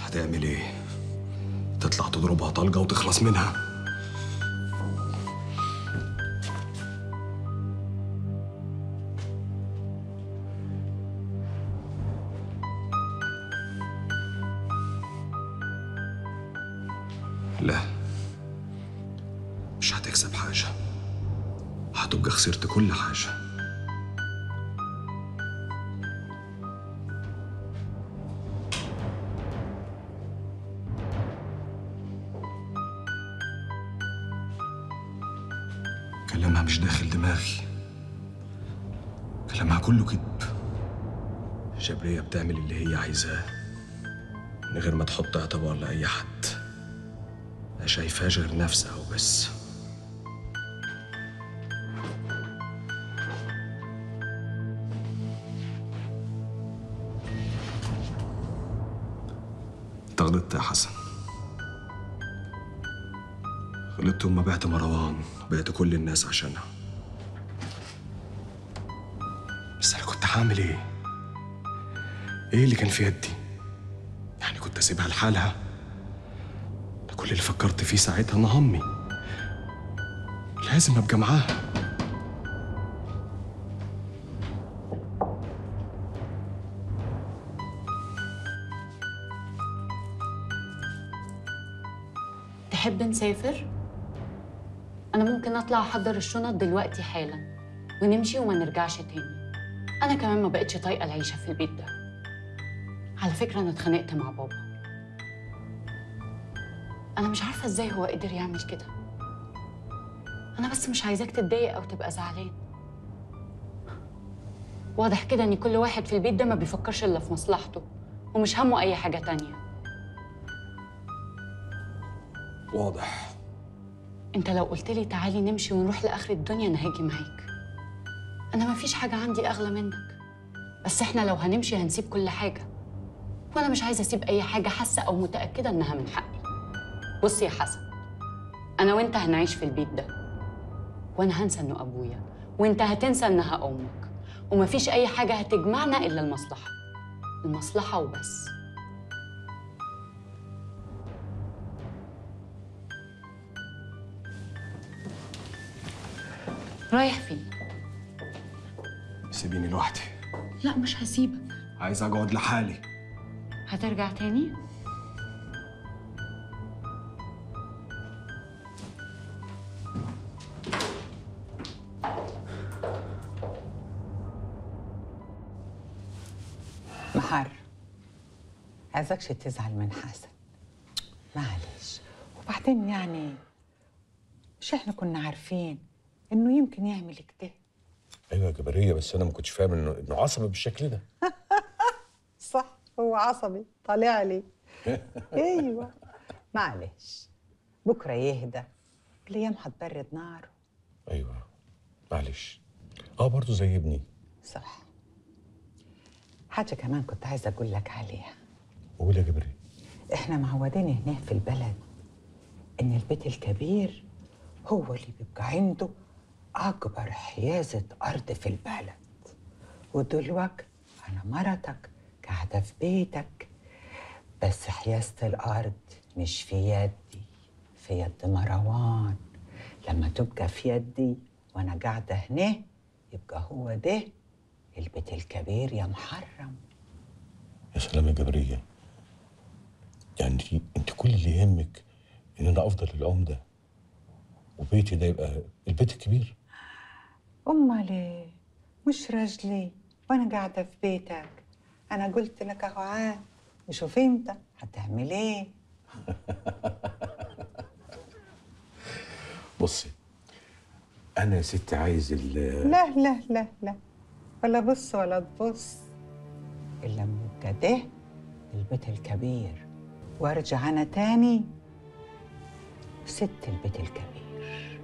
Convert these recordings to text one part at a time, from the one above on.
هتعمل ايه تطلع تضربها طلقه وتخلص منها لا مش هتكسب حاجة هتبقى خسرت كل حاجة كلامها مش داخل دماغي كلامها كله كذب جبرية بتعمل اللي هي عايزاه من غير ما تحط اعتبار لأي حد ما شايفهاش غير نفسها وبس انت غلطت يا حسن غلطت وما بعت مروان بعت كل الناس عشانها بس انا كنت هعمل ايه ايه اللي كان في يدي يعني كنت اسيبها لحالها ده كل اللي فكرت فيه ساعتها انا همي لازم ابقى معاها تحب نسافر؟ أنا ممكن أطلع أحضر الشنط دلوقتي حالا ونمشي وما نرجعش تاني أنا كمان ما بقتش طايقة العيشة في البيت ده على فكرة أنا اتخانقت مع بابا أنا مش عارفة إزاي هو قدر يعمل كده أنا بس مش عايزاك تتضايق أو تبقى زعلان واضح كده إن كل واحد في البيت ده ما بيفكرش إلا في مصلحته ومش همه أي حاجة تانية واضح انت لو قلت لي تعالي نمشي ونروح لاخر الدنيا انا هاجي معاك انا ما فيش حاجه عندي اغلى منك بس احنا لو هنمشي هنسيب كل حاجه وانا مش عايزه اسيب اي حاجه حاسه او متاكده انها من حقي بص يا حسن انا وانت هنعيش في البيت ده وانا هنسى انه ابويا وانت هتنسى انها امك ومفيش اي حاجه هتجمعنا الا المصلحه المصلحه وبس رايح فين سيبيني لوحدي لا مش هسيبك عايز اقعد لحالي هترجع تاني محر عايزكش تزعل من حسن معلش وبعدين يعني مش احنا كنا عارفين انه يمكن يعمل كده ايوه يا جبريه بس انا ما كنتش فاهم انه انه عصبي بالشكل ده صح هو عصبي طالع لي ايوه معلش بكره يهدى الايام هتبرد ناره ايوه معلش اه برضه زي ابني صح حاجه كمان كنت عايزه اقول لك عليها قول يا جبريه احنا معودين هنا في البلد ان البيت الكبير هو اللي بيبقى عنده اكبر حيازه ارض في البلد ودلوقتي انا مرتك قاعده في بيتك بس حيازه الارض مش في يدي في يد مروان لما تبقى في يدي وانا قاعده هنا يبقى هو ده البيت الكبير يا محرم يا سلام يا جبريه يعني انت انت كل اللي يهمك ان انا افضل العمده وبيتي ده يبقى البيت الكبير امال ايه مش راجلي وانا قاعده في بيتك انا قلت لك اهو عاد وشوف انت هتعمل ايه بصي انا يا ستي عايز ال لا لا لا لا ولا بص ولا تبص الا لما يبقى ده البيت الكبير وارجع انا تاني ست البيت الكبير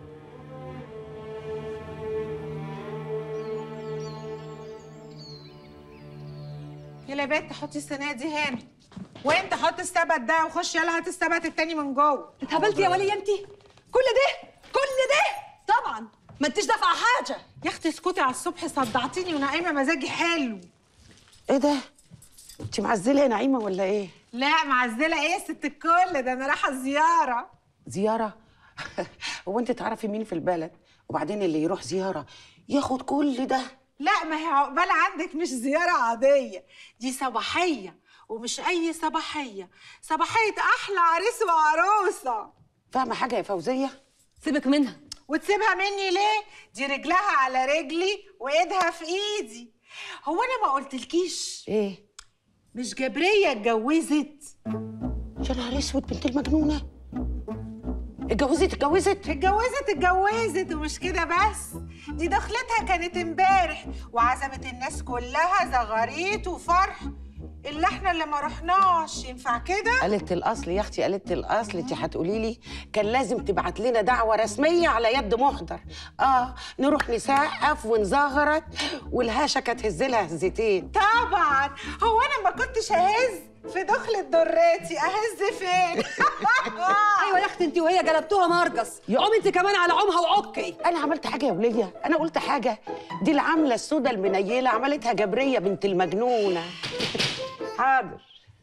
يلا يا بنت حطي الصينيه دي هنا وانت حط السبت ده وخش يلا هات السبت التاني من جوه اتهبلتي يا وليه انت كل ده كل ده طبعا ما انتش دافعه حاجه يا اختي اسكتي على الصبح صدعتيني وانا قايمه مزاجي حلو ايه ده؟ انت معزله يا نعيمه ولا ايه؟ لا معزله ايه يا ست الكل ده انا رايحه زياره زياره هو انت تعرفي مين في البلد وبعدين اللي يروح زياره ياخد كل ده لا ما هي عقبال عندك مش زياره عاديه دي صباحيه ومش اي صباحيه صباحيه احلى عريس وعروسه فاهمه حاجه يا فوزيه سيبك منها وتسيبها مني ليه دي رجلها على رجلي وايدها في ايدي هو انا ما قلتلكيش ايه مش جبريه اتجوزت يا نهار اسود بنت المجنونه اتجوزت اتجوزت اتجوزت اتجوزت ومش كده بس دي دخلتها كانت امبارح وعزمت الناس كلها زغاريت وفرح اللي احنا اللي ما رحناش ينفع كده قالت الاصل يا اختي قالت الاصل انت هتقولي لي كان لازم تبعت لنا دعوه رسميه على يد محضر اه نروح نسقف ونزغرط والهاشه كانت تهز لها هزتين طبعا هو انا ما كنتش اهز في دخلة دراتي اهز فين ايوه يا اختي انت وهي جلبتوها مرجس قوم انت كمان على عمها وعكي انا عملت حاجه يا وليه انا قلت حاجه دي العامله السودا المنيله عملتها جبريه بنت المجنونه حاضر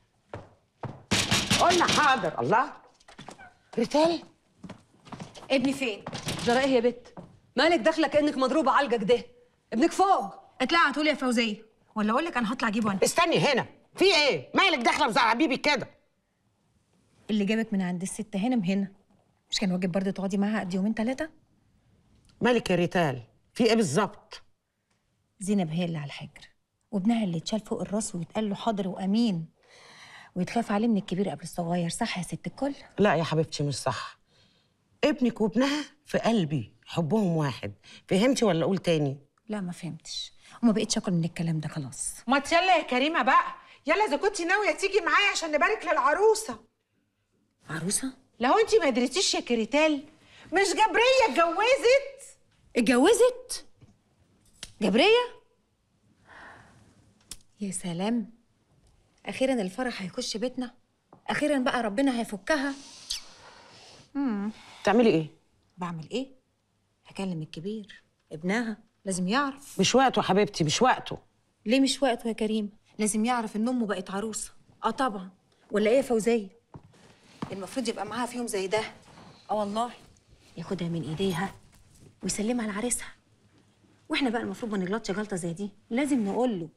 قلنا حاضر الله ريتال ابني فين جرى ايه يا بت مالك داخله كانك مضروبه علقه كده ابنك فوق اطلعي هتقولي يا فوزيه ولا اقول لك انا هطلع اجيبه انا استني هنا في ايه مالك داخله في زعبيبي كده اللي جابك من عند الست هانم هنا مش كان واجب برضه تقعدي معاها قد يومين ثلاثه مالك يا ريتال في ايه بالظبط زينب هي اللي على الحجر وابنها اللي اتشال فوق الراس ويتقال له حاضر وامين ويتخاف عليه من الكبير قبل الصغير صح يا ست الكل لا يا حبيبتي مش صح ابنك وابنها في قلبي حبهم واحد فهمتي ولا اقول تاني لا ما فهمتش وما بقتش اكل من الكلام ده خلاص ما يلا يا كريمه بقى يلا اذا كنت ناويه تيجي معايا عشان نبارك للعروسه عروسه لو انت ما دريتيش يا كريتال مش جبريه اتجوزت اتجوزت جبريه يا سلام اخيرا الفرح هيخش بيتنا اخيرا بقى ربنا هيفكها تعملي ايه بعمل ايه هكلم الكبير ابنها لازم يعرف مش وقته حبيبتي مش وقته ليه مش وقته يا كريم لازم يعرف ان امه بقت عروسه اه طبعا ولا ايه يا فوزيه المفروض يبقى معاها في يوم زي ده اه والله ياخدها من ايديها ويسلمها لعريسها واحنا بقى المفروض ما نغلطش غلطه زي دي لازم نقول له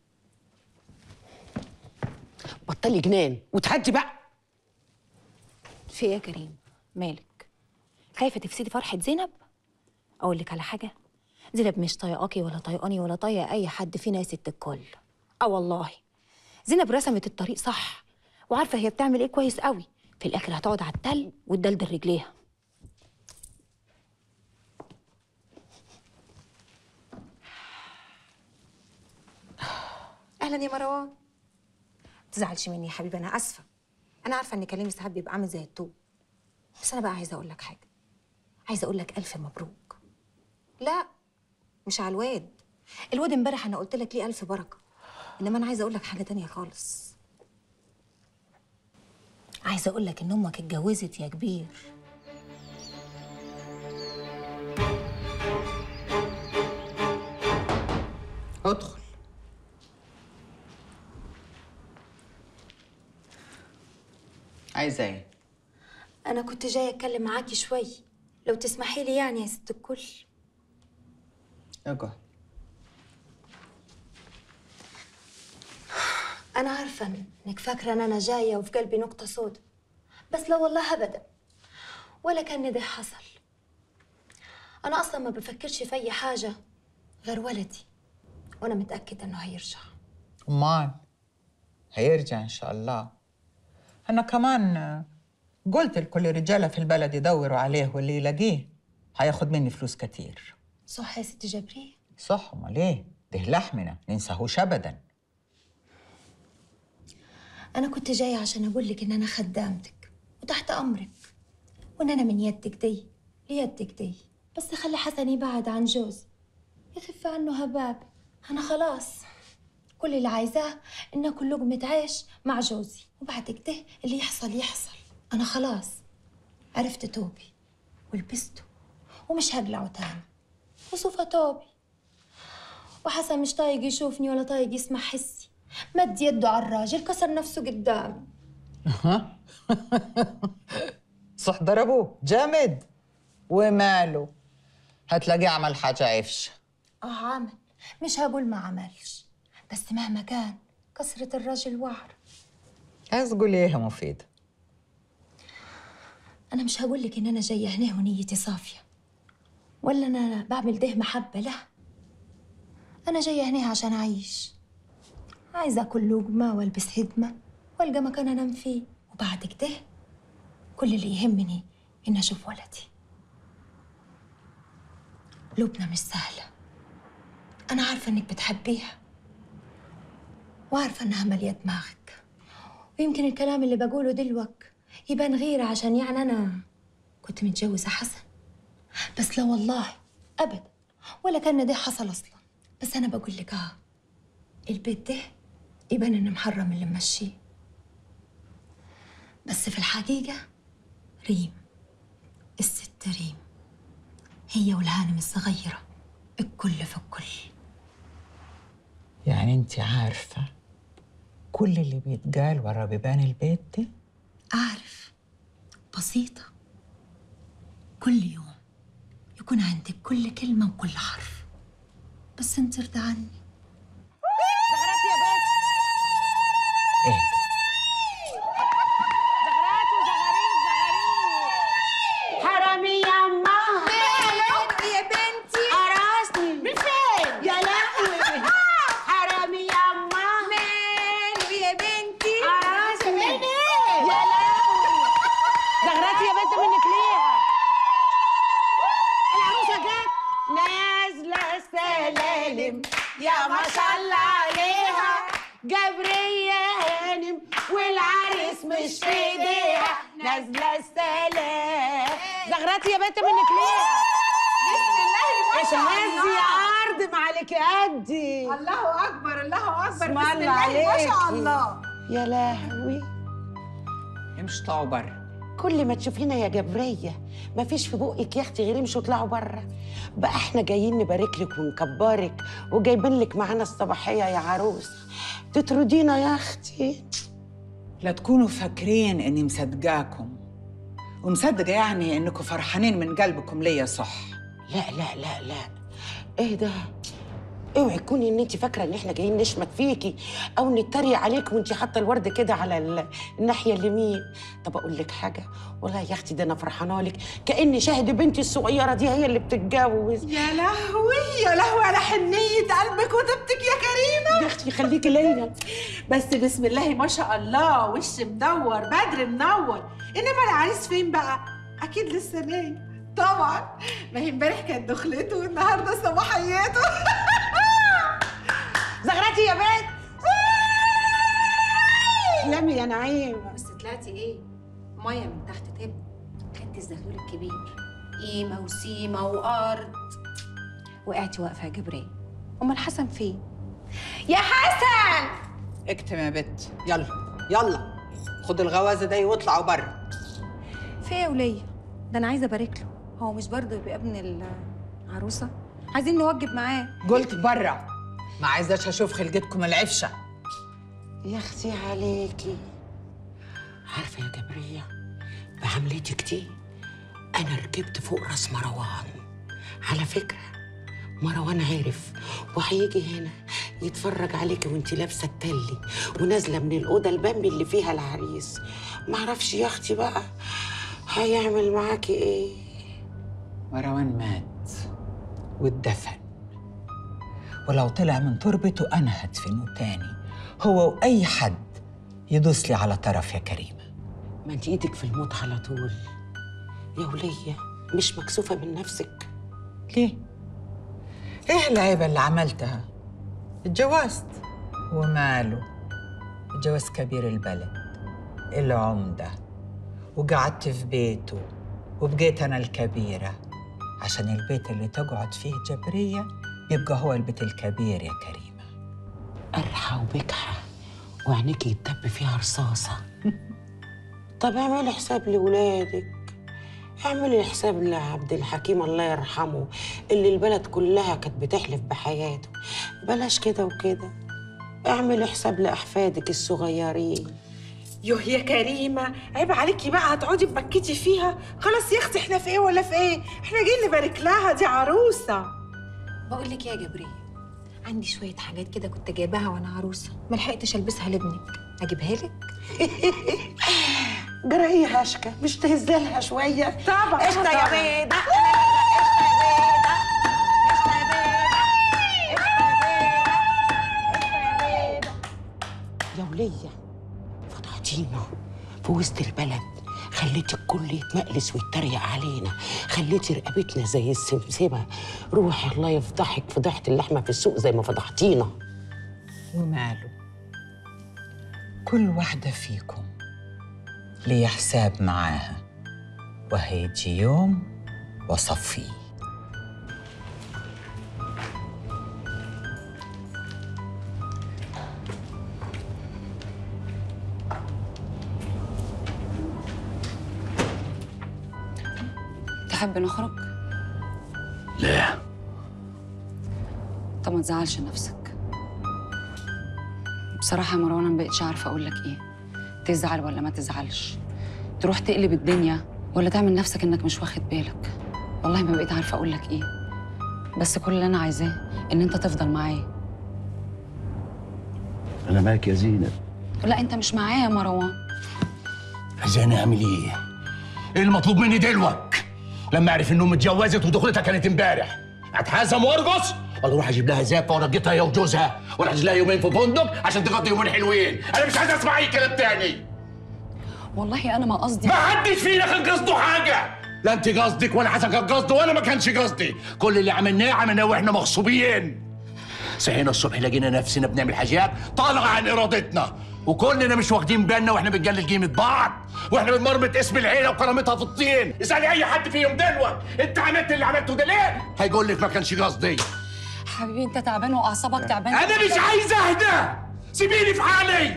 بطلي جنان وتهدي بقى في ايه يا كريم مالك خايفه تفسدي فرحه زينب اقول لك على حاجه زينب مش طايقاكي ولا طايقاني ولا طايقه اي حد فينا يا ست الكل اه والله زينب رسمت الطريق صح وعارفه هي بتعمل ايه كويس قوي في الاخر هتقعد على التل وتدلدل رجليها اهلا يا مروان تزعلش مني يا حبيبي انا اسفه انا عارفه ان كلامي ساعات بيبقى عامل زي الطوب بس انا بقى عايزه اقول لك حاجه عايزه اقول لك الف مبروك لا مش على الواد الواد امبارح انا قلت لك ليه الف بركه انما انا عايزه اقول لك حاجه تانية خالص عايزه اقول لك ان امك اتجوزت يا كبير ادخل عايزه ايه أنا كنت جاية أتكلم معاكي شوي لو تسمحي لي يعني يا ست الكل اقعد أنا عارفة إنك فاكرة إن أنا جاية وفي قلبي نقطة سودة بس لا والله أبدا ولا كان ده حصل أنا أصلا ما بفكرش في أي حاجة غير ولدي وأنا متأكدة إنه هيرجع أمان هيرجع إن شاء الله أنا كمان آه، قلت لكل الرجالة في البلد يدوروا عليه واللي يلاقيه هياخد مني فلوس كتير صح يا ست جبرية صح أمال إيه؟ ده لحمنا ننساهوش أبدا أنا كنت جاية عشان أقول لك إن أنا خدامتك وتحت أمرك وإن أنا من يدك دي ليدك دي بس خلي حسن يبعد عن جوزي يخف عنه هباب أنا خلاص كل اللي عايزاه إن آكل لقمة عيش مع جوزي وبعد كده اللي يحصل يحصل أنا خلاص عرفت توبي ولبسته ومش هقلعه تاني وصوفة توبي وحسن مش طايق يشوفني ولا طايق يسمع حسي مد يده على الراجل كسر نفسه قدامي صح ضربوه جامد وماله هتلاقيه عمل حاجة عفشة اه عمل مش هقول ما عملش بس مهما كان كسرة الراجل وعر عايز تقولي ايه يا مفيدة انا مش هقول لك ان انا جايه هنا ونيتي صافيه ولا انا بعمل ده محبه لا انا جايه هنا عشان اعيش عايزه اكل لقمه والبس هدمه والقى مكان انام فيه وبعد كده كل اللي يهمني ان اشوف ولدي لبنى مش سهله انا عارفه انك بتحبيها وعارفه انها ماليه دماغك ويمكن الكلام اللي بقوله دلوقتي يبان غيرة عشان يعني أنا كنت متجوزة حسن بس لا والله أبدا ولا كان ده حصل أصلا بس أنا بقول لك آه البيت ده يبان إنه محرم اللي ممشيه بس في الحقيقة ريم الست ريم هي والهانم الصغيرة الكل في الكل يعني انت عارفة كل اللي بيتقال ورا بيبان البيت ده أعرف بسيطة كل يوم يكون عندك كل كلمة وكل حرف بس انت ارضى عني ايه حرامي يما ماله يا بنتي قرصني من فين يا لهوي حرامي يما ماله يا بنتي قرصني من ايه يا لهوي زغرتي يا بنت منك ليها العروسه جت نازله السلالم يا ما شاء الله عليها جبرية هانم والعريس مش في ايديها نازله السلام زغرتي يا بنت منك ليه بسم الله ما شاء الله يا عرض ما عليك قدي الله اكبر الله اكبر اسم بسم الله الله ما شاء عليكي. الله يا لهوي امشي طلعوا بره كل ما تشوفينا يا جبريه ما فيش في بقك يا اختي غير امشوا اطلعوا بره بقى احنا جايين نبارك لك ونكبرك وجايبين لك معانا الصباحيه يا عروس تطردينا يا اختي لا تكونوا فاكرين اني مصدقاكم ومصدقة يعني انكم فرحانين من قلبكم ليا صح لا لا لا لا ايه ده اوعي تكوني ان انت فاكره ان احنا جايين نشمت فيكي او نتريق عليك وانت حاطه الورد كده على ال- الناحيه اليمين طب اقول لك حاجه والله يا اختي ده انا فرحانه لك كاني شاهد بنتي الصغيره دي هي اللي بتتجوز يا لهوي يا لهوي على حنية قلبك وطيبتك يا كريمة يا اختي خليكي ليا بس بسم الله ما شاء الله وش مدور بدر منور انما العريس فين بقى اكيد لسه نايم طبعا ما هي امبارح كانت دخلته والنهارده صباحيته زغرتي يا بنت لمي يا نعيم بس طلعتي ايه؟ ميه من تحت تب خدتي الزغلول الكبير قيمة وسيمة وأرض وقعتي واقفة يا جبريل أمال حسن فين؟ يا حسن! اكتم يا بت يلا يلا خدوا الغوازة دي واطلعوا بره في ايه يا ولية؟ ده أنا عايزة أبارك له هو مش برضه يبقى ابن العروسة؟ عايزين نوجب معاه قلت بره ما عايزاش اشوف خلقتكم العفشه يا اختي عليكي عارفه يا جبريه بعملتك دي انا ركبت فوق راس مروان على فكره مروان عرف وهيجي هنا يتفرج عليكي وانت لابسه التلي ونازله من الاوضه البامبي اللي فيها العريس معرفش يا اختي بقى هيعمل معاكي ايه مروان مات واتدفن ولو طلع من تربته انا هدفنه تاني هو واي حد يدوس لي على طرف يا كريمه ما انت ايدك في الموت على طول يا وليه مش مكسوفه من نفسك ليه ايه العيبه اللي عملتها اتجوزت وماله اتجوز كبير البلد العمده وقعدت في بيته وبقيت انا الكبيره عشان البيت اللي تقعد فيه جبريه يبقى هو البيت الكبير يا كريمه قرحة وبكحة وعينيك يتدب فيها رصاصة طب اعملي حساب لولادك اعملي حساب لعبد الحكيم الله يرحمه اللي البلد كلها كانت بتحلف بحياته بلاش كده وكده اعملي حساب لأحفادك الصغيرين يوه يا كريمه عيب عليكي بقى هتقعدي تبكتي فيها خلاص يا اختي احنا في ايه ولا في ايه احنا جايين نبارك لها دي عروسه بقول لك يا جبرية عندي شوية حاجات كده كنت جايباها وانا عروسة ما لحقتش البسها لابنك اجيبها لك جرى ايه هشكه مش تهزلها شويه طبعا قشطه يا طبعاً. بيضه يا وليه فضحتينا في وسط البلد خليتي الكل يتمقلس ويتريق علينا خليتي رقبتنا زي السمسمه روحي الله يفضحك فضحة اللحمه في السوق زي ما فضحتينا وماله كل واحدة فيكم ليا حساب معاها وهيجي يوم وصفيه تحب نخرج؟ لا طب ما تزعلش نفسك بصراحة يا مروان أنا مبقتش عارفة أقول لك إيه تزعل ولا ما تزعلش تروح تقلب الدنيا ولا تعمل نفسك إنك مش واخد بالك والله ما بقيت عارفة أقول لك إيه بس كل اللي أنا عايزاه إن أنت تفضل معايا انا معاك يا زينب لا أنت مش معايا يا مروان عايزاني اعمل ايه؟ ايه المطلوب مني دلوك؟ لما اعرف انه متجوزت ودخلتها كانت امبارح اتحازم وارقص ولا اروح اجيب لها زافه وارجتها هي وجوزها ولا احجز لها يومين في فندق عشان تقضي يومين حلوين انا مش عايز اسمع اي كلام تاني والله أنا ما قصدي ما حدش فينا كان قصده حاجه لا انت قصدك ولا حسن كان قصده وانا ما كانش قصدي كل اللي عملناه عملناه واحنا مغصوبين صحينا الصبح لقينا نفسنا بنعمل حاجات طالعه عن ارادتنا وكلنا مش واخدين بالنا واحنا بنقلل قيمه بعض واحنا بنمرمط اسم العيله وكرامتها في الطين اسالي اي حد فيهم دلوقتي انت عملت اللي عملته ده ليه هيقول لك ما كانش قصدي حبيبي أنت تعبان وأعصابك تعبان انا مش عايز اهدى سيبيني في حالي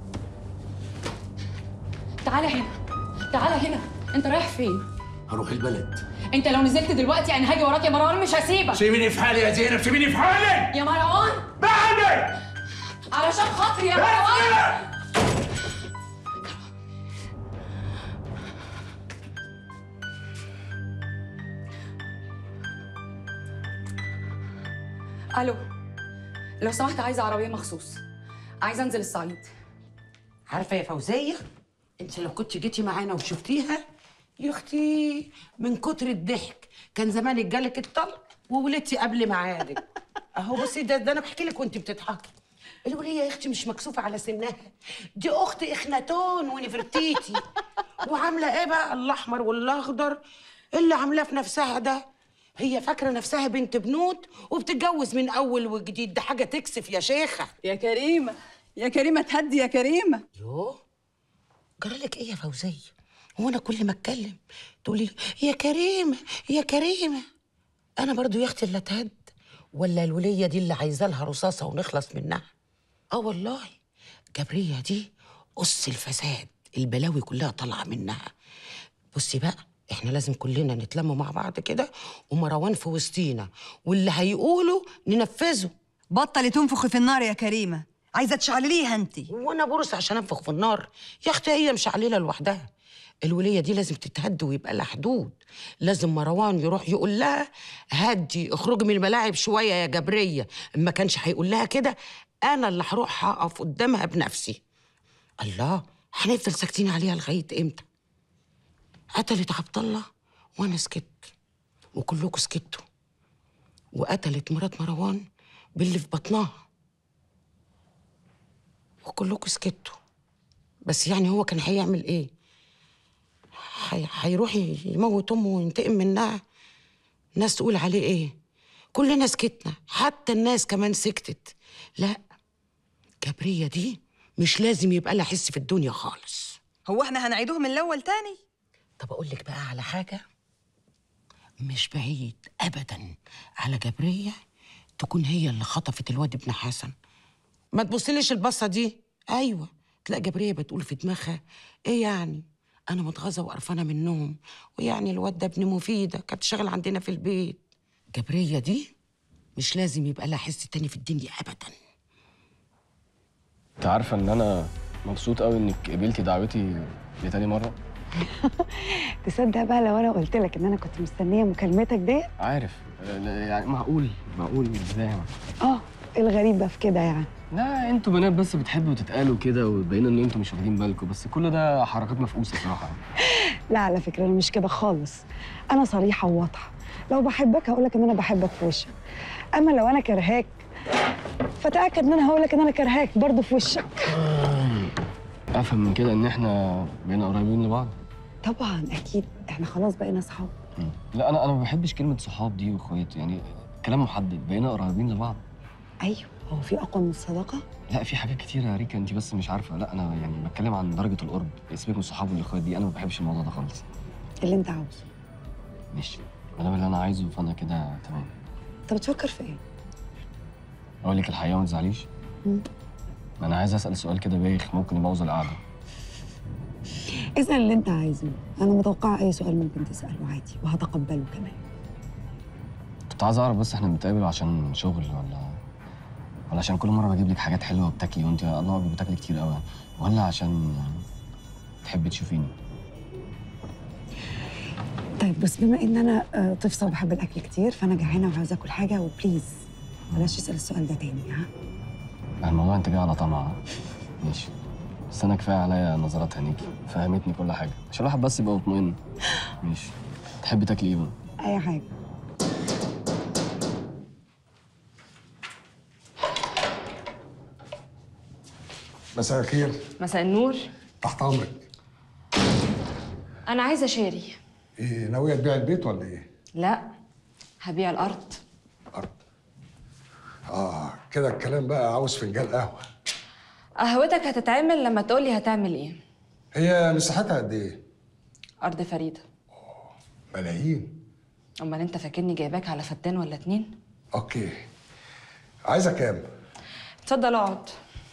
تعالى هنا تعالى هنا أنت رايح فين؟ هروح البلد أنت لو نزلت دلوقتي أنا هاجي وراك يا مروان مش هسيبك سيبيني في حالي يا زينب سيبيني في حالي يا مروان بعدك علشان خاطري يا مروان الو لو سمحت عايزه عربيه مخصوص عايزه انزل الصعيد عارفه يا فوزيه انت لو كنت جيتي معانا وشفتيها يا اختي من كتر الضحك كان زمانك جالك الطلق وولدتي قبل ميعادك اهو بصي ده, ده انا بحكي لك وانت بتضحكي الولية يا اختي مش مكسوفة على سنها دي اخت اخناتون ونفرتيتي وعاملة ايه بقى الاحمر والاخضر اللي عاملاه في نفسها ده هي فاكرة نفسها بنت بنوت وبتتجوز من اول وجديد ده حاجة تكسف يا شيخة يا كريمة يا كريمة تهدي يا كريمة يوه جرالك ايه يا فوزية هو انا كل ما اتكلم تقولي لي يا كريمة يا كريمة انا برضو يا اختي اللي اتهد ولا الولية دي اللي عايزة لها رصاصة ونخلص منها اه والله جبرية دي قص الفساد البلاوي كلها طالعة منها بصي بقى احنا لازم كلنا نتلم مع بعض كده ومروان في وسطينا واللي هيقوله ننفذه بطلي تنفخي في النار يا كريمة عايزة تشعلليها انت وانا برص عشان انفخ في النار يا اختي هي مش عليلة لوحدها الولية دي لازم تتهد ويبقى لها حدود لازم مروان يروح يقول لها هدي اخرجي من الملاعب شوية يا جبرية ما كانش هيقول لها كده انا اللي هروح اقف قدامها بنفسي الله هنفضل ساكتين عليها لغاية امتى قتلت عبد الله وانا سكت وكلكم سكتوا وقتلت مرات مروان باللي في بطنها وكلكم سكتوا بس يعني هو كان هيعمل ايه هي- هيروح يموت امه وينتقم منها الناس تقول عليه ايه كلنا سكتنا حتى الناس كمان سكتت لا جبرية دي مش لازم يبقى لها حس في الدنيا خالص هو احنا هنعيدوه من الأول تاني طب اقول لك بقى على حاجه مش بعيد ابدا على جبريه تكون هي اللي خطفت الواد ابن حسن ما تبصليش البصه دي ايوه تلاقي جبريه بتقول في دماغها ايه يعني انا متغاظه وقرفانه منهم ويعني الواد ده ابن مفيده كانت شغال عندنا في البيت جبريه دي مش لازم يبقى لها حس تاني في الدنيا ابدا انت عارفه ان انا مبسوط قوي انك قبلتي دعوتي لتاني مره تصدق بقى لو انا قلت لك ان انا كنت مستنيه مكالمتك ديت عارف آه، لا، يعني معقول معقول ازاي يعني اه إيه الغريب بقى في كده يعني لا انتوا بنات بس بتحبوا تتقالوا كده وتبينوا ان انتوا مش واخدين بالكم بس كل ده حركات مفقوسه صراحه لا على فكره انا مش كده خالص انا صريحه وواضحه لو بحبك هقول لك ان انا بحبك في وشك اما لو انا كرهاك فتاكد ان انا هقول لك ان انا كرهاك برضه في وشك افهم من كده ان احنا بقينا قريبين لبعض طبعا اكيد احنا خلاص بقينا اصحاب لا انا انا ما بحبش كلمه صحاب دي واخوات يعني كلام محدد بقينا قريبين لبعض ايوه هو في اقوى من الصداقه لا في حاجات كتير يا ريكا انت بس مش عارفه لا انا يعني بتكلم عن درجه القرب سيبك من الصحاب والاخوات دي انا ما بحبش الموضوع ده خالص اللي انت عاوزه ماشي ما دام اللي انا عايزه فانا كده تمام انت بتفكر في ايه اقول لك الحقيقه وما تزعليش مم. انا عايز اسال سؤال كده بايخ ممكن يبوظ القعده اسال اللي انت عايزه انا متوقعه اي سؤال ممكن تساله عادي وهتقبله كمان كنت عايز اعرف بس احنا بنتقابل عشان شغل ولا ولا عشان كل مره بجيب لك حاجات حلوه وبتاكلي وانت الله اكبر بتاكلي كتير قوي ولا عشان تحبي تشوفيني طيب بس بما ان انا آه، طفصه وبحب الاكل كتير فانا جعانه وعايزه اكل حاجه وبليز بلاش تسال السؤال ده تاني ها الموضوع انت جاي على طمع ها؟ ماشي بس انا كفايه عليا نظرات عينيكي فهمتني كل حاجه عشان الواحد بس يبقى مطمئن ماشي تحبي تاكلي ايه بقى؟ اي حاجه مساء الخير مساء النور تحت امرك انا عايزه شاري ايه ناويه تبيع البيت ولا ايه لا هبيع الارض اه كده الكلام بقى عاوز فنجان قهوه قهوتك هتتعمل لما تقولي هتعمل ايه هي مساحتها قد ايه ارض فريده ملايين امال انت فاكرني جايباك على فدان ولا اتنين اوكي عايزه كام اتفضل اقعد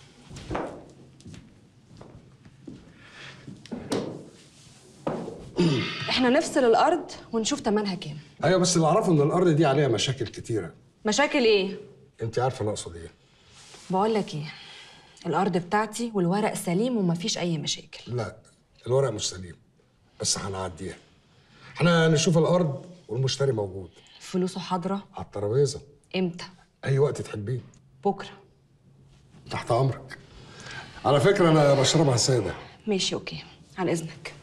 احنا نفصل الارض ونشوف تمنها كام ايوه بس اللي اعرفه ان الارض دي عليها مشاكل كتيره مشاكل ايه انت عارفه انا اقصد ايه بقول لك ايه الارض بتاعتي والورق سليم ومفيش اي مشاكل لا الورق مش سليم بس هنعديها احنا نشوف الارض والمشتري موجود فلوسه حاضره على الترابيزه امتى اي وقت تحبيه بكره تحت امرك على فكره انا بشربها ساده ماشي اوكي عن اذنك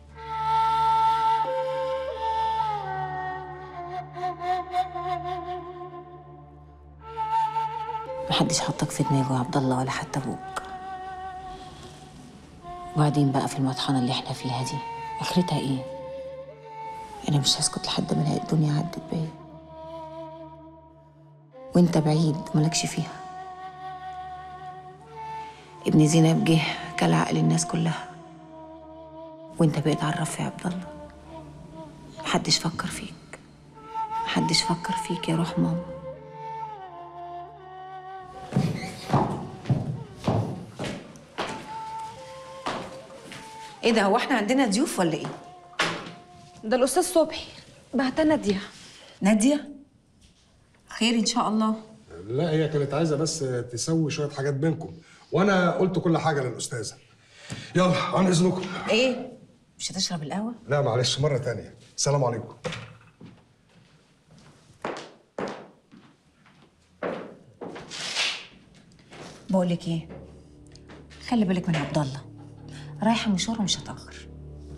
محدش حطك في دماغه يا عبد الله ولا حتى ابوك وبعدين بقى في المطحنه اللي احنا فيها دي اخرتها ايه انا مش هسكت لحد ما الاقي الدنيا عدت بيا وانت بعيد مالكش فيها ابن زينب جه كل عقل الناس كلها وانت بقيت عرف يا عبد الله محدش فكر فيك محدش فكر فيك يا روح ماما ايه ده هو احنا عندنا ضيوف ولا ايه؟ ده الاستاذ صبحي بعتها ناديه ناديه خير ان شاء الله لا هي كانت عايزه بس تسوي شويه حاجات بينكم وانا قلت كل حاجه للاستاذه يلا عن اذنكم ايه مش هتشرب القهوه لا معلش مره تانية السلام عليكم بقول لك ايه خلي بالك من عبد الله رايحه مشوار ومش هتاخر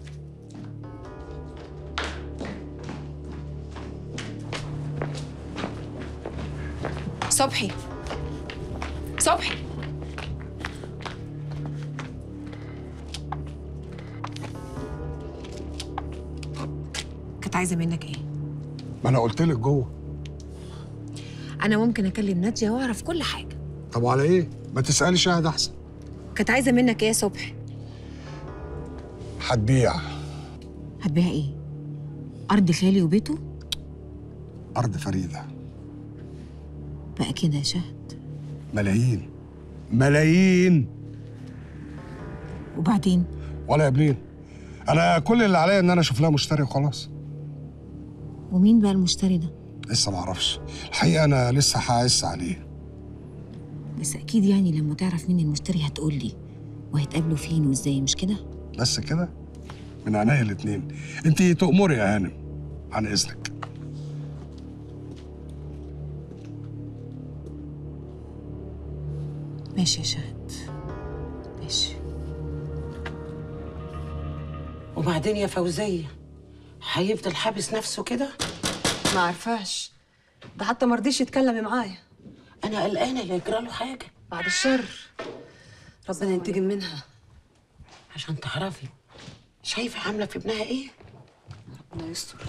صبحي صبحي كانت عايزه منك ايه ما انا قلت لك جوه انا ممكن اكلم ناديه واعرف كل حاجه طب على ايه ما تسالي شاهد احسن كانت عايزه منك ايه يا صبحي هتبيع هتبيع ايه ارض خالي وبيته ارض فريده بقى كده يا شهد ملايين ملايين وبعدين ولا يا بنين انا كل اللي عليا ان انا اشوف لها مشتري وخلاص ومين بقى المشتري ده لسه ما اعرفش الحقيقه انا لسه هعس عليه بس اكيد يعني لما تعرف مين المشتري هتقول لي وهيتقابلوا فين وازاي مش كده بس كده من عينيا الاتنين انت تؤمري يا هانم عن اذنك ماشي يا شهد ماشي وبعدين يا فوزيه هيفضل حابس نفسه كده ما عرفاش ده حتى ما رضيش يتكلم معايا انا قلقانه لا يجرى له حاجه بعد الشر ربنا ينتقم منها عشان تعرفي شايفه عامله في ابنها ايه الله يستر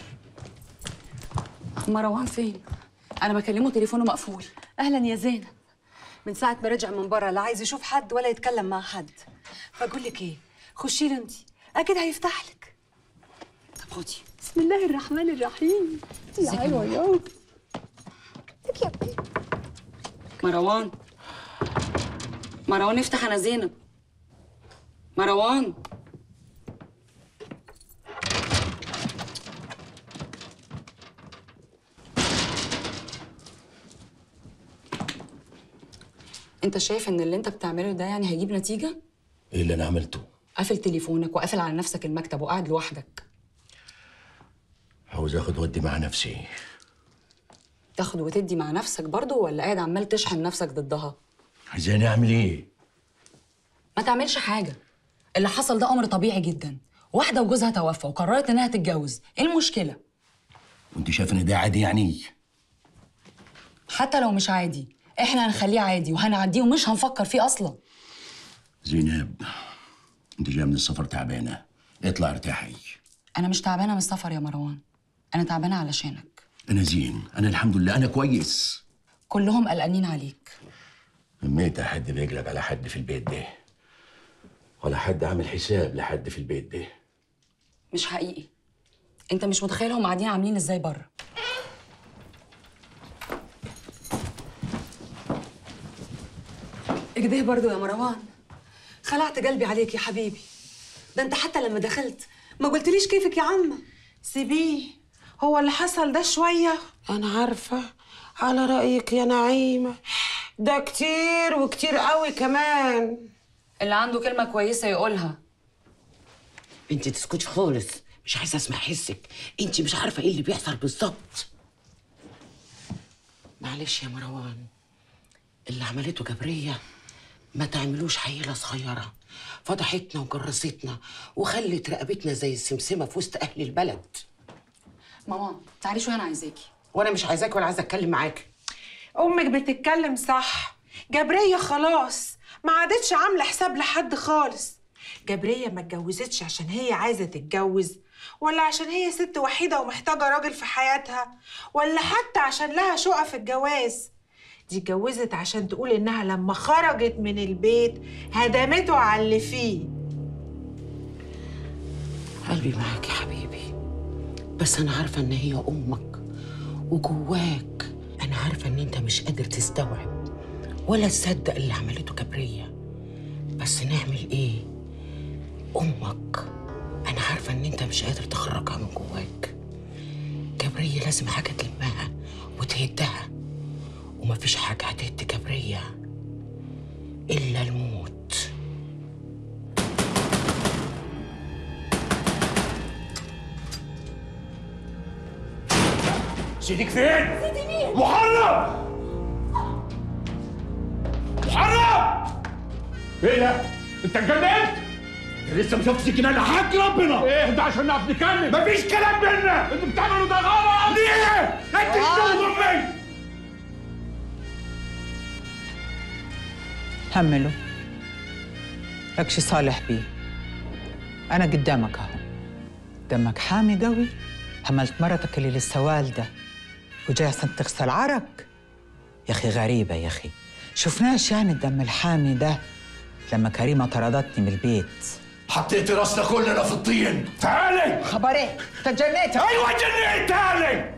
مروان فين؟ أنا بكلمه تليفونه مقفول أهلا يا زينب من ساعة ما رجع من بره لا عايز يشوف حد ولا يتكلم مع حد بقول لك إيه خشي له أنت أكيد هيفتح لك طب خدي بسم الله الرحمن الرحيم يا حلوة يا مروان مروان افتح أنا زينب مروان انت شايف ان اللي انت بتعمله ده يعني هيجيب نتيجه ايه اللي انا عملته قافل تليفونك وقافل على نفسك المكتب وقاعد لوحدك عاوز اخد ودي مع نفسي تاخد وتدي مع نفسك برضو ولا قاعد عمال تشحن نفسك ضدها عايزاني اعمل ايه ما تعملش حاجه اللي حصل ده امر طبيعي جدا واحده وجوزها توفى وقررت انها تتجوز ايه المشكله وانت شايف ان ده عادي يعني حتى لو مش عادي احنا هنخليه عادي وهنعديه ومش هنفكر فيه اصلا زينب انت جايه من السفر تعبانه اطلع ارتاحي انا مش تعبانه من السفر يا مروان انا تعبانه علشانك انا زين انا الحمد لله انا كويس كلهم قلقانين عليك ميت حد بيقلق على حد في البيت ده ولا حد عامل حساب لحد في البيت ده مش حقيقي انت مش متخيل هم قاعدين عاملين ازاي بره اكده برضو يا مروان خلعت قلبي عليك يا حبيبي ده انت حتى لما دخلت ما قلتليش كيفك يا عم سيبيه هو اللي حصل ده شويه انا عارفه على رايك يا نعيمه ده كتير وكتير قوي كمان اللي عنده كلمه كويسه يقولها انت تسكتي خالص مش عايزه اسمع حسك انت مش عارفه ايه اللي بيحصل بالظبط معلش يا مروان اللي عملته جبريه ما تعملوش حيله صغيره فضحتنا وجرستنا وخلت رقبتنا زي السمسمه في وسط اهل البلد ماما تعالي شويه انا عايزاكي وانا مش عايزاك ولا عايزه اتكلم معاك امك بتتكلم صح جبريه خلاص ما عادتش عامله حساب لحد خالص جبريه ما اتجوزتش عشان هي عايزه تتجوز ولا عشان هي ست وحيده ومحتاجه راجل في حياتها ولا حتى عشان لها شقه في الجواز دي اتجوزت عشان تقول انها لما خرجت من البيت هدمته على اللي فيه قلبي معاك يا حبيبي بس انا عارفه ان هي امك وجواك انا عارفه ان انت مش قادر تستوعب ولا تصدق اللي عملته كبريه بس نعمل ايه امك انا عارفه ان انت مش قادر تخرجها من جواك كبريه لازم حاجه تلمها وتهدها ومفيش حاجه هتهد كبريه الا الموت سيدك فين؟ سيدي مين؟ محرم محرم ايه ده؟ انت اتجننت؟ انت لسه ما شفتش سكينه حق ربنا ايه ده عشان نعرف نتكلم مفيش كلام بينا انتوا بتعملوا ده غلط ليه؟ انت بتزود امي همله لكش صالح بيه أنا قدامك أهو دمك حامي قوي حملت مرتك اللي لسه والدة وجاي عشان تغسل عرق يا أخي غريبة يا أخي شفناش يعني الدم الحامي ده لما كريمة طردتني من البيت حطيت راسنا كلنا في الطين تعالي خبر ايه؟ انت جنيت ايوه جنيت تعالي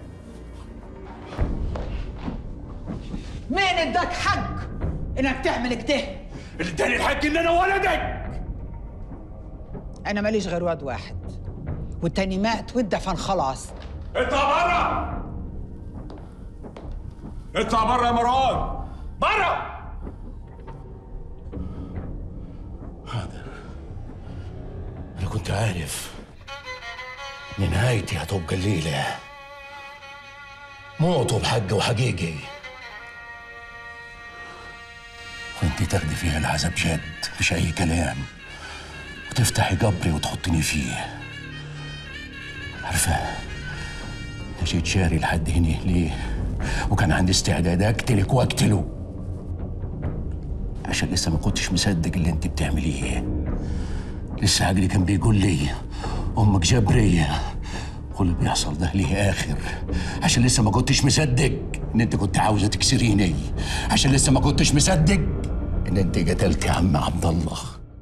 مين اداك حق انك تعمل كده؟ اللي اداني الحق ان انا ولدك انا ماليش غير واد واحد والتاني مات واتدفن خلاص اطلع بره اطلع بره يا مروان بره هذا كنت عارف ان نهايتي هتبقى الليلة موت بحق وحقيقي وانت تاخدي فيها العذاب جد مش اي كلام وتفتحي قبري وتحطني فيه عارفة أنا جيت شاري لحد هنا ليه وكان عندي استعداد اقتلك واقتله عشان لسه ما كنتش مصدق اللي انت بتعمليه لسه عقلي كان بيقول لي امك جبريه واللي بيحصل ده ليه اخر عشان لسه ما كنتش مصدق ان انت كنت عاوزه تكسريني عشان لسه ما كنتش مصدق ان انت قتلتي عم عبد الله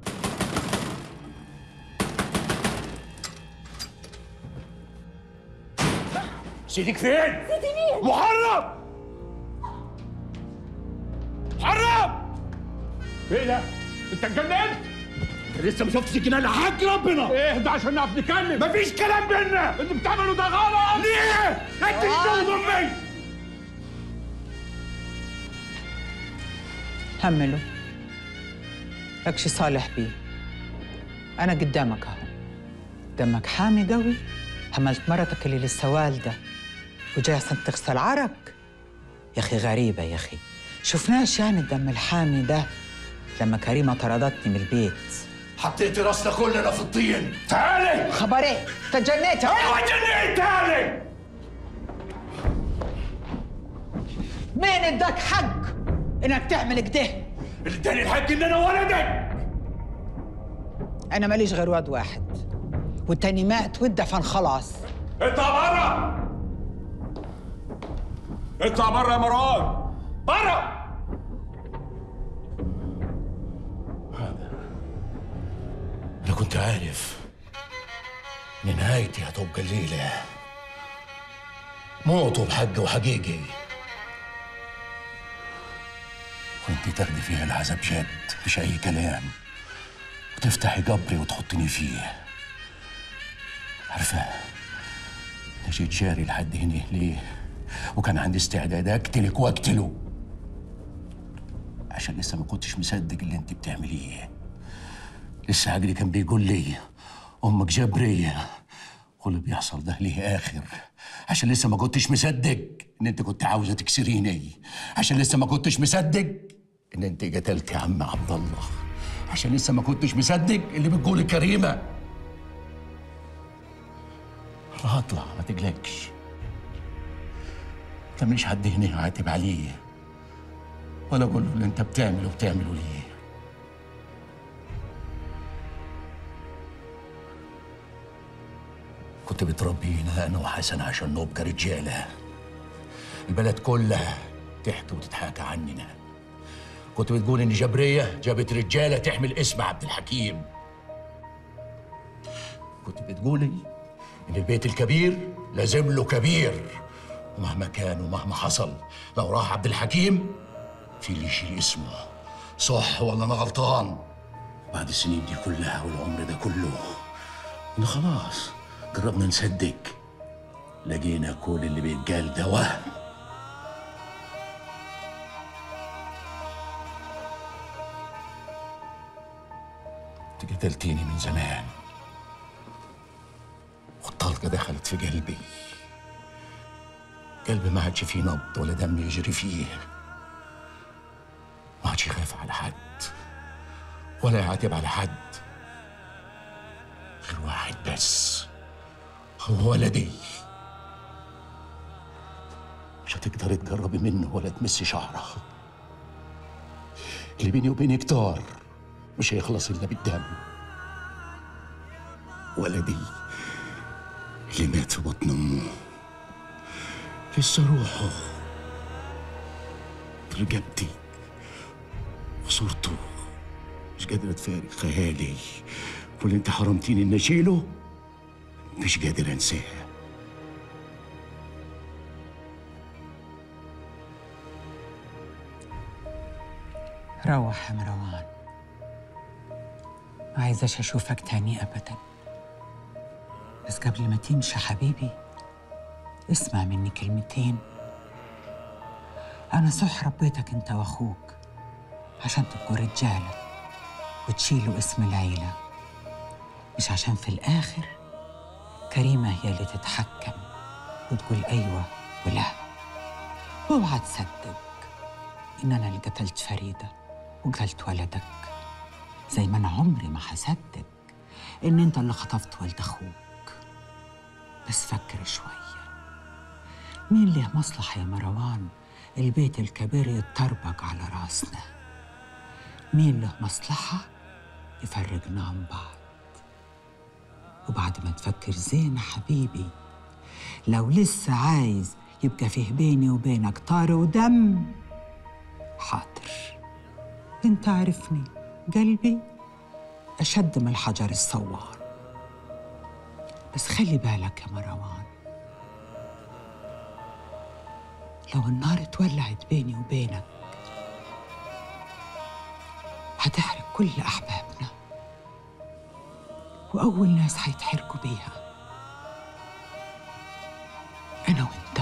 سيدك فين؟ سيدي مين؟ محرم محرم ايه ده؟ انت اتجننت؟ لسه ما شفتش الجنان حق ربنا ايه ده عشان نعرف نتكلم مفيش كلام بينا اللي بتعمله ده غلط ليه؟ انت تشوف امي همله لكش صالح بيه أنا قدامك أهو دمك حامي قوي حملت مرتك اللي لسه والدة وجاي عشان تغسل عرق يا أخي غريبة يا أخي شفناش يعني الدم الحامي ده لما كريمة طردتني من البيت حطيتي راسنا كلنا في الطين تعالي خبر ايه؟ تجنيت ايوه جنيت تعالي مين اداك حق انك تعمل كده؟ اللي اداني الحق ان انا ولدك انا ماليش غير واد واحد والتاني مات واتدفن خلاص اطلع بره اطلع بره يا مروان بره انا كنت عارف ان نهايتي هتبقى الليله موت بحق وحقيقي وانت تاخدي فيها العذاب جد مش اي كلام وتفتحي قبري وتحطني فيه عارفه انا جيت شاري لحد هنا ليه وكان عندي استعداد اقتلك واقتله عشان لسه ما كنتش مصدق اللي انت بتعمليه لسه عقلي كان بيقول لي امك جبريه واللي بيحصل ده ليه اخر عشان لسه ما كنتش مصدق ان انت كنت عاوزه تكسريني عشان لسه ما كنتش مصدق ان انت قتلتي عم عبد الله عشان لسه ما كنتش مصدق اللي بتقولي كريمه انا هطلع ما تقلقش انت مش حد هنا عاتب عليه ولا اقول له اللي انت بتعمله بتعمله ليه كنت بتربينا انا وحسن عشان نبقى رجاله البلد كلها تحكي وتتحاكى عننا كنت بتقول ان جبريه جابت رجاله تحمل اسم عبد الحكيم كنت بتقولي ان البيت الكبير لازم له كبير ومهما كان ومهما حصل لو راح عبد الحكيم في اللي يشيل اسمه صح ولا انا غلطان بعد السنين دي كلها والعمر ده كله إن خلاص جربنا نصدق لقينا كل اللي بيتقال ده وهم انت قتلتيني من زمان والطلقة دخلت في قلبي قلبي ما عادش فيه نبض ولا دم يجري فيه ما عادش يخاف على حد ولا يعاتب على حد غير واحد بس هو ولدي مش هتقدري تقربي منه ولا تمسي شعره اللي بيني وبينك دار مش هيخلص الا بالدم ولدي اللي مات في بطن امه لسه روحه في رقبتي وصورته مش قادر اتفارق خيالي واللي انت حرمتيني اني اشيله مش قادر انساه روح يا مروان ما عايزاش اشوفك تاني ابدا بس قبل ما تمشي حبيبي اسمع مني كلمتين انا صح ربيتك انت واخوك عشان تبقوا رجاله وتشيلوا اسم العيله مش عشان في الآخر كريمة هي اللي تتحكم وتقول أيوة ولا واوعى تصدق إن أنا اللي قتلت فريدة وقتلت ولدك زي ما أنا عمري ما هصدق إن أنت اللي خطفت ولد أخوك بس فكر شوية مين له مصلحة يا مروان البيت الكبير يتطربق على راسنا مين له مصلحة يفرقنا عن بعض وبعد ما تفكر زين يا حبيبي لو لسه عايز يبقى فيه بيني وبينك طار ودم حاضر انت عارفني قلبي أشد من الحجر الصوار بس خلي بالك يا مروان لو النار اتولعت بيني وبينك هتحرق كل أحبابنا وأول ناس هيتحركوا بيها أنا وأنت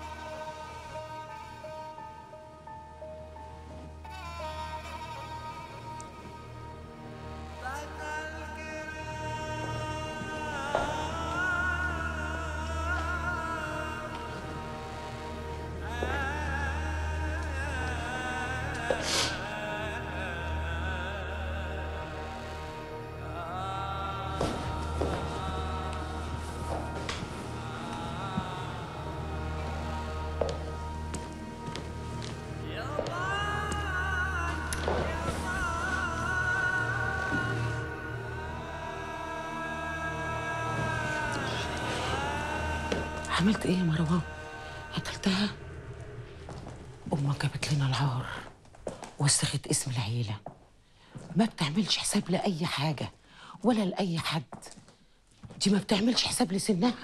عملت ايه يا مروان قتلتها امك جابت لنا العار وسخت اسم العيله ما بتعملش حساب لاي حاجه ولا لاي حد دي ما بتعملش حساب لسنها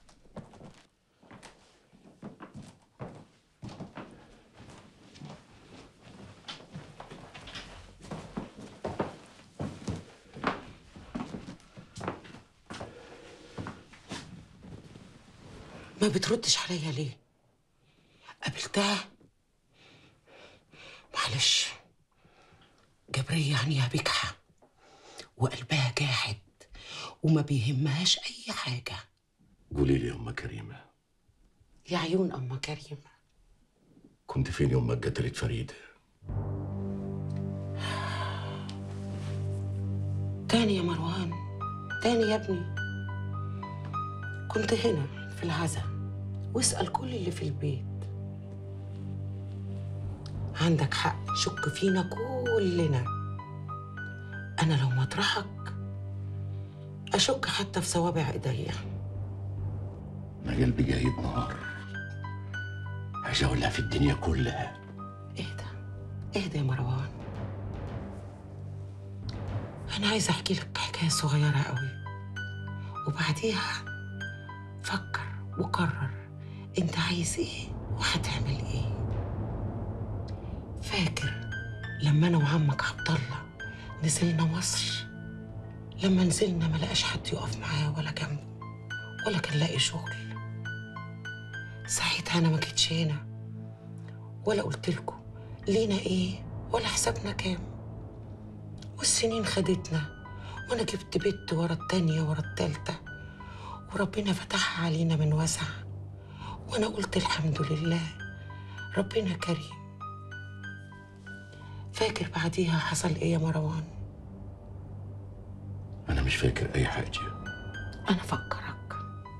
ما بتردش عليا ليه قابلتها معلش جبرية عينيها بجحة وقلبها جاحد وما بيهمهاش أي حاجة قولي لي يا ام كريمه يا عيون أما كريمة كنت فين يوم ما قتلت فريده تاني يا مروان تاني يا ابني كنت هنا في العزا واسأل كل اللي في البيت عندك حق شك فينا كلنا أنا لو مطرحك أشك حتى في صوابع إيديا انا قلبي جايب نار عايز اقولها في الدنيا كلها اهدى يا مروان أنا عايزة أحكي لك حكاية صغيرة قوي وبعديها فكر وقرر أنت عايز إيه وهتعمل إيه فاكر لما أنا وعمك عبد الله نزلنا مصر لما نزلنا ما لقاش حد يقف معاه ولا جنبه ولا كان لاقي شغل ساعتها أنا ما جيتش هنا ولا قلت لكم لينا إيه ولا حسابنا كام والسنين خدتنا وانا جبت بنت ورا التانية ورا التالتة وربنا فتحها علينا من وسع وانا قلت الحمد لله ربنا كريم فاكر بعديها حصل ايه يا مروان انا مش فاكر اي حاجه انا فكرك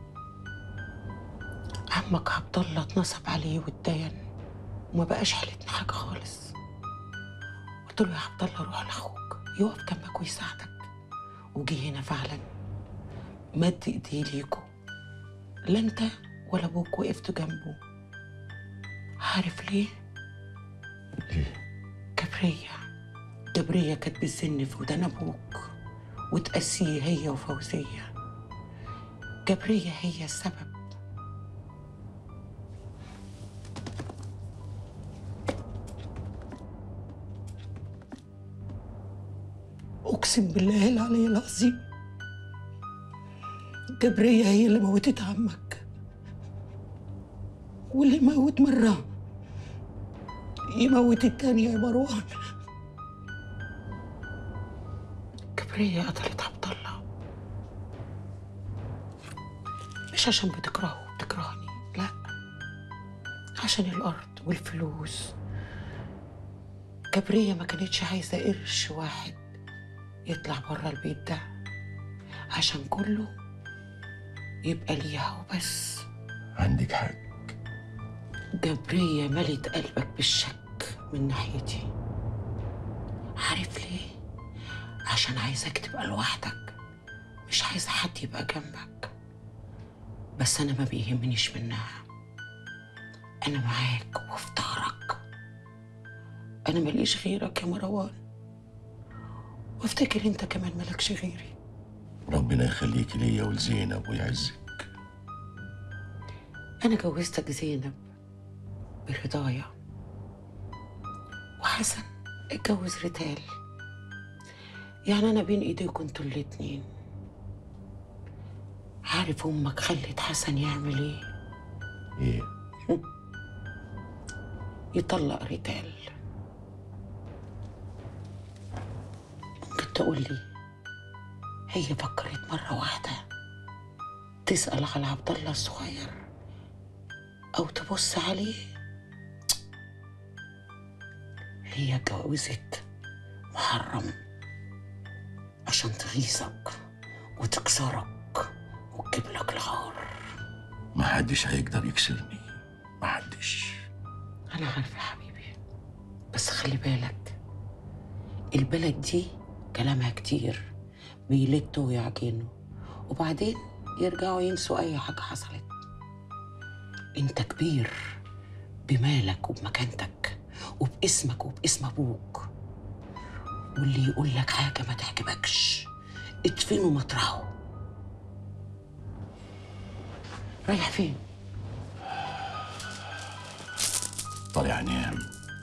عمك عبد الله اتنصب عليه واتدين وما بقاش حالتنا حاجه خالص قلت له يا عبد الله روح لاخوك يقف جنبك ويساعدك وجي هنا فعلا مد ايديه ليكوا لا انت ولا ابوك وقفتوا جنبه عارف ليه؟ ليه؟ جبرية جبرية كانت بتزن في ودان ابوك وتقسيه هي وفوزية جبرية هي السبب أقسم بالله العلي العظيم جبرية هي اللي موتت عمك واللي موت مرة يموت التانية يا مروان جبرية قتلت عبد الله مش عشان بتكرهه وبتكرهني لا عشان الأرض والفلوس جبرية ما كانتش عايزة قرش واحد يطلع بره البيت ده عشان كله يبقى ليها وبس عندك حق جبرية ملت قلبك بالشك من ناحيتي عارف ليه؟ عشان عايزك تبقى لوحدك مش عايزة حد يبقى جنبك بس أنا ما بيهمنيش منها أنا معاك وفي ظهرك أنا ماليش غيرك يا مروان وافتكر أنت كمان مالكش غيري ربنا يخليك ليا ولزينب ويعزك أنا جوزتك زينب برضايا وحسن اتجوز ريتال يعني أنا بين إيديكم انتوا الاتنين عارف أمك خلت حسن يعمل إيه؟ إيه؟ يطلق ريتال ممكن تقول لي هي فكرت مرة واحدة تسأل على عبد الله الصغير أو تبص عليه هي اتجوزت محرم عشان تغيظك وتكسرك وتجيب لك العار ما حدش هيقدر يكسرني ما حدش أنا عارفة يا حبيبي بس خلي بالك البلد دي كلامها كتير بيلتوا ويعجنوا وبعدين يرجعوا ينسوا أي حاجة حصلت أنت كبير بمالك وبمكانتك وباسمك وباسم أبوك واللي يقول لك حاجة ما تعجبكش ادفنه مطرحه رايح فين؟ طالع انام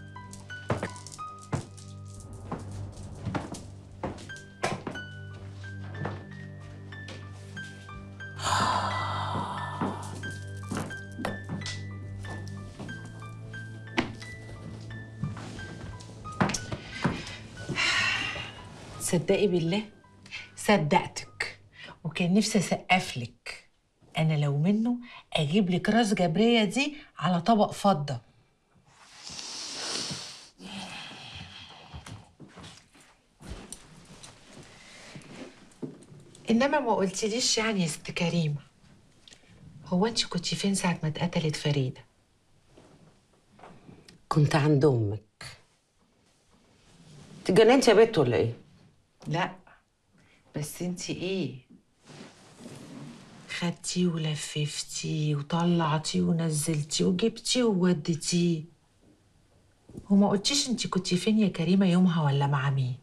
صدقي بالله صدقتك وكان نفسي اسقف لك انا لو منه اجيب لك راس جبريه دي على طبق فضه انما ما قلتليش يعني يا ست كريمه هو انت كنت فين ساعه ما اتقتلت فريده كنت عند أمك اتجننت يا بت ولا إيه؟ لا بس انت ايه خدتي ولففتي وطلعتي ونزلتي وجبتي ووديتيه وما قلتيش انت كنت فين يا كريمه يومها ولا مع مين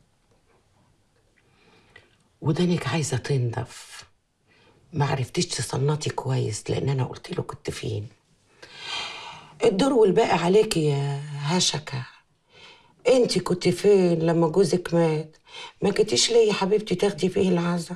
ودانك عايزة تنضف ما عرفتيش تصنطي كويس لأن أنا قلت له كنت فين الدور والباقي عليكي يا هشكة انت كنت فين لما جوزك مات ما جيتيش ليه يا حبيبتي تاخدي فيه العزا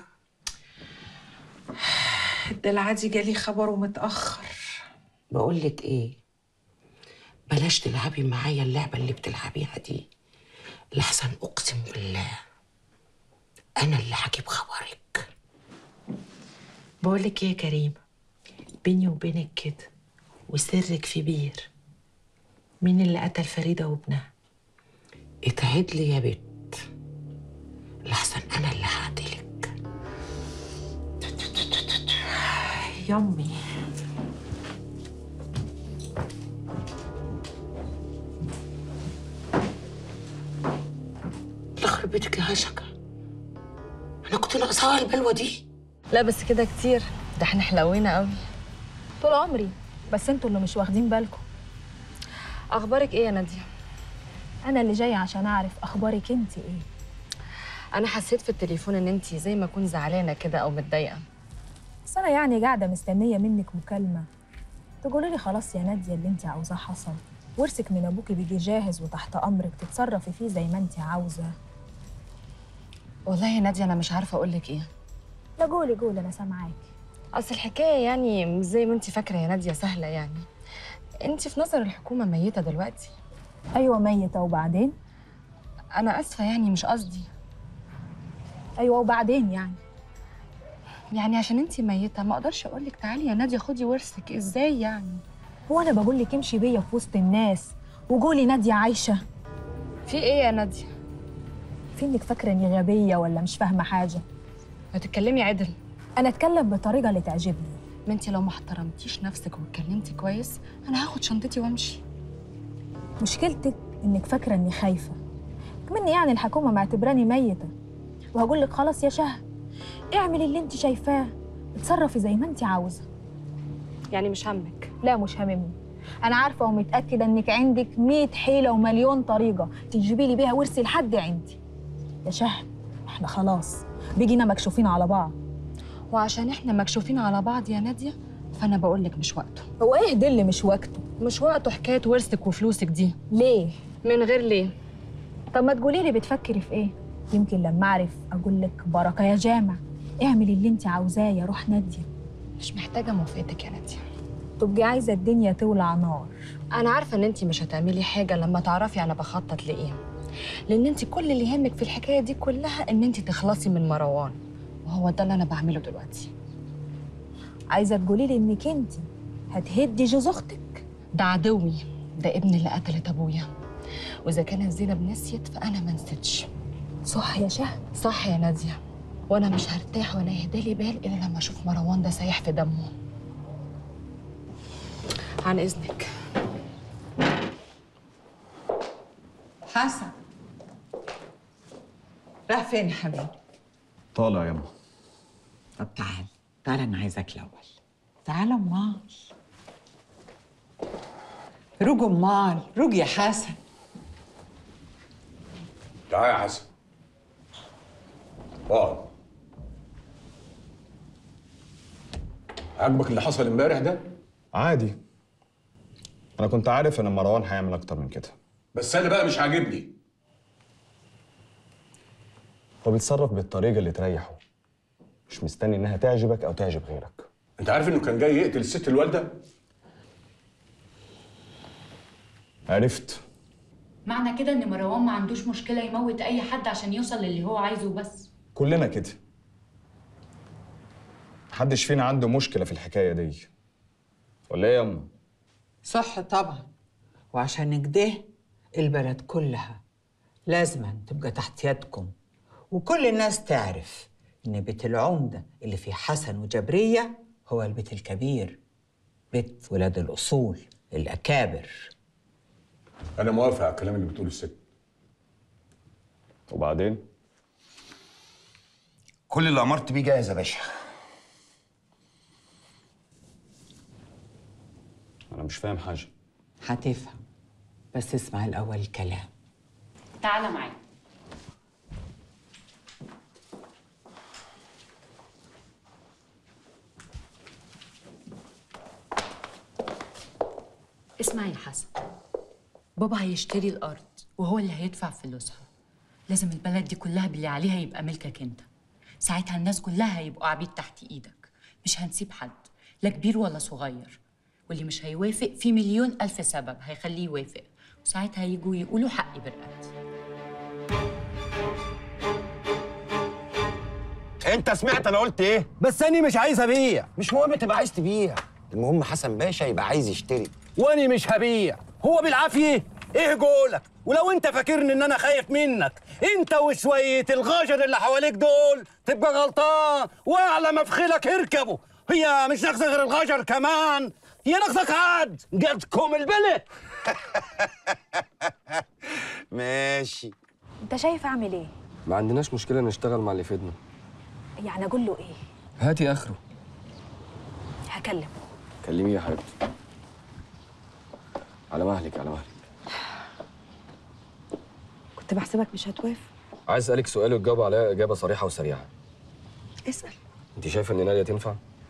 ده العادي جالي خبره متأخر بقول لك ايه بلاش تلعبي معايا اللعبة اللي بتلعبيها دي لحسن اقسم بالله انا اللي هجيب خبرك بقولك ايه يا كريمة بيني وبينك كده وسرك في بير مين اللي قتل فريدة وابنها اتعد لي يا بت لحسن انا اللي هقتلك يمي يخرب بيتك يا هشكة انا كنت ناقصاها البلوة دي لا بس كده كتير ده احنا حلوينا قوي طول عمري بس انتوا اللي مش واخدين بالكم اخبارك ايه يا ناديه انا اللي جايه عشان اعرف اخبارك انت ايه انا حسيت في التليفون ان انت زي ما اكون زعلانه كده او متضايقه بس انا يعني قاعده مستنيه منك مكالمه تقولي لي خلاص يا ناديه اللي انت عاوزاه حصل ورثك من ابوكي بيجي جاهز وتحت امرك تتصرفي فيه زي ما انت عاوزه والله يا ناديه انا مش عارفه اقول لك ايه لا قولي قولي انا سامعاكي اصل الحكايه يعني مش زي ما انت فاكره يا ناديه سهله يعني انت في نظر الحكومه ميته دلوقتي ايوه ميته وبعدين انا اسفه يعني مش قصدي ايوه وبعدين يعني يعني عشان انت ميته ما اقدرش اقول لك تعالي يا ناديه خدي ورثك ازاي يعني هو انا بقول لك امشي بيا في وسط الناس وقولي ناديه عايشه في ايه يا ناديه في انك فاكره اني غبيه ولا مش فاهمه حاجه هتتكلمي عدل انا اتكلم بالطريقه اللي تعجبني ما انت لو ما احترمتيش نفسك واتكلمتي كويس انا هاخد شنطتي وامشي مشكلتك انك فاكره اني خايفه كمان يعني الحكومه معتبراني ميته وهقول لك خلاص يا شهد اعملي اللي انت شايفاه اتصرفي زي ما انت عاوزه يعني مش همك لا مش هاممني انا عارفه ومتاكده انك عندك 100 حيله ومليون طريقه تجيبي لي بيها ورثي لحد عندي يا شهد احنا خلاص بيجينا مكشوفين على بعض وعشان احنا مكشوفين على بعض يا ناديه فانا بقول لك مش وقته هو ايه ده اللي مش وقته مش وقته حكايه ورثك وفلوسك دي ليه من غير ليه طب ما تقولي لي بتفكري في ايه يمكن لما اعرف اقول لك بركه يا جامع اعملي اللي انت عاوزاه يا روح ناديه مش محتاجه موافقتك يا ناديه تبقي عايزه الدنيا تولع نار انا عارفه ان انت مش هتعملي حاجه لما تعرفي انا بخطط لايه لان انت كل اللي يهمك في الحكايه دي كلها ان انت تخلصي من مروان وهو ده اللي انا بعمله دلوقتي عايزه تقولي لي انك انت هتهدي جوز اختك ده عدوي ده ابن اللي قتلت ابويا واذا كانت زينب نسيت فانا ما نسيتش صح يا شهد صح يا ناديه وانا مش هرتاح ولا يهدالي بال الا لما اشوف مروان ده سايح في دمه عن اذنك حسن راح فين حبيبي طالع يا أما طب تعال تعال انا عايزك الاول تعال امال رج امال رج يا حسن تعال يا حسن اقعد عاجبك اللي حصل امبارح ده؟ عادي أنا كنت عارف إن مروان هيعمل أكتر من كده بس انا بقى مش عاجبني هو بيتصرف بالطريقة اللي تريحه مش مستني إنها تعجبك أو تعجب غيرك انت عارف انه كان جاي يقتل الست الوالده؟ عرفت معنى كده ان مروان ما عندوش مشكله يموت اي حد عشان يوصل للي هو عايزه بس كلنا كده محدش فينا عنده مشكلة في الحكاية دي ولا إيه يا أما؟ صح طبعا وعشان كده البلد كلها لازما تبقى تحت يدكم وكل الناس تعرف ان بيت العمدة اللي فيه حسن وجبرية هو البيت الكبير بيت ولاد الأصول الأكابر انا موافق على الكلام اللي بتقوله الست وبعدين؟ كل اللي امرت بيه جاهز يا باشا أنا مش فاهم حاجة هتفهم بس اسمع الأول الكلام تعالى معايا اسمع يا حسن بابا هيشتري الأرض وهو اللي هيدفع فلوسها لازم البلد دي كلها باللي عليها يبقى ملكك انت ساعتها الناس كلها هيبقوا عبيد تحت ايدك مش هنسيب حد لا كبير ولا صغير واللي مش هيوافق في مليون ألف سبب هيخليه يوافق وساعتها يجوا يقولوا حقي برقبتي انت سمعت انا قلت ايه بس انا مش عايز ابيع مش مهم تبقى عايز تبيع المهم حسن باشا يبقى عايز يشتري وانا مش هبيع هو بالعافيه ايه جولك ولو انت فاكرني ان انا خايف منك انت وشويه الغجر اللي حواليك دول تبقى غلطان واعلى مفخلك اركبه هي مش ناقصه غير الغجر كمان هي ناقصك عاد قدكم البلد ماشي انت شايف اعمل ايه ما عندناش مشكله نشتغل مع اللي يفيدنا يعني اقول له ايه هاتي اخره هكلم كلميه يا حبيبتي على مهلك على مهلك كنت بحسبك مش هتوافق عايز اسالك سؤال وتجاوب عليه اجابه صريحه وسريعه اسال انت شايفه ان ناديه تنفع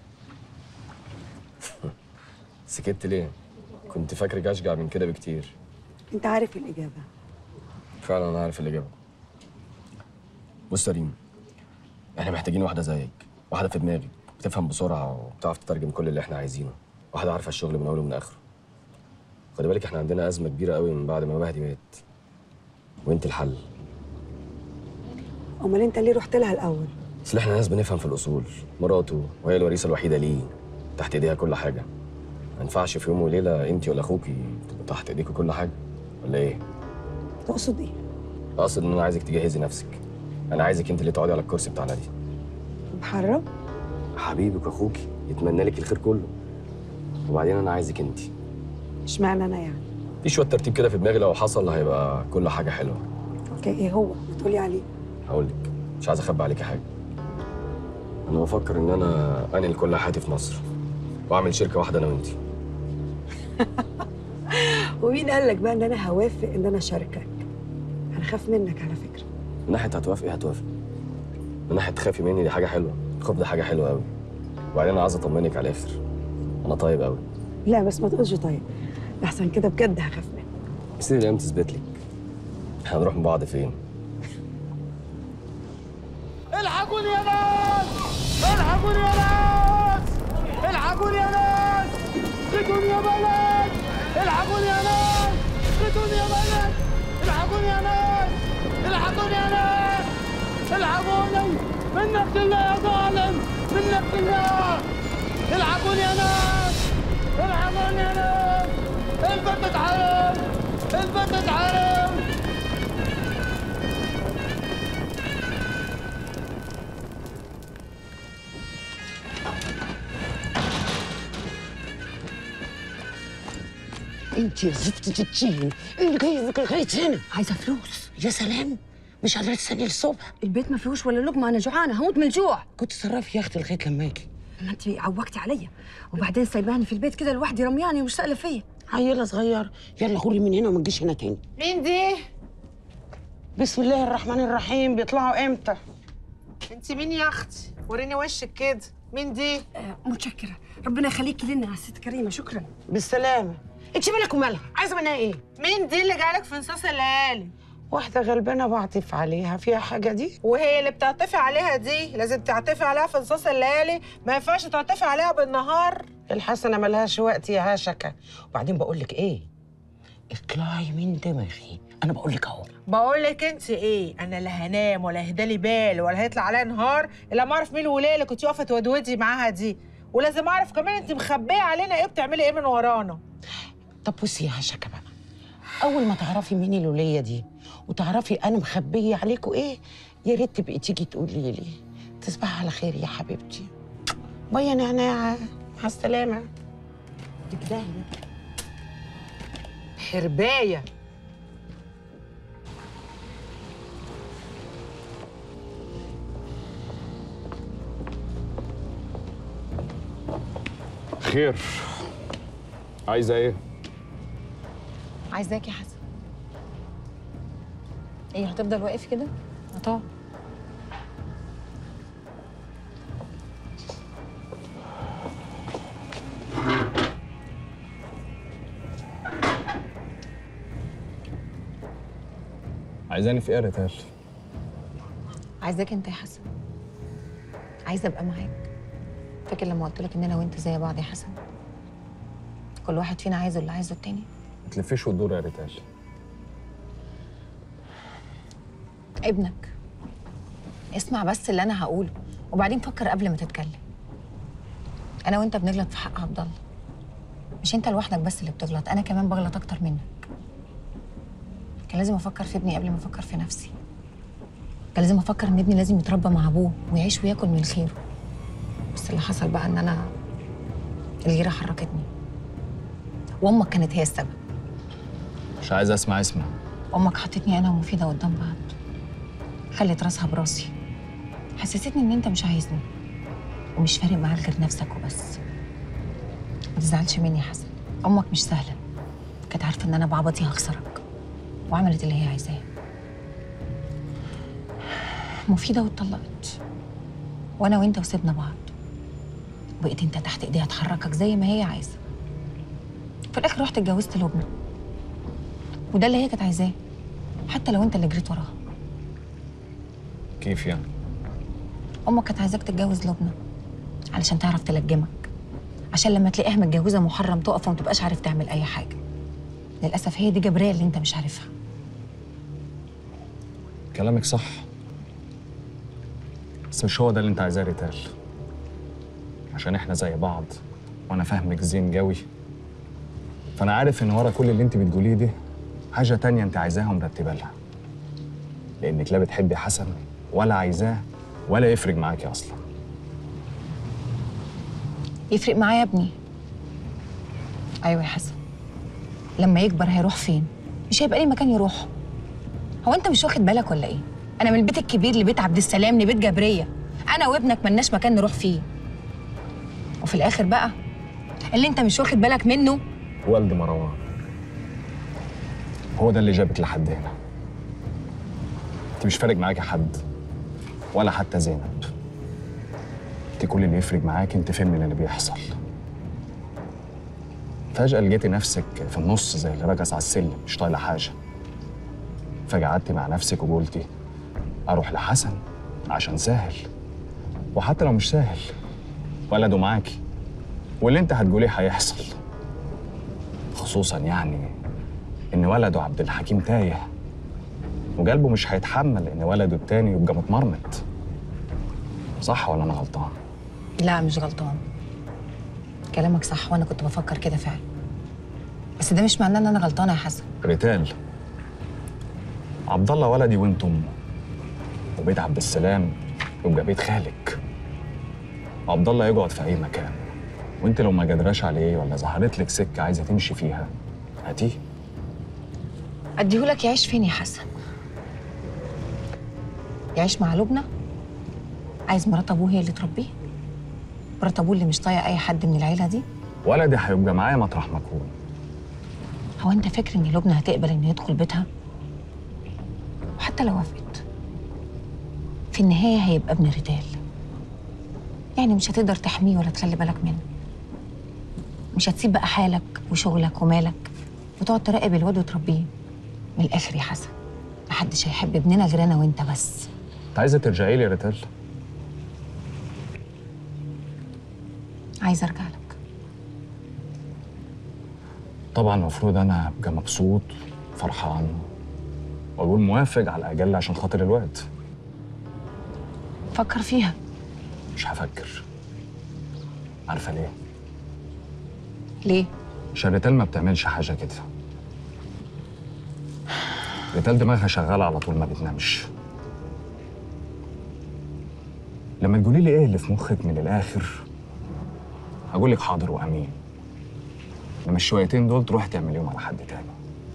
سكت ليه كنت فاكرك اشجع من كده بكتير انت عارف الاجابه فعلا انا عارف الاجابه بص يا ريم احنا محتاجين واحده زيك واحده في دماغي بتفهم بسرعه وبتعرف تترجم كل اللي احنا عايزينه واحده عارفه الشغل من اوله من اخره خدي بالك احنا عندنا ازمه كبيره قوي من بعد ما مهدي مات وانت الحل امال انت ليه رحت لها الاول اصل احنا ناس بنفهم في الاصول مراته وهي الوريثه الوحيده ليه تحت ايديها كل حاجه ما ينفعش في يوم وليله انت ولا اخوكي تبقوا تحت ايديكوا كل حاجه ولا ايه تقصد ايه؟ اقصد ان انا عايزك تجهزي نفسك انا عايزك انت اللي تقعدي على الكرسي بتاعنا دي محرم؟ حبيبك واخوكي يتمنى لك الخير كله وبعدين انا عايزك انت اشمعنى انا يعني؟ في شويه ترتيب كده في دماغي لو حصل هيبقى كل حاجه حلوه اوكي ايه هو؟ ما تقولي عليه هقول لك مش عايز اخبي عليكي حاجه انا بفكر ان انا انقل كل حياتي في مصر واعمل شركه واحده انا وانتي ومين قال لك بقى ان انا هوافق ان انا اشاركك؟ انا خاف منك على فكره من ناحيه هتوافقي هتوافقي من ناحيه تخافي مني دي حاجه حلوه الخوف ده حاجه حلوه قوي وبعدين انا عايز اطمنك على الاخر انا طيب قوي لا بس ما تقولش طيب احسن كده بجد هخاف منك بس دي الايام تثبت لك احنا هنروح من بعض فين الحقوني يا ناس الحقوني يا ناس الحقوني يا ناس خدوني يا بلد الحقوني يا ناس خدوني يا بلد الحقوني يا ناس الحقوني يا ناس الحقوني منك لله يا ظالم منك لله الحقوني يا ناس الحقوني يا ناس البت اتحرم البت اتحرم انت يا زفت التين ايه اللي جايبك لغايه هنا عايزه فلوس يا سلام مش قادره تستني للصبح البيت ما فيهوش ولا لقمه انا جوعانه هموت من الجوع كنت تصرفي يا اختي لغايه لما اجي ما انت عوجتي عليا وبعدين سايباني في البيت كده لوحدي رمياني ومش سائله فيا عيله صغير يلا غوري من هنا وما تجيش هنا تاني مين دي؟ بسم الله الرحمن الرحيم بيطلعوا امتى انت مين يا اختي؟ وريني وشك كده مين دي؟ آه متشكره ربنا يخليكي لنا يا ست كريمه شكرا بالسلامه انت مالك ومالها عايزه منها ايه مين دي اللي جالك في نصاص الليالي؟ واحده غلبانه بعطف عليها فيها حاجه دي وهي اللي بتعطفي عليها دي لازم تعطفي عليها في نصاص الليالي ما ينفعش تعطفي عليها بالنهار الحسنه ملهاش وقت يا هشكه وبعدين بقول لك ايه اطلعي من دماغي انا بقول لك اهو بقول لك انت ايه انا لا هنام ولا هدالي بال ولا هيطلع عليا نهار الا ما اعرف مين الولايه اللي كنت واقفه تودودي معاها دي ولازم اعرف كمان انت مخبيه علينا ايه بتعملي ايه من ورانا طب بصي يا هشكه بقى اول ما تعرفي مين الوليه دي وتعرفي انا مخبيه عليكوا ايه يا ريت تبقي تيجي تقولي لي تصبحي على خير يا حبيبتي باي يا نعناع مع السلامه دي كده حربايه خير عايزه ايه عايزاك يا حسن ايه هتفضل واقف كده؟ طبعا عايزاني في ايه يا ريتال عايزاك انت يا حسن عايزه ابقى معاك فاكر لما قلت لك ان انا وانت زي بعض يا حسن كل واحد فينا عايز اللي عايزه التاني ما تلفيش وتدور يا ريتال ابنك اسمع بس اللي انا هقوله وبعدين فكر قبل ما تتكلم انا وانت بنغلط في حق عبد الله مش انت لوحدك بس اللي بتغلط انا كمان بغلط اكتر منك كان لازم افكر في ابني قبل ما افكر في نفسي كان لازم افكر ان ابني لازم يتربى مع ابوه ويعيش وياكل من خيره بس اللي حصل بقى ان انا الغيره حركتني وامك كانت هي السبب مش عايز اسمع اسمع امك حطتني انا ومفيده قدام بعض خلت راسها براسي حسستني ان انت مش عايزني ومش فارق معاك غير نفسك وبس ما تزعلش مني يا حسن امك مش سهله كانت عارفه ان انا بعبطي هخسرك وعملت اللي هي عايزاه مفيده واتطلقت وانا وانت وسيبنا بعض بقيت انت تحت ايديها تحركك زي ما هي عايزه في الاخر رحت اتجوزت لبنى وده اللي هي كانت عايزاه حتى لو انت اللي جريت وراها كيف يعني امك كانت عايزاك تتجوز لبنى علشان تعرف تلجمك عشان لما تلاقيها متجوزه محرم تقف وما تبقاش عارف تعمل اي حاجه للاسف هي دي جبريه اللي انت مش عارفها كلامك صح بس مش هو ده اللي انت عايزاه يا ريتال عشان احنا زي بعض وانا فاهمك زين جوي فانا عارف ان ورا كل اللي انت بتقوليه دي حاجه تانية انت عايزاها ومرتبه لها لانك لا بتحبي حسن ولا عايزاه ولا يفرق معاكي اصلا يفرق معايا يا ابني ايوه يا حسن لما يكبر هيروح فين مش هيبقى ليه مكان يروح هو انت مش واخد بالك ولا ايه انا من البيت الكبير لبيت عبد السلام لبيت جبريه انا وابنك ملناش مكان نروح فيه وفي الاخر بقى اللي انت مش واخد بالك منه والد مروان هو ده اللي جابك لحد هنا انت مش فارق معاكي حد ولا حتى زينب انت كل اللي يفرق معاك انت فين من اللي بيحصل فجأة لقيتي نفسك في النص زي اللي رجس على السلم مش طايلة حاجة فجأة قعدتي مع نفسك وقلتي أروح لحسن عشان سهل وحتى لو مش سهل ولده معاكي واللي انت هتقوليه هيحصل خصوصا يعني ان ولده عبد الحكيم تايه وقلبه مش هيتحمل ان ولده التاني يبقى متمرمط صح ولا انا غلطان لا مش غلطان كلامك صح وانا كنت بفكر كده فعلا بس ده مش معناه ان انا غلطانه يا حسن ريتال عبد الله ولدي وانت امه وبيت عبد السلام يبقى بيت خالك وعبد الله يقعد في اي مكان وانت لو ما قدراش عليه ولا ظهرت لك سكه عايزه تمشي فيها هاتيه اديهولك يعيش فين يا حسن يعيش مع لبنى عايز مرات ابوه هي اللي تربيه مرات ابوه اللي مش طايقه اي حد من العيله دي ولدي هيبقى معايا مطرح ما اكون هو انت فاكر ان لبنى هتقبل انه يدخل بيتها وحتى لو وافقت في النهايه هيبقى ابن رجال يعني مش هتقدر تحميه ولا تخلي بالك منه مش هتسيب بقى حالك وشغلك ومالك وتقعد تراقب الواد وتربيه من الاخر يا حسن محدش هيحب ابننا غير انا وانت بس انت عايزه ترجعي لي يا ريتال عايزه ارجع لك طبعا المفروض انا ابقى مبسوط فرحان واقول موافق على الاقل عشان خاطر الوقت فكر فيها مش هفكر عارفه ليه ليه عشان ريتال ما بتعملش حاجه كده ريتال دماغها شغاله على طول ما بتنامش لما تقولي لي ايه اللي في مخك من الاخر هقول لك حاضر وامين لما الشويتين دول تروحي تعمليهم على حد تاني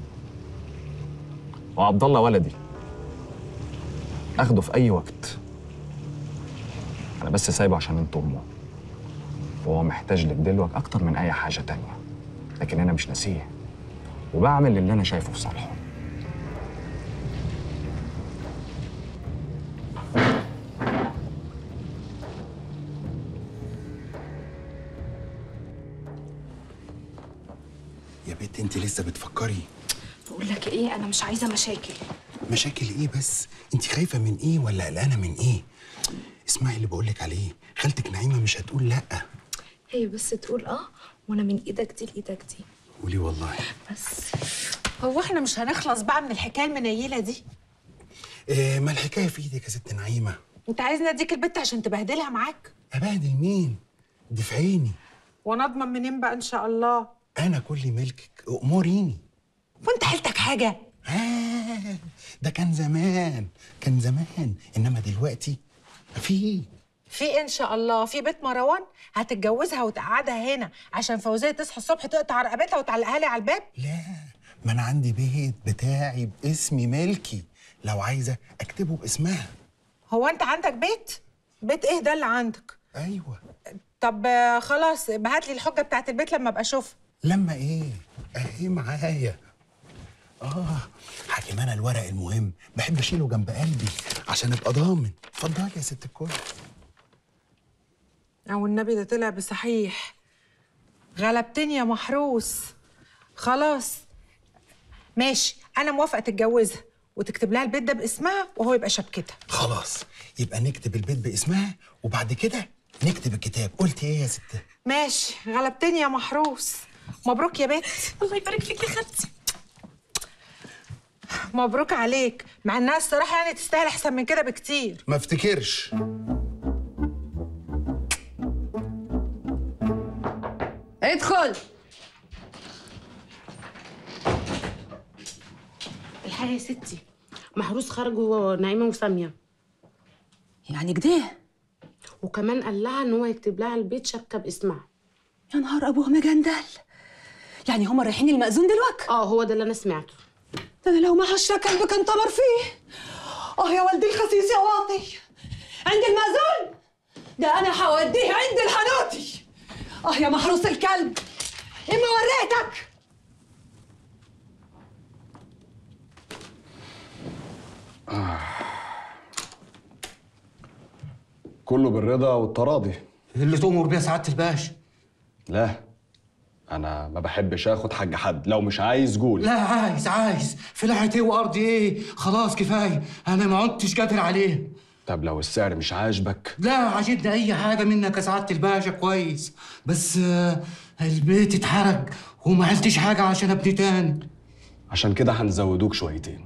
وعبد الله ولدي اخده في اي وقت انا بس سايبه عشان انت امه وهو محتاج لك دلوقتي اكتر من اي حاجه تانية لكن انا مش ناسيه وبعمل اللي انا شايفه في صالحه يا بنت انت لسه بتفكري بقول لك ايه انا مش عايزه مشاكل مشاكل ايه بس انت خايفه من ايه ولا قلقانه من ايه اسمعي اللي بقولك عليه خالتك نعيمه مش هتقول لا هي بس تقول اه وانا من ايدك دي لايدك دي قولي والله بس هو احنا مش هنخلص بقى من الحكايه المنيله دي إيه ما الحكايه في ايدك يا ست نعيمه انت عايزني اديك البت عشان تبهدلها معاك ابهدل مين دي في عيني وانا اضمن منين بقى ان شاء الله انا كل ملكك اموريني وانت حيلتك حاجه آه ده كان زمان كان زمان انما دلوقتي في في إيه ان شاء الله في بيت مروان هتتجوزها وتقعدها هنا عشان فوزيه تصحى الصبح تقطع رقبتها وتعلقها لي على الباب ما انا عندي بيت بتاعي باسمي ملكي لو عايزه اكتبه باسمها هو انت عندك بيت بيت ايه ده اللي عندك ايوه طب آه، خلاص هات لي الحجه بتاعت البيت لما ابقى اشوفها لما ايه اهي معايا اه حاكم انا الورق المهم بحب اشيله جنب قلبي عشان ابقى ضامن اتفضلي يا ست الكل او النبي ده طلع بصحيح غلبتني يا محروس خلاص ماشي انا موافقه تتجوزها وتكتب لها البيت ده باسمها وهو يبقى شبكتها خلاص يبقى نكتب البيت باسمها وبعد كده نكتب الكتاب قلت ايه يا ست ماشي غلبتني يا محروس مبروك يا بت الله يبارك فيك يا خالتي مبروك عليك مع انها الصراحه يعني تستاهل احسن من كده بكتير ما افتكرش ادخل الحقيقة يا ستي محروس خرج هو نعيمة وسامية يعني كده وكمان قال لها ان هو يكتب لها البيت شبكة باسمها يا نهار ابوها مجندل يعني هما رايحين المأذون دلوقتي اه هو ده اللي انا سمعته ده انا لو ما حشرة كلب كان طمر فيه اه يا والدي الخسيس يا واطي عند المأذون ده انا هوديه عند الحنوتي اه يا محروس الكلب اما وريتك كله بالرضا والتراضي اللي تؤمر بيها سعاده الباشا لا انا ما بحبش اخد حاج حد لو مش عايز قول لا عايز عايز فلاحة ايه وارض ايه خلاص كفايه انا ما عدتش قادر عليه طب لو السعر مش عاجبك لا عجبني اي حاجه منك يا سعاده الباشا كويس بس آه، البيت اتحرق وما عملتش حاجه عشان ابني تاني عشان كده هنزودوك شويتين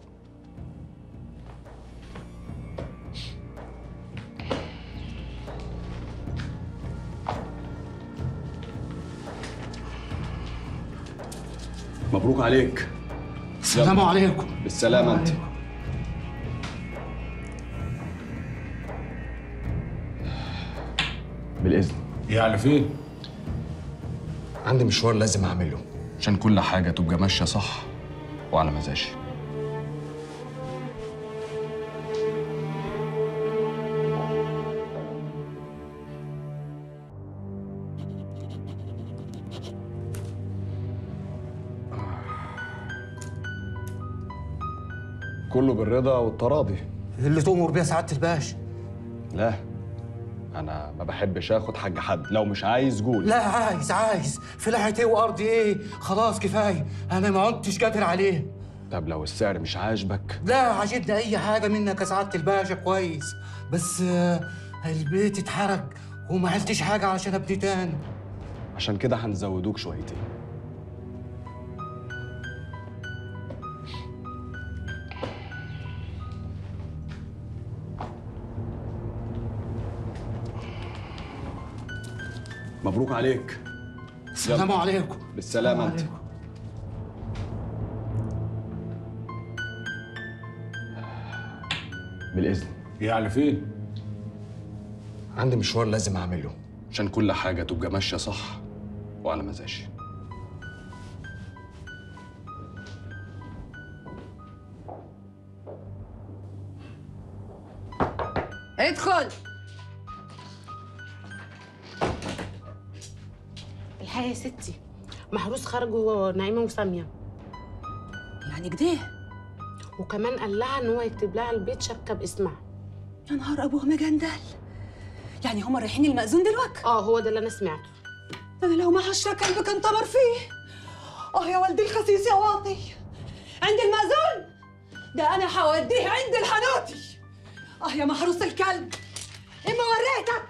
مبروك عليك السلام يلا. عليكم بالسلامة انت بالإذن يعني فين؟ عندي مشوار لازم أعمله عشان كل حاجة تبقى ماشية صح وعلى مزاجي كله بالرضا والتراضي اللي تؤمر بيها سعاده الباشا لا أنا ما بحبش آخد حاج حد لو مش عايز قول لا عايز عايز فلاحة ايه وارض ايه خلاص كفايه انا ما عدتش قادر عليه طب لو السعر مش عاجبك لا عجبني اي حاجه منك يا سعاده الباشا كويس بس آه، البيت اتحرق وما عملتش حاجه عشان ابني تاني عشان كده هنزودوك شويتين مبروك عليك السلام يلا. عليكم بالسلامة انت بالإذن يعني فين؟ عندي مشوار لازم أعمله عشان كل حاجة تبقى ماشية صح وعلى مزاجي ادخل الحقيقة يا ستي محروس خرج هو نعيمة وسامية يعني كده وكمان قال لها ان هو يكتب لها البيت شبكة باسمها يا نهار ابوها مجندل يعني هما رايحين المأذون دلوقتي اه هو ده اللي انا سمعته ده انا لو ما حشرة كلب كان طمر فيه اه يا والدي الخسيس يا واطي عند المأذون ده انا هوديه عند الحنوتي اه يا محروس الكلب اما وريتك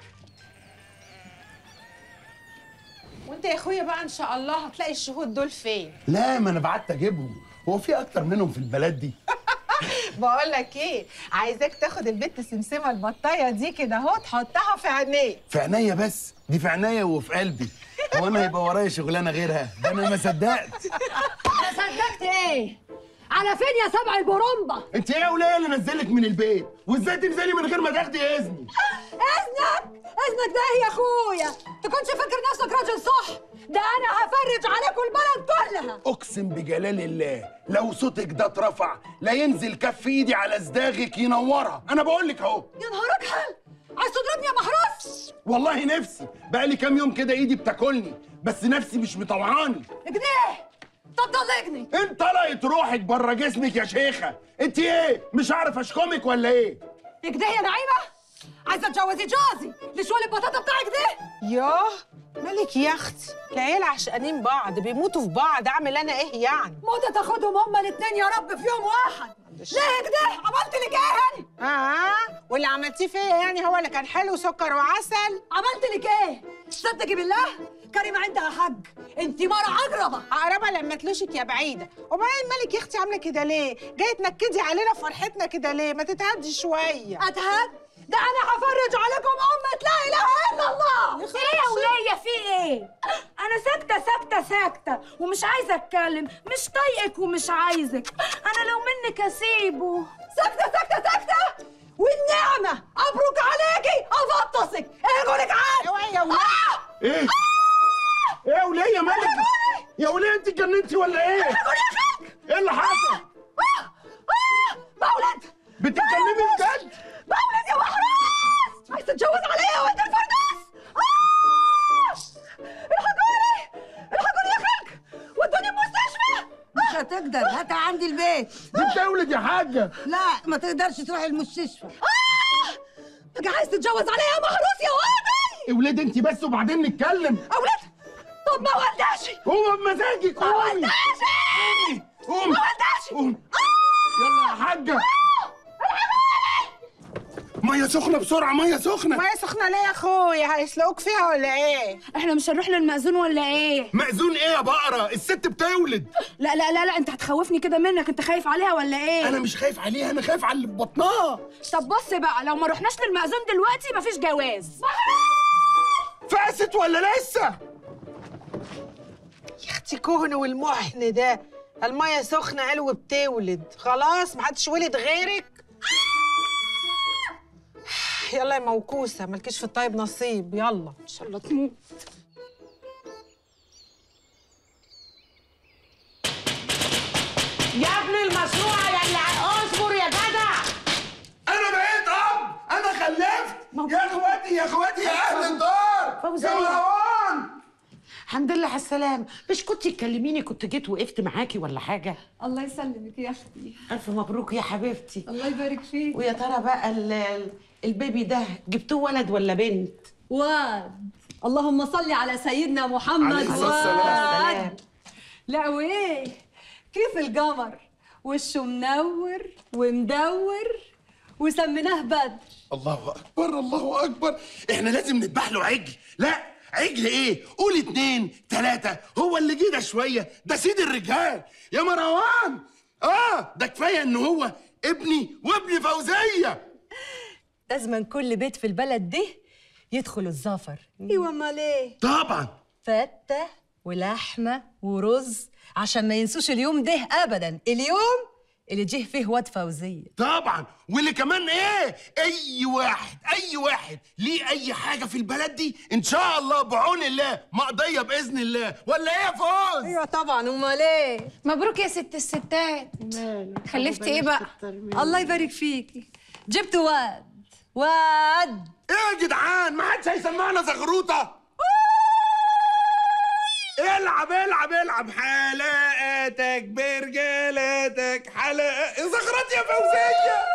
وانت يا اخويا بقى ان شاء الله هتلاقي الشهود دول فين لا ما انا بعت اجيبهم هو في اكتر منهم في البلد دي بقول لك ايه عايزاك تاخد البت سمسمه البطايه دي كده اهو تحطها في عينيك في عينيا بس دي في عينيا وفي قلبي هو انا هيبقى ورايا شغلانه غيرها ده انا ما صدقت انا صدقت ايه؟ على فين يا سبع البرمبة؟ انت ايه يا وليه اللي نزلك من البيت وازاي تنزلي من غير ما تاخدي اذني اذنك اذنك ده ايه يا اخويا؟ تكونش فاكر نفسك راجل صح ده انا هفرج عليكم البلد كلها اقسم بجلال الله لو صوتك ده اترفع لا ينزل كف ايدي على صداغك ينورها انا بقول لك اهو يا نهارك حل عايز تضربني يا محروس والله نفسي بقالي كام يوم كده ايدي بتاكلني بس نفسي مش مطوعاني كده طب طلقني انت طلقت روحك بره جسمك يا شيخه انت ايه مش عارف اشكمك ولا ايه كده يا نعيمة عايزة تجوزي جوزي لشوال البطاطا بتاعك ده ياه مالك يا اختي العيال عشقانين بعض بيموتوا في بعض اعمل انا ايه يعني موتة تاخدهم هما الاتنين يا رب في يوم واحد ليه كده عملت لك ايه هاني اه واللي عملتيه فيا يعني هو اللي كان حلو سكر وعسل عملت لك ايه صدقي بالله كريمة عندها حق انت مرة عقربة عقربة لما تلوشك يا بعيدة وبعدين مالك يا اختي عاملة كده ليه جاية تنكدي علينا فرحتنا كده ليه ما تتهدي شوية اتهد ده انا هفرج عليكم امة لا اله الا الله ايه يا ولية في ايه؟ انا انا ساكته ساكته ساكته ومش عايزه اتكلم مش طايقك ومش عايزك انا لو منك اسيبه ساكته ساكته ساكته والنعمه ابروك عليكي افطسك ايه قولك عاد اوعي يا ولاد ايه ايه يا وليه مالك يا وليه انت اتجننتي ولا ايه ايه اللي حصل مولد بتتكلمي بجد مولد يا محروس عايز تتجوز عليا وانت الفردوس آه! الحقوني الحقوني يا خلق ودوني المستشفى مش هتقدر هاتها عندي البيت دي بتولد يا حاجه لا ما تقدرش تروح المستشفى بقى عايز تتجوز عليا يا محروس يا ولدي يا ولاد انت بس وبعدين نتكلم اولاد طب ما ولداش هو بمزاجك ما قومي ولداش قومي ما ولداش قومي يلا يا حاجه ميه سخنه بسرعه ميه سخنه ميه سخنه ليه يا اخويا هيسلقوك فيها ولا ايه احنا مش هنروح للمأذون ولا ايه مأذون ايه يا بقره الست بتولد لا لا لا لا انت هتخوفني كده منك انت خايف عليها ولا ايه انا مش خايف عليها انا خايف على اللي في بطنها طب بص بقى لو ما رحناش للمأذون دلوقتي مفيش جواز فقست ولا لسه يا اختي كهن والمحن ده الميه سخنه علو بتولد خلاص محدش ولد غيرك يلا يا موكوسه مالكيش في الطيب نصيب يلا ان شاء الله تموت يا ابن المشروع يا اللي اصبر يا جدع انا بقيت اب انا خلفت يا اخواتي يا اختي يا اهل الدار فوزية. يا مروان الحمد لله على السلامة مش كنت تكلميني كنت جيت وقفت معاكي ولا حاجة الله يسلمك يا اختي ألف مبروك يا حبيبتي الله يبارك فيك ويا ترى بقى ال- ال- البيبي ده جبتوه ولد ولا بنت؟ واد اللهم صل على سيدنا محمد عليه الصلاة والسلام. واد لا وايه كيف القمر وشه منور ومدور وسميناه بدر الله اكبر الله اكبر احنا لازم نذبح له عجل لا عجل ايه قول اتنين تلاتة هو اللي جه ده شوية ده سيد الرجال يا مروان اه ده كفاية ان هو ابني وابن فوزية لازم كل بيت في البلد دي يدخل الزفر ايوه امال ايه طبعا فتة ولحمة ورز عشان ما ينسوش اليوم ده ابدا اليوم اللي جه فيه واد فوزية طبعا واللي كمان ايه اي واحد اي واحد ليه اي حاجة في البلد دي ان شاء الله بعون الله مقضية باذن الله ولا ايه يا فوز ايوه طبعا امال ايه مبروك يا ست الستات خلفتي ايه بقى الله يبارك فيكي جبت واد واد ايه يا جدعان ما حدش هيسمعنا زغروطه العب العب العب حلقاتك برجالاتك حلقة زغرات يا فوزية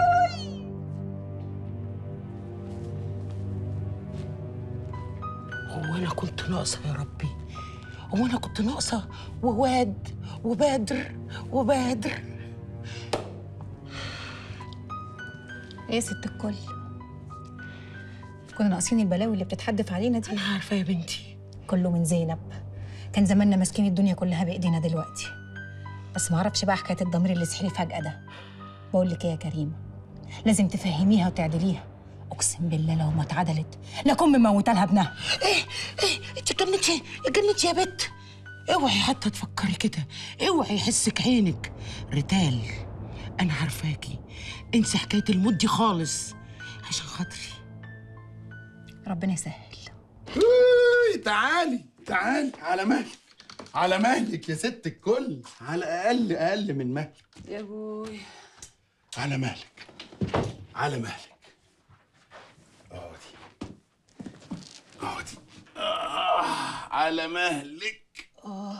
هو أنا كنت ناقصة يا ربي هو أنا كنت ناقصة وواد وبدر وبدر ايه يا ست الكل كنا ناقصين البلاوي اللي بتتحدف علينا دي عارفه يا بنتي كله من زينب كان زماننا ماسكين الدنيا كلها بايدينا دلوقتي بس ما اعرفش بقى حكايه الضمير اللي سحري فجاه ده بقول لك ايه يا كريمه لازم تفهميها وتعدليها اقسم بالله لو ما اتعدلت لكون مموته لها ابنها ايه ايه انت جنتي جنتي يا بت اوعي حتى تفكري كده اوعي يحسك عينك ريتال انا عارفاكي انسي حكايه الموت دي خالص عشان خاطري ربنا يسهل إيه، تعالي تعالي على مهلك على مهلك يا ست الكل على اقل اقل من مهلك يا ابوي على مهلك على مهلك اقعدي اقعدي آه على مهلك اه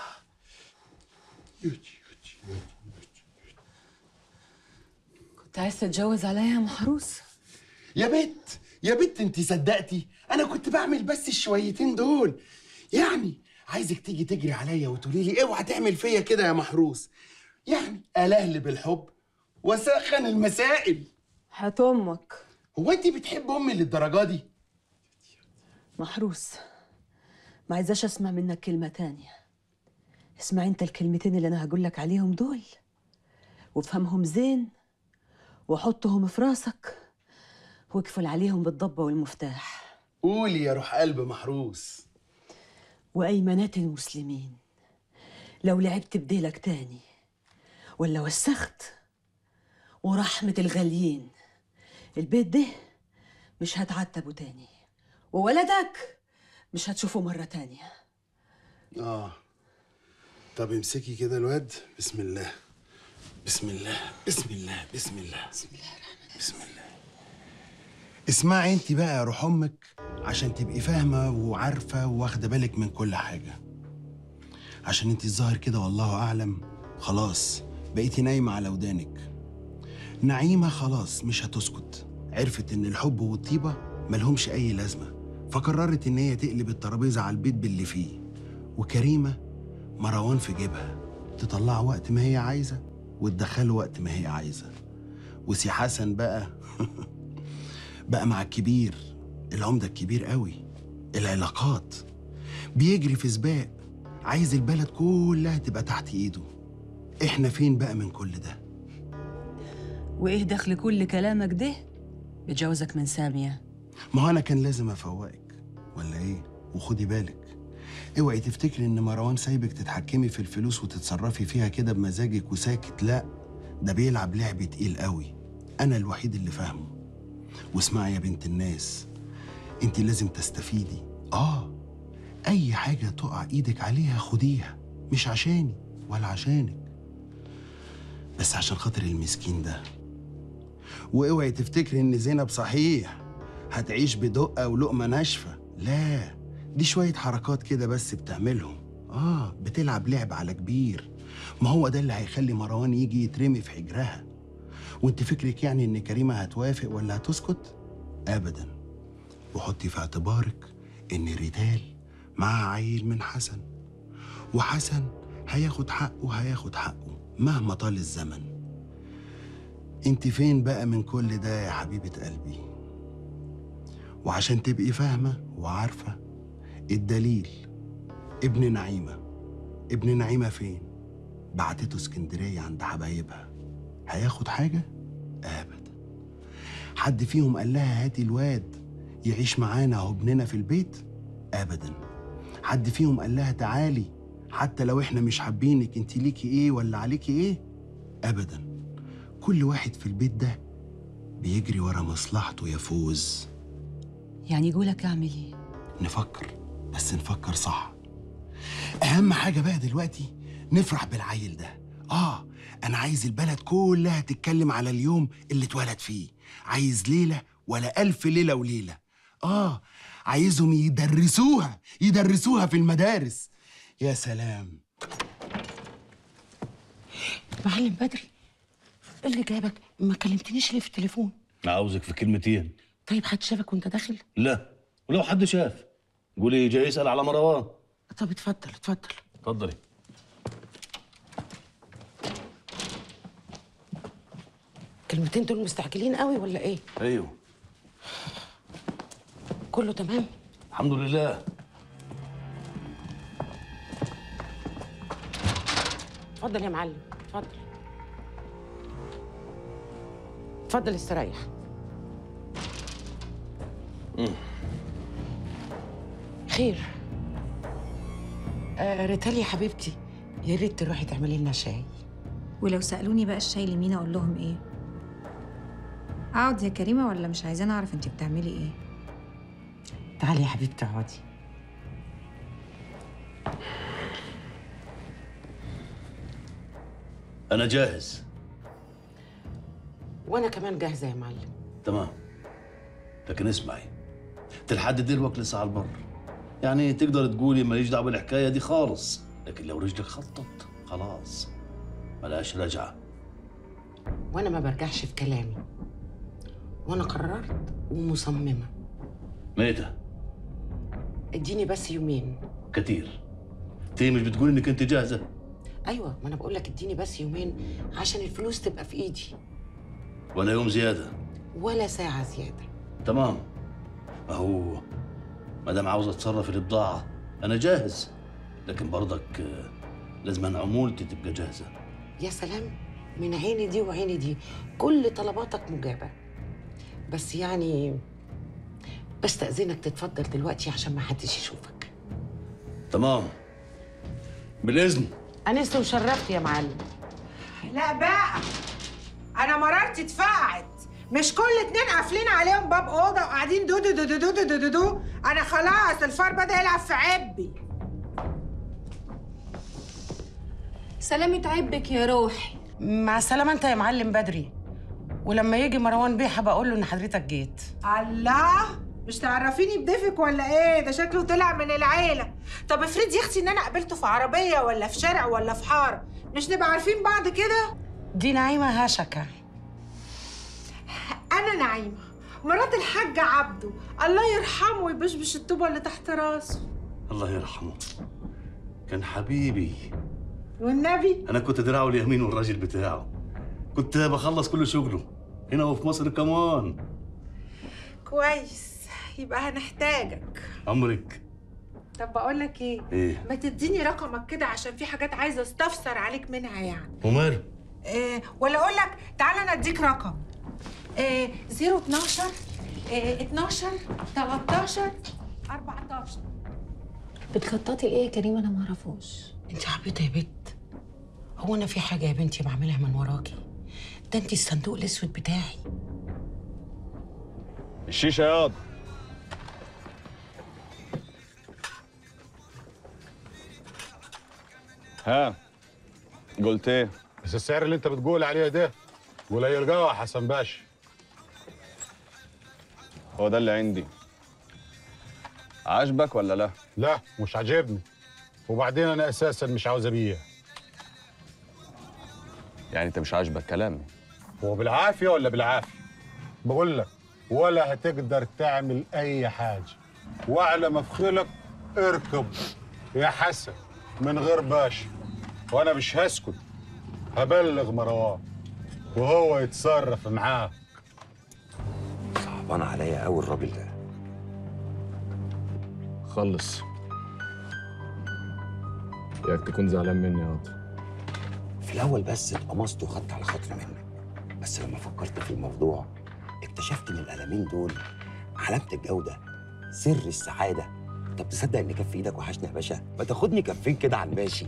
كنت عايز تتجوز عليا يا محروس يا بت يا بت انت صدقتي انا كنت بعمل بس الشويتين دول يعني عايزك تيجي تجري عليا وتقولي لي اوعى تعمل فيا كده يا محروس يعني الهل بالحب وسخن المسائل هات امك هو انت بتحب امي للدرجه دي محروس ما عايزاش اسمع منك كلمه تانية اسمع انت الكلمتين اللي انا هقول لك عليهم دول وافهمهم زين وحطهم في راسك واقفل عليهم بالضبه والمفتاح قولي يا روح قلب محروس وأيمنات المسلمين لو لعبت بديلك تاني ولا وسخت ورحمة الغاليين البيت ده مش هتعتبه تاني وولدك مش هتشوفه مرة تانية اه طب امسكي كده الواد بسم الله بسم الله بسم الله بسم الله بسم الله بسم الله اسمعي انت بقى يا روح امك عشان تبقي فاهمه وعارفه واخده بالك من كل حاجه عشان انت الظاهر كده والله اعلم خلاص بقيتي نايمه على ودانك نعيمه خلاص مش هتسكت عرفت ان الحب والطيبه ملهمش اي لازمه فقررت ان هي تقلب الترابيزه على البيت باللي فيه وكريمه مروان في جيبها تطلعه وقت ما هي عايزه وتدخله وقت ما هي عايزه وسي حسن بقى بقى مع الكبير العمده الكبير قوي العلاقات بيجري في سباق عايز البلد كلها تبقى تحت ايده احنا فين بقى من كل ده وإيه دخل كل كلامك ده بجوزك من سامية ما هو انا كان لازم افوقك ولا ايه وخدي بالك اوعي تفتكري ان مروان سايبك تتحكمي في الفلوس وتتصرفي فيها كده بمزاجك وساكت لا ده بيلعب لعب تقيل قوي انا الوحيد اللي فاهمه واسمعي يا بنت الناس انت لازم تستفيدي اه اي حاجه تقع ايدك عليها خديها مش عشاني ولا عشانك بس عشان خاطر المسكين ده واوعي تفتكري ان زينب صحيح هتعيش بدقه ولقمه ناشفه لا دي شويه حركات كده بس بتعملهم اه بتلعب لعب على كبير ما هو ده اللي هيخلي مروان يجي يترمي في حجرها وانت فكرك يعني ان كريمه هتوافق ولا هتسكت ابدا وحطي في اعتبارك ان ريتال معاه عيل من حسن وحسن هياخد حقه هياخد حقه مهما طال الزمن انت فين بقى من كل ده يا حبيبة قلبي وعشان تبقي فاهمة وعارفة الدليل ابن نعيمة ابن نعيمة فين بعتته اسكندرية عند حبايبها هياخد حاجة أبدا حد فيهم قال لها هاتي الواد يعيش معانا اهو ابننا في البيت أبدا حد فيهم قال لها تعالي حتى لو احنا مش حابينك انت ليكي ايه ولا عليكي ايه ابدا كل واحد في البيت ده بيجري ورا مصلحته يفوز يعني يقولك أعمل إيه نفكر بس نفكر صح اهم حاجه بقى دلوقتي نفرح بالعيل ده اه انا عايز البلد كلها تتكلم على اليوم اللي اتولد فيه عايز ليله ولا الف ليله وليله اه عايزهم يدرسوها يدرسوها في المدارس يا سلام معلم بدري ايه اللي جابك ما كلمتنيش ليه في التليفون عاوزك في كلمتين طيب حد شافك وانت داخل لا ولو حد شاف قولي جاي يسأل على مروان طب اتفضل اتفضل اتفضلي الكلمتين دول مستعجلين قوي ولا ايه ايوه كله تمام الحمد لله اتفضل يا معلم اتفضل اتفضل استريح خير آه ريتال يا حبيبتي يا ريت تروحي تعملي لنا شاي ولو سألوني بقى الشاي لمين أقول لهم إيه؟ أقعد يا كريمة ولا مش عايزين أعرف أنت بتعملي إيه؟ تعالي يا حبيبتي اقعدي انا جاهز وانا كمان جاهزه يا معلم تمام لكن اسمعي تلحد دلوقتي لسه على البر يعني تقدر تقولي ماليش دعوه بالحكايه دي خالص لكن لو رجلك خطت خلاص ملهاش رجعه وانا ما برجعش في كلامي وانا قررت ومصممه ميتة اديني بس يومين كتير تي مش بتقولي انك انت جاهزه ايوه ما انا بقول لك اديني بس يومين عشان الفلوس تبقى في ايدي ولا يوم زياده ولا ساعه زياده تمام اهو ما دام عاوز اتصرف البضاعه انا جاهز لكن برضك آه، لازم أن عمولتي تبقى جاهزه يا سلام من عيني دي وعيني دي كل طلباتك مجابه بس يعني بستأذنك تتفضل دلوقتي عشان ما حدش يشوفك تمام بالاذن انست وشرفت يا معلم لا بقى انا مرارتي اتفقعت مش كل اتنين قافلين عليهم باب اوضه وقاعدين دو دو دو دو دو دو دو دو انا خلاص الفار بدا يلعب في عبي سلامة عبك يا روحي مع السلامه انت يا معلم بدري ولما يجي مروان بيه هبقى اقول له ان حضرتك جيت الله مش تعرفيني بضيفك ولا ايه ده شكله طلع من العيله طب افرضي يا اختي ان انا قابلته في عربيه ولا في شارع ولا في حاره مش نبقى عارفين بعض كده دي نعيمه هشكه انا نعيمه مرات الحاج عبده الله يرحمه ويبشبش الطوبه اللي تحت راسه الله يرحمه كان حبيبي والنبي انا كنت دراعه اليمين والراجل بتاعه كنت بخلص كل شغله هنا وفي مصر كمان كويس يبقى هنحتاجك امرك طب بقول لك ايه ايه ما تديني رقمك كده عشان في حاجات عايزه استفسر عليك منها يعني وماله إيه ولا اقول لك تعالى انا اديك رقم إيه 012 إيه 12 13 14 بتخططي لايه يا كريم انا ما اعرفوش انت عبيطه يا بت هو انا في حاجه يا بنتي بعملها من وراكي ده انت الصندوق الاسود بتاعي الشيشه ياض ها قلت ايه بس السعر اللي انت بتقول عليه ده قليل قوي يا حسن باشا هو ده اللي عندي عاجبك ولا لا لا مش عاجبني وبعدين انا اساسا مش عاوز ابيع يعني انت مش عاجبك كلامي هو بالعافيه ولا بالعافيه بقول لك ولا هتقدر تعمل اي حاجه واعلى مفخلك اركب يا حسن من غير باشا وانا مش هسكت هبلغ مروان وهو يتصرف معاك صعبان عليا قوي الراجل ده خلص ياك تكون زعلان مني يا قاضي في الاول بس اتقمصت وخدت على خاطري منك بس لما فكرت في الموضوع اكتشفت ان القلمين دول علامه الجوده سر السعاده طب تصدق ان كف ايدك وحشني يا باشا ما تاخدني كفين كده على الماشي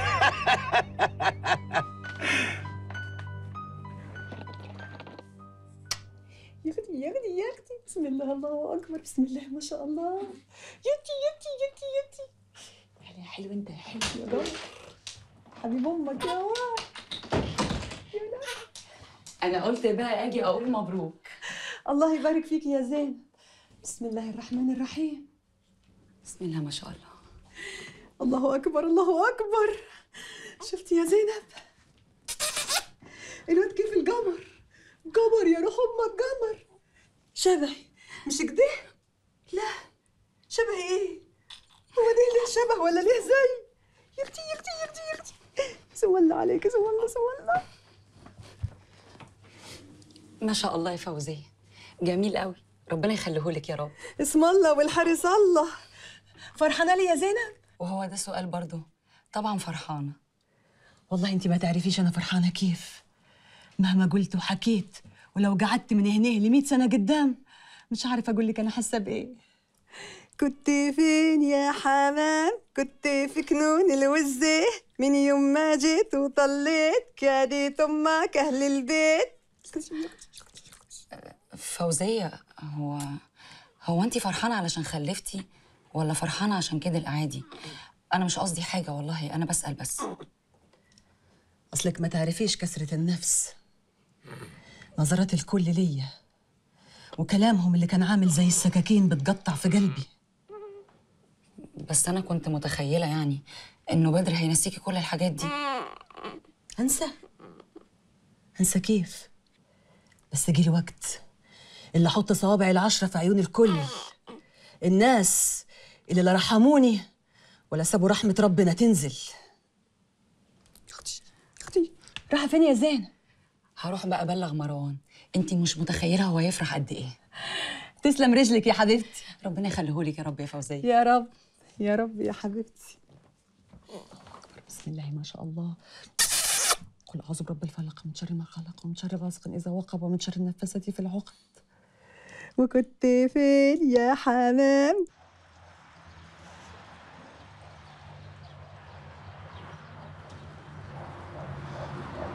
يا اختي يا اختي يا اختي بسم الله الله اكبر بسم الله ما شاء الله يتي يتي يتي يتي يعني يا حلو انت يا حلو يا جار حبيب امك يا واد انا قلت بقى اجي اقول مبروك الله يبارك فيك يا زين بسم الله الرحمن الرحيم بسم الله ما شاء الله الله اكبر الله اكبر شفتي يا زينب الواد كيف القمر قمر يا روح امك قمر شبهي مش كده لا شبهي ايه هو ده ليه شبه ولا ليه زي يا اختي يا اختي يا اختي يا اختي سو الله عليك سو الله سو الله ما شاء الله يا فوزيه جميل قوي ربنا يخليهولك يا رب اسم الله والحارس الله فرحانه لي يا زينب وهو ده سؤال برضه طبعا فرحانه والله انت ما تعرفيش انا فرحانه كيف مهما قلت وحكيت ولو قعدت من هنا ل 100 سنه قدام مش عارفه اقول لك انا حاسه بايه كنت فين يا حمام كنت في كنون الوزة من يوم ما جيت وطليت كادت امك اهل البيت فوزيه هو هو انت فرحانه علشان خلفتي ولا فرحانه عشان كده الاعادي انا مش قصدي حاجه والله انا بسال بس اصلك ما تعرفيش كسره النفس نظرات الكل ليا وكلامهم اللي كان عامل زي السكاكين بتقطع في قلبي بس انا كنت متخيله يعني انه بدر هينسيكي كل الحاجات دي انسى انسى كيف بس جه وقت اللي احط صوابعي العشرة في عيون الكل الناس اللي لا رحموني ولا سابوا رحمة ربنا تنزل اختي رايحة فين يا زين؟ هروح بقى ابلغ مروان انت مش متخيله هو يفرح قد ايه تسلم رجلك يا حبيبتي ربنا يخليهولك يا رب يا فوزيه يا رب يا رب يا حبيبتي بسم الله ما شاء الله قل اعوذ برب الفلق من شر ما خلق ومن شر غاسق اذا وقب ومن شر النفاثات في العقد وكنت فين يا حمام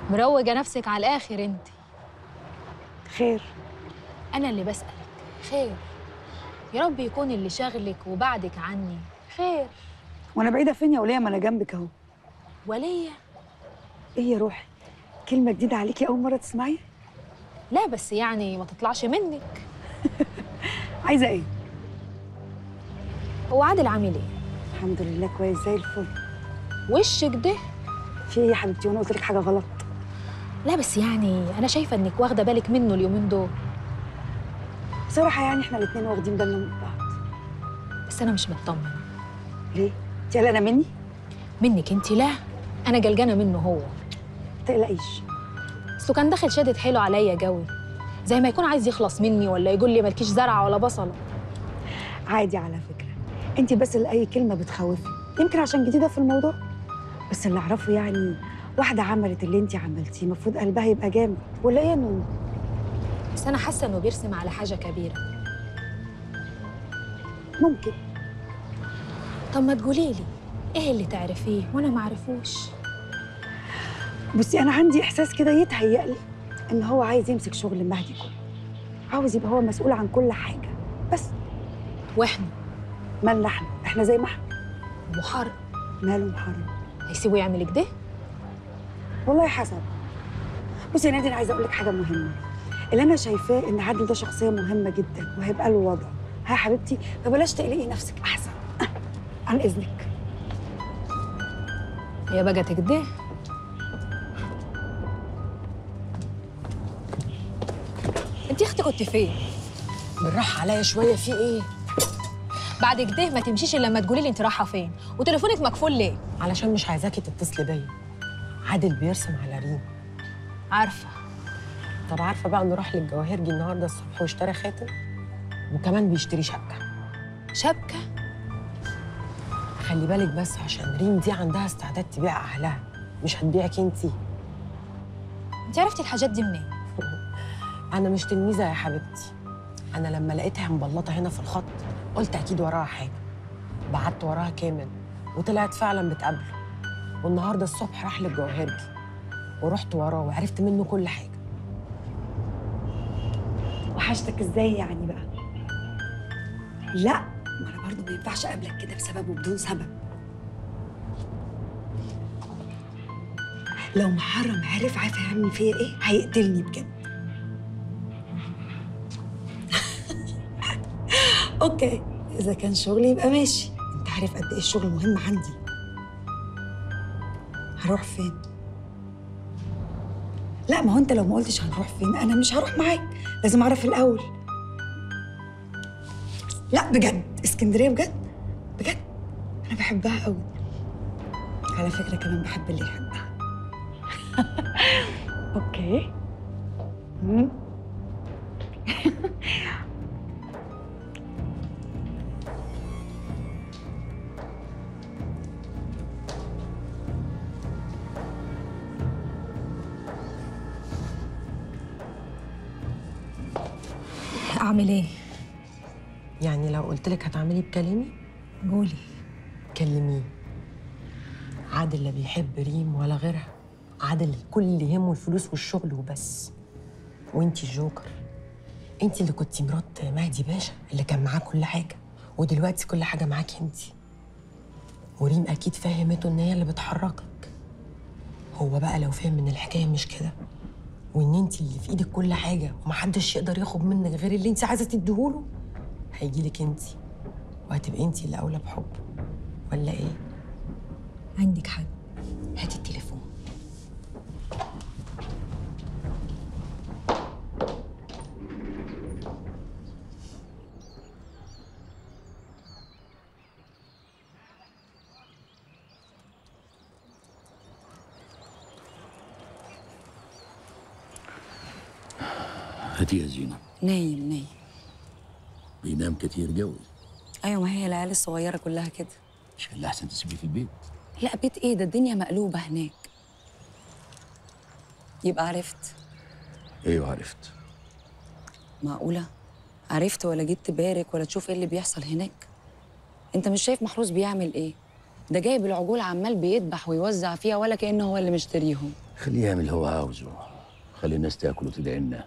مروجة نفسك على الآخر انت خير أنا اللي بسألك خير يا رب يكون اللي شاغلك وبعدك عني خير وانا بعيده فين يا وليه ما انا جنبك اهو ولية ايه يا روحي كلمه جديده عليكي اول مره تسمعي لا بس يعني ما تطلعش منك عايزه ايه هو عادل عامل ايه الحمد لله كويس زي الفل وشك ده في ايه يا حبيبتي وانا قلت لك حاجه غلط لا بس يعني انا شايفه انك واخده بالك منه اليومين دول بصراحه يعني احنا الاثنين واخدين بالنا من بعض بس انا مش مطمنه ليه انت قلقانه مني منك انت لا انا جلجانه منه هو تقلقيش اصله كان داخل شادد حيله عليا جوي زي ما يكون عايز يخلص مني ولا يقول لي مالكيش زرعه ولا بصله عادي على فكره انت بس اللي اي كلمه بتخوفي يمكن عشان جديده في الموضوع بس اللي اعرفه يعني واحده عملت اللي انت عملتيه المفروض قلبها يبقى جامد ولا ايه يا نونو بس انا حاسه انه بيرسم على حاجه كبيره ممكن طب ما تقولي لي ايه اللي تعرفيه وانا ما اعرفوش بصي انا عندي احساس كده يتهيأ لي ان هو عايز يمسك شغل مهدي كله عاوز يبقى هو مسؤول عن كل حاجه بس واحنا مالنا احنا احنا زي ما احنا محرم ماله محرم هيسيبه يعمل كده والله حسب بصي يا نادي انا عايزه اقول لك حاجه مهمه اللي انا شايفاه ان عادل ده شخصيه مهمه جدا وهيبقى له وضع ها يا حبيبتي فبلاش تقلقي نفسك احسن عن اذنك يا بقى كده انت يا اختي كنت فين بالراحه عليا شويه في ايه بعد كده ما تمشيش الا لما تقولي لي انت رايحه فين وتليفونك مقفول ليه علشان مش عايزاكي تتصلي بيا عادل بيرسم على ريم عارفه طب عارفه بقى انه راح للجواهرجي النهارده الصبح واشترى خاتم وكمان بيشتري شبكه شبكه خلي بالك بس عشان ريم دي عندها استعداد تبيع اهلها مش هتبيعك انتي انت عرفتي الحاجات دي منين انا مش تلميذه يا حبيبتي انا لما لقيتها مبلطه هنا في الخط قلت اكيد وراها حاجه بعت وراها كامل وطلعت فعلا بتقابله والنهارده الصبح راح للجواهرجي ورحت وراه وعرفت منه كل حاجه وحشتك ازاي يعني بقى لا ما انا برضه ما ينفعش اقابلك كده بسبب وبدون سبب لو محرم عرف عارف هيعمل فيا ايه هيقتلني بجد اوكي اذا كان شغلي يبقى ماشي انت عارف قد ايه الشغل مهم عندي هروح فين لا ما هو انت لو ما قلتش هنروح فين انا مش هروح معاك لازم اعرف الاول لا بجد اسكندريه بجد بجد انا بحبها قوي على فكره كمان بحب اللي يحبها اوكي مم. اعمل ايه يعني لو قلت لك هتعملي بكلامي قولي كلميه عادل لا بيحب ريم ولا غيرها عادل كل اللي يهمه الفلوس والشغل وبس وانتي الجوكر انتي اللي كنتي مرات مهدي باشا اللي كان معاه كل حاجه ودلوقتي كل حاجه معاكي انتي وريم اكيد فهمته ان هي اللي بتحركك هو بقى لو فهم ان الحكايه مش كده وان انتي اللي في ايدك كل حاجه ومحدش يقدر ياخد منك غير اللي انتي عايزه تديهوله هيجيلك انتي وهتبقي انتي اللي اولى بحب ولا ايه عندك حق هاتي التليفون هاتي يا زينة نايم نايم بينام كتير قوي ايوه ما هي العيال الصغيره كلها كده مش اللي احسن تسيبيه في البيت لا بيت ايه ده الدنيا مقلوبه هناك يبقى عرفت ايوه عرفت معقوله عرفت ولا جيت تبارك ولا تشوف ايه اللي بيحصل هناك انت مش شايف محروس بيعمل ايه ده جايب العجول عمال بيذبح ويوزع فيها ولا كانه هو اللي مشتريهم خليه يعمل اللي هو عاوزه خلي الناس تاكل وتدعي لنا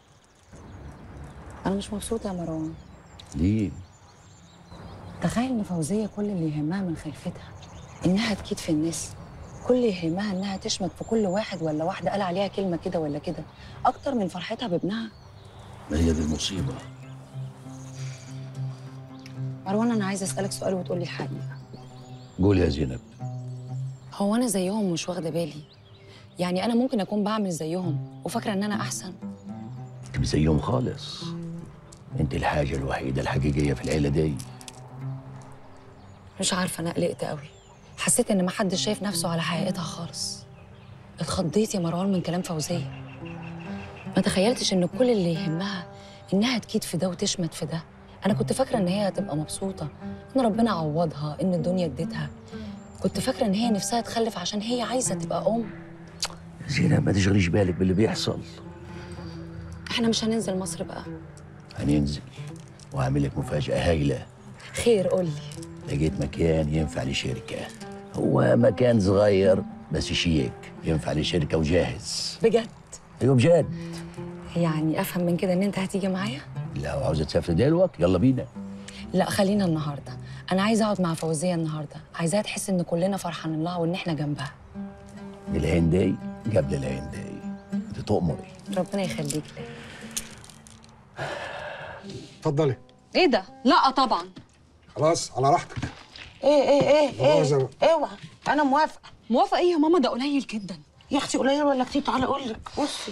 انا مش مبسوطه يا مروان ليه؟ تخيل ان فوزيه كل اللي يهمها من خلفتها انها تكيد في الناس كل اللي يهمها انها تشمت في كل واحد ولا واحده قال عليها كلمه كده ولا كده اكتر من فرحتها بابنها ما هي دي المصيبه مروان انا عايزه اسالك سؤال وتقولي الحقيقه قول يا زينب هو انا زيهم مش واخده بالي يعني انا ممكن اكون بعمل زيهم وفاكره ان انا احسن انت مش زيهم خالص انت الحاجه الوحيده الحقيقيه في العيله دي مش عارفه انا قلقت قوي حسيت ان محدش شايف نفسه على حقيقتها خالص اتخضيت يا مروان من كلام فوزيه ما تخيلتش ان كل اللي يهمها انها تكيد في ده وتشمت في ده انا كنت فاكره ان هي هتبقى مبسوطه ان ربنا عوضها ان الدنيا اديتها كنت فاكره ان هي نفسها تخلف عشان هي عايزه تبقى ام زينب ما تشغليش بالك باللي بيحصل احنا مش هننزل مصر بقى هننزل وهعمل لك مفاجاه هايله خير قولي لقيت مكان ينفع لشركه هو مكان صغير بس شيك ينفع لشركه وجاهز بجد ايوه بجد يعني افهم من كده ان انت هتيجي معايا لو عاوزه تسافر دلوقتي يلا بينا لا خلينا النهارده انا عايزه اقعد مع فوزيه النهارده عايزاها تحس ان كلنا فرحانين لها وان احنا جنبها العين دي قبل العين دي انت تؤمري ربنا يخليك لي اتفضلي ايه ده لا طبعا خلاص على راحتك ايه ايه ايه خلاص يا ايه اوعى انا موافقه موافقه ايه يا ماما ده قليل جدا يا اختي قليل ولا كتير تعالى اقول لك بصي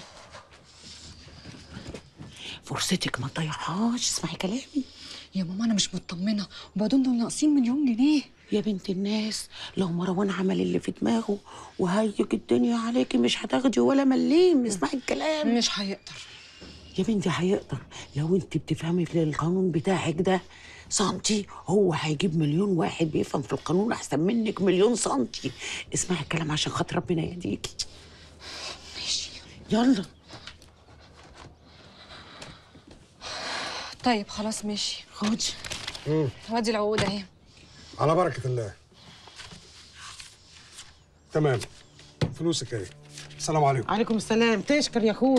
فرصتك ما تضيعهاش اسمعي كلامي يا ماما انا مش مطمنه وبعدين دول ناقصين مليون جنيه يا بنت الناس لو مروان عمل اللي في دماغه وهيج الدنيا عليكي مش هتاخدي ولا مليم اسمعي الكلام مش هيقدر يا بنتي هيقدر لو انت بتفهمي في القانون بتاعك ده سنتي هو هيجيب مليون واحد بيفهم في القانون احسن منك مليون سنتي اسمعي الكلام عشان خاطر ربنا يهديكي ماشي يلا طيب خلاص ماشي خدي وادي العقود اهي على بركة الله تمام فلوسك اهي السلام عليكم عليكم السلام تشكر يا اخوي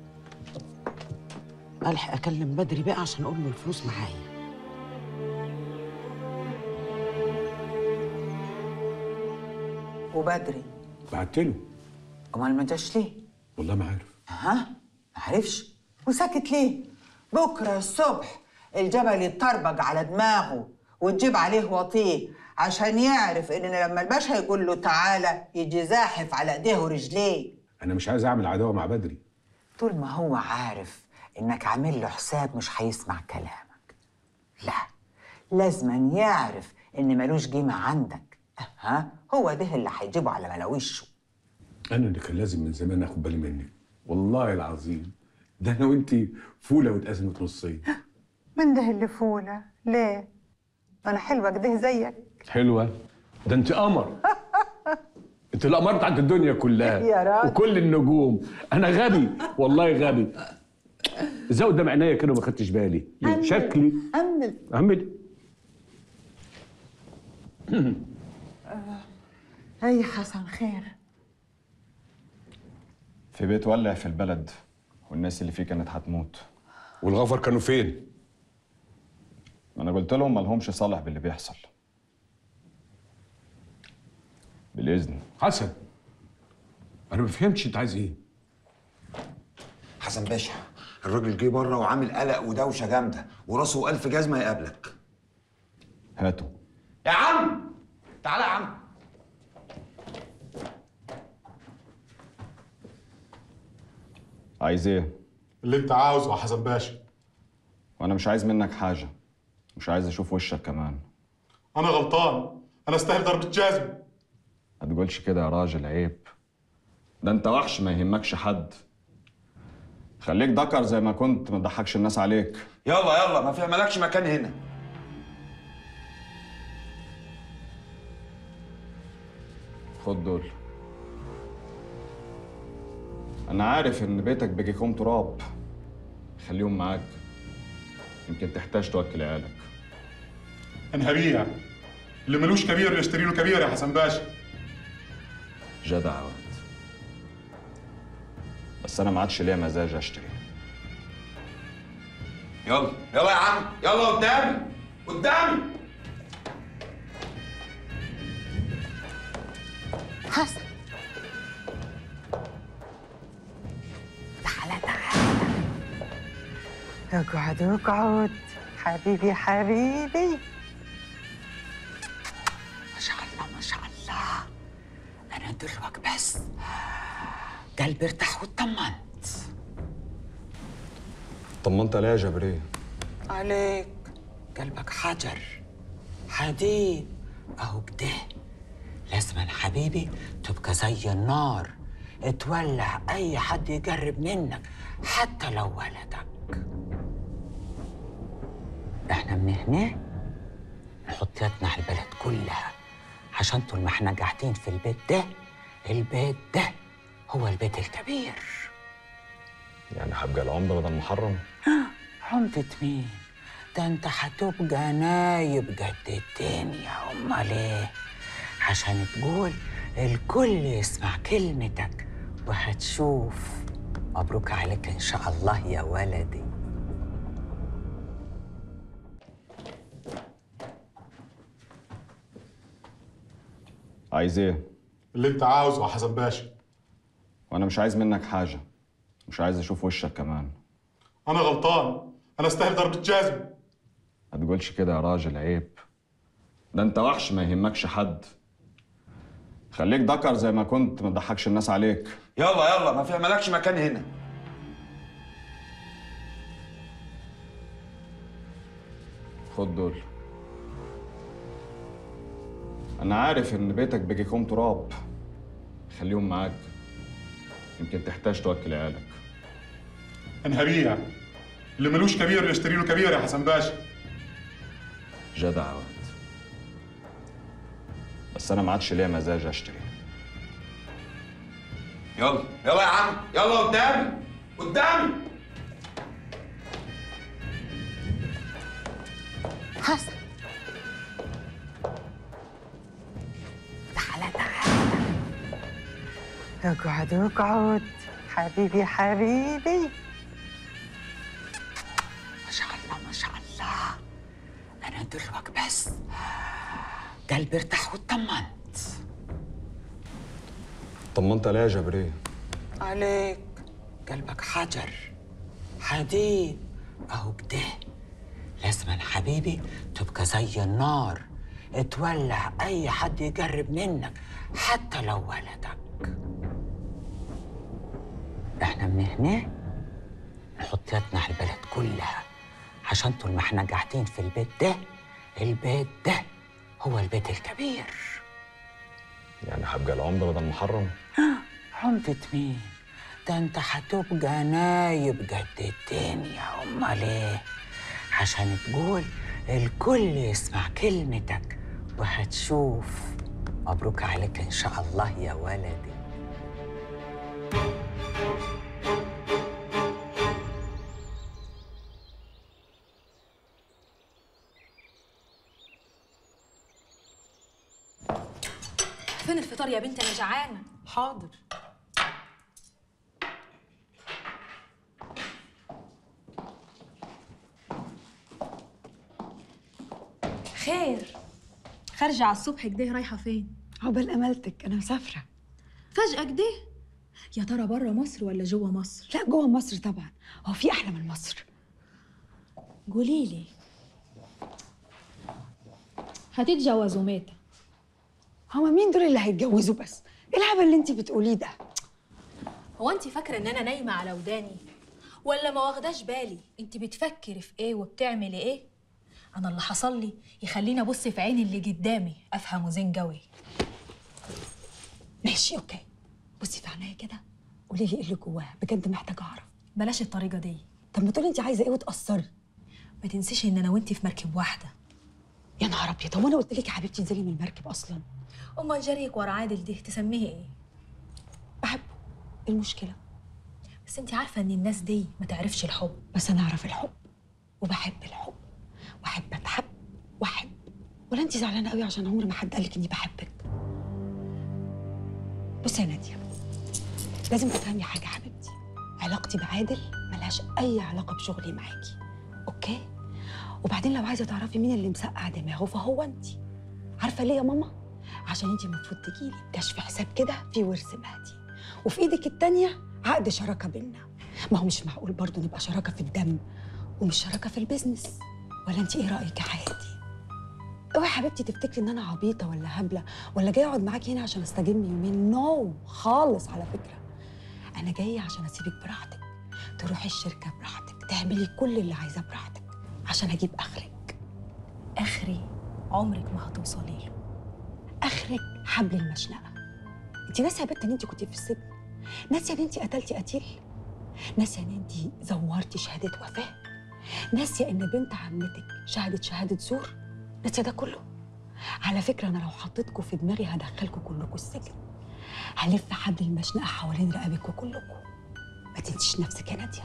الحق اكلم بدري بقى عشان اقول له الفلوس معايا وبدري بعت له امال ما جاش ليه؟ والله ما عارف ها؟ ما عرفش وساكت ليه؟ بكره الصبح الجبل يتطربج على دماغه وتجيب عليه وطيه عشان يعرف ان لما الباشا يقول له تعالى يجي زاحف على ايديه ورجليه انا مش عايز اعمل عداوه مع بدري طول ما هو عارف انك عامل له حساب مش هيسمع كلامك لا لازما يعرف ان ملوش قيمه عندك ها هو ده اللي هيجيبه على ملاوشه انا اللي كان لازم من زمان اخد بالي منك والله العظيم ده انا وانت فوله واتقسمت نصين من ده اللي فوله ليه انا حلوه كده زيك حلوه ده انت قمر انت القمر بتاعت الدنيا كلها يا راجل. وكل النجوم انا غبي والله غبي ازاي قدام عينيا كده ما خدتش بالي شكلي أمل اعمل أي حسن خير في بيت ولع في البلد والناس اللي فيه كانت هتموت والغفر كانوا فين؟ ما انا قلت لهم مالهمش صالح باللي بيحصل بالاذن حسن انا ما فهمتش انت عايز ايه حسن باشا الراجل جه بره وعامل قلق ودوشه جامده وراسه ألف جزمه يقابلك هاتوا يا عم تعالى يا عم عايز ايه اللي انت عاوزه يا حسن باشا وانا مش عايز منك حاجه مش عايز اشوف وشك كمان انا غلطان انا استاهل ضربه جزم ما تقولش كده يا راجل عيب ده انت وحش ما يهمكش حد خليك ذكر زي ما كنت ما تضحكش الناس عليك يلا يلا ما في مالكش مكان هنا خد دول انا عارف ان بيتك بيجي كوم تراب خليهم معاك يمكن تحتاج توكل عيالك انا هبيع اللي ملوش كبير يشتري له كبير يا حسن باشا جدع يا ولد بس انا ما عادش ليا مزاج اشتري يلا يلا يا عم يلا قدامي قدامي حسن تعالى تعالى اقعد اقعد حبيبي حبيبي ما شاء الله ما شاء الله انا دلوقتي بس قلبي ارتاح واطمنت طمنت ليه يا جبرية عليك قلبك حجر حديد اهو كده لازم حبيبي تبقى زي النار تولع اي حد يقرب منك حتى لو ولدك احنا من هنا نحط يدنا على البلد كلها عشان طول ما احنا قاعدين في البيت ده البيت ده هو البيت الكبير يعني هبقى العمده بدل محرم عمدة مين؟ ده انت هتبقى نايب قد الدنيا امال ايه؟ عشان تقول الكل يسمع كلمتك وهتشوف مبروك عليك ان شاء الله يا ولدي عايز ايه اللي انت عاوزه يا حسن باشا وانا مش عايز منك حاجه مش عايز اشوف وشك كمان انا غلطان انا استاهل ضربة جزم ما تقولش كده يا راجل عيب ده انت وحش ما يهمكش حد خليك ذكر زي ما كنت ما تضحكش الناس عليك يلا يلا ما في مالكش مكان هنا خد دول انا عارف ان بيتك بيجي كوم تراب خليهم معاك يمكن تحتاج توكل عيالك انا هبيع اللي ملوش كبير يشتري له كبير يا حسن باشا جدع يا واد بس انا ما عادش ليا مزاج اشتري يلا يلا يا عم يلا قدامي قدامي حسن تعالى تعالى اقعد اقعد حبيبي حبيبي ما شاء الله ما شاء الله انا دلوقتي بس قلبي ارتاح واطمنت طمنت ليه يا جبرية عليك قلبك حجر حديد اهو كده لازم حبيبي تبقى زي النار تولع اي حد يقرب منك حتى لو ولدك احنا من هنا نحط يدنا على البلد كلها عشان طول ما احنا قاعدين في البيت ده البيت ده هو البيت الكبير يعني هبقى العمده بدل محرم عمدة مين؟ ده انت هتبقى نايب قد الدنيا امال ايه؟ عشان تقول الكل يسمع كلمتك وهتشوف مبروك عليك ان شاء الله يا ولدي فين الفطار يا بنتي انا جعانه حاضر خير خارجه على الصبح كده رايحه فين عقبال املتك انا مسافره فجاه كده يا ترى بره مصر ولا جوه مصر لا جوه مصر طبعا هو في احلى من مصر قولي لي هتتجوزوا متى هما مين دول اللي هيتجوزوا بس ايه الهبل اللي انت بتقوليه ده هو انت فاكره ان انا نايمه على وداني ولا ما واخداش بالي انت بتفكري في ايه وبتعملي ايه انا اللي حصل لي يخليني ابص في عين اللي قدامي افهمه زين قوي ماشي اوكي بصي في عينيا كده قولي لي ايه اللي جواها بجد محتاجه اعرف بلاش الطريقه دي طب ما تقولي انت عايزه ايه وتقصري ما تنسيش ان انا وانت في مركب واحده يا نهار ابيض طب وانا قلت لك يا حبيبتي انزلي من المركب اصلا امال جريك ورا عادل ده تسميه ايه بحبه ايه المشكله بس انت عارفه ان الناس دي ما تعرفش الحب بس انا اعرف الحب وبحب الحب واحب اتحب واحب ولا انت زعلانه قوي عشان عمر ما حد قال لك اني بحبك بصي يا ناديه لازم تفهمي حاجه يا حبيبتي علاقتي بعادل ملهاش اي علاقه بشغلي معاكي اوكي وبعدين لو عايزه تعرفي مين اللي مسقع دماغه فهو انت عارفه ليه يا ماما عشان انت المفروض تجيلي بكشف حساب كده في ورث مهدي وفي ايدك التانيه عقد شراكه بينا ما هو مش معقول برضه نبقى شراكه في الدم ومش شراكه في البيزنس ولا انت ايه رايك يا حياتي اوعي يا حبيبتي تفتكري ان انا عبيطه ولا هبله ولا جايه اقعد معاكي هنا عشان استجم يومين نو no. خالص على فكره انا جايه عشان اسيبك براحتك تروحي الشركه براحتك تعملي كل اللي عايزاه براحتك عشان اجيب اخرك اخري عمرك ما هتوصلي له اخرك حبل المشنقه انت ناسيه يا بنت ان انت كنتي في السجن ناسيه ان انت قتلتي قتيل ناسيه ان انت زورتي شهاده وفاه ناسيه ان بنت عمتك شهدت شهاده زور ناسيه ده كله على فكره انا لو حطيتكم في دماغي هدخلكم كلكم السجن هلف حبل المشنقه حوالين رقبكم كلكم ما تنسيش نفسك يا ناديه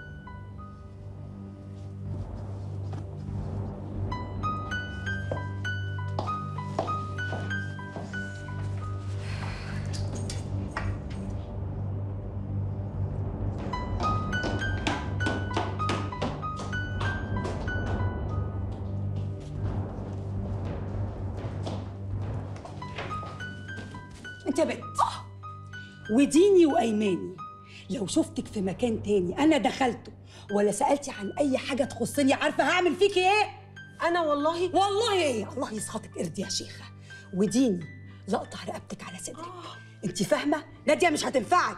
انت يا بنت وديني وايماني لو شفتك في مكان تاني انا دخلته ولا سالتي عن اي حاجه تخصني عارفه هعمل فيكي ايه انا والله والله ايه الله يسخطك قرد يا شيخه وديني لقطع رقبتك على صدرك انت فاهمه ناديه مش هتنفعك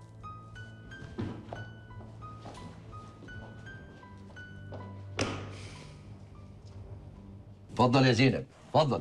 اتفضل يا زينب اتفضل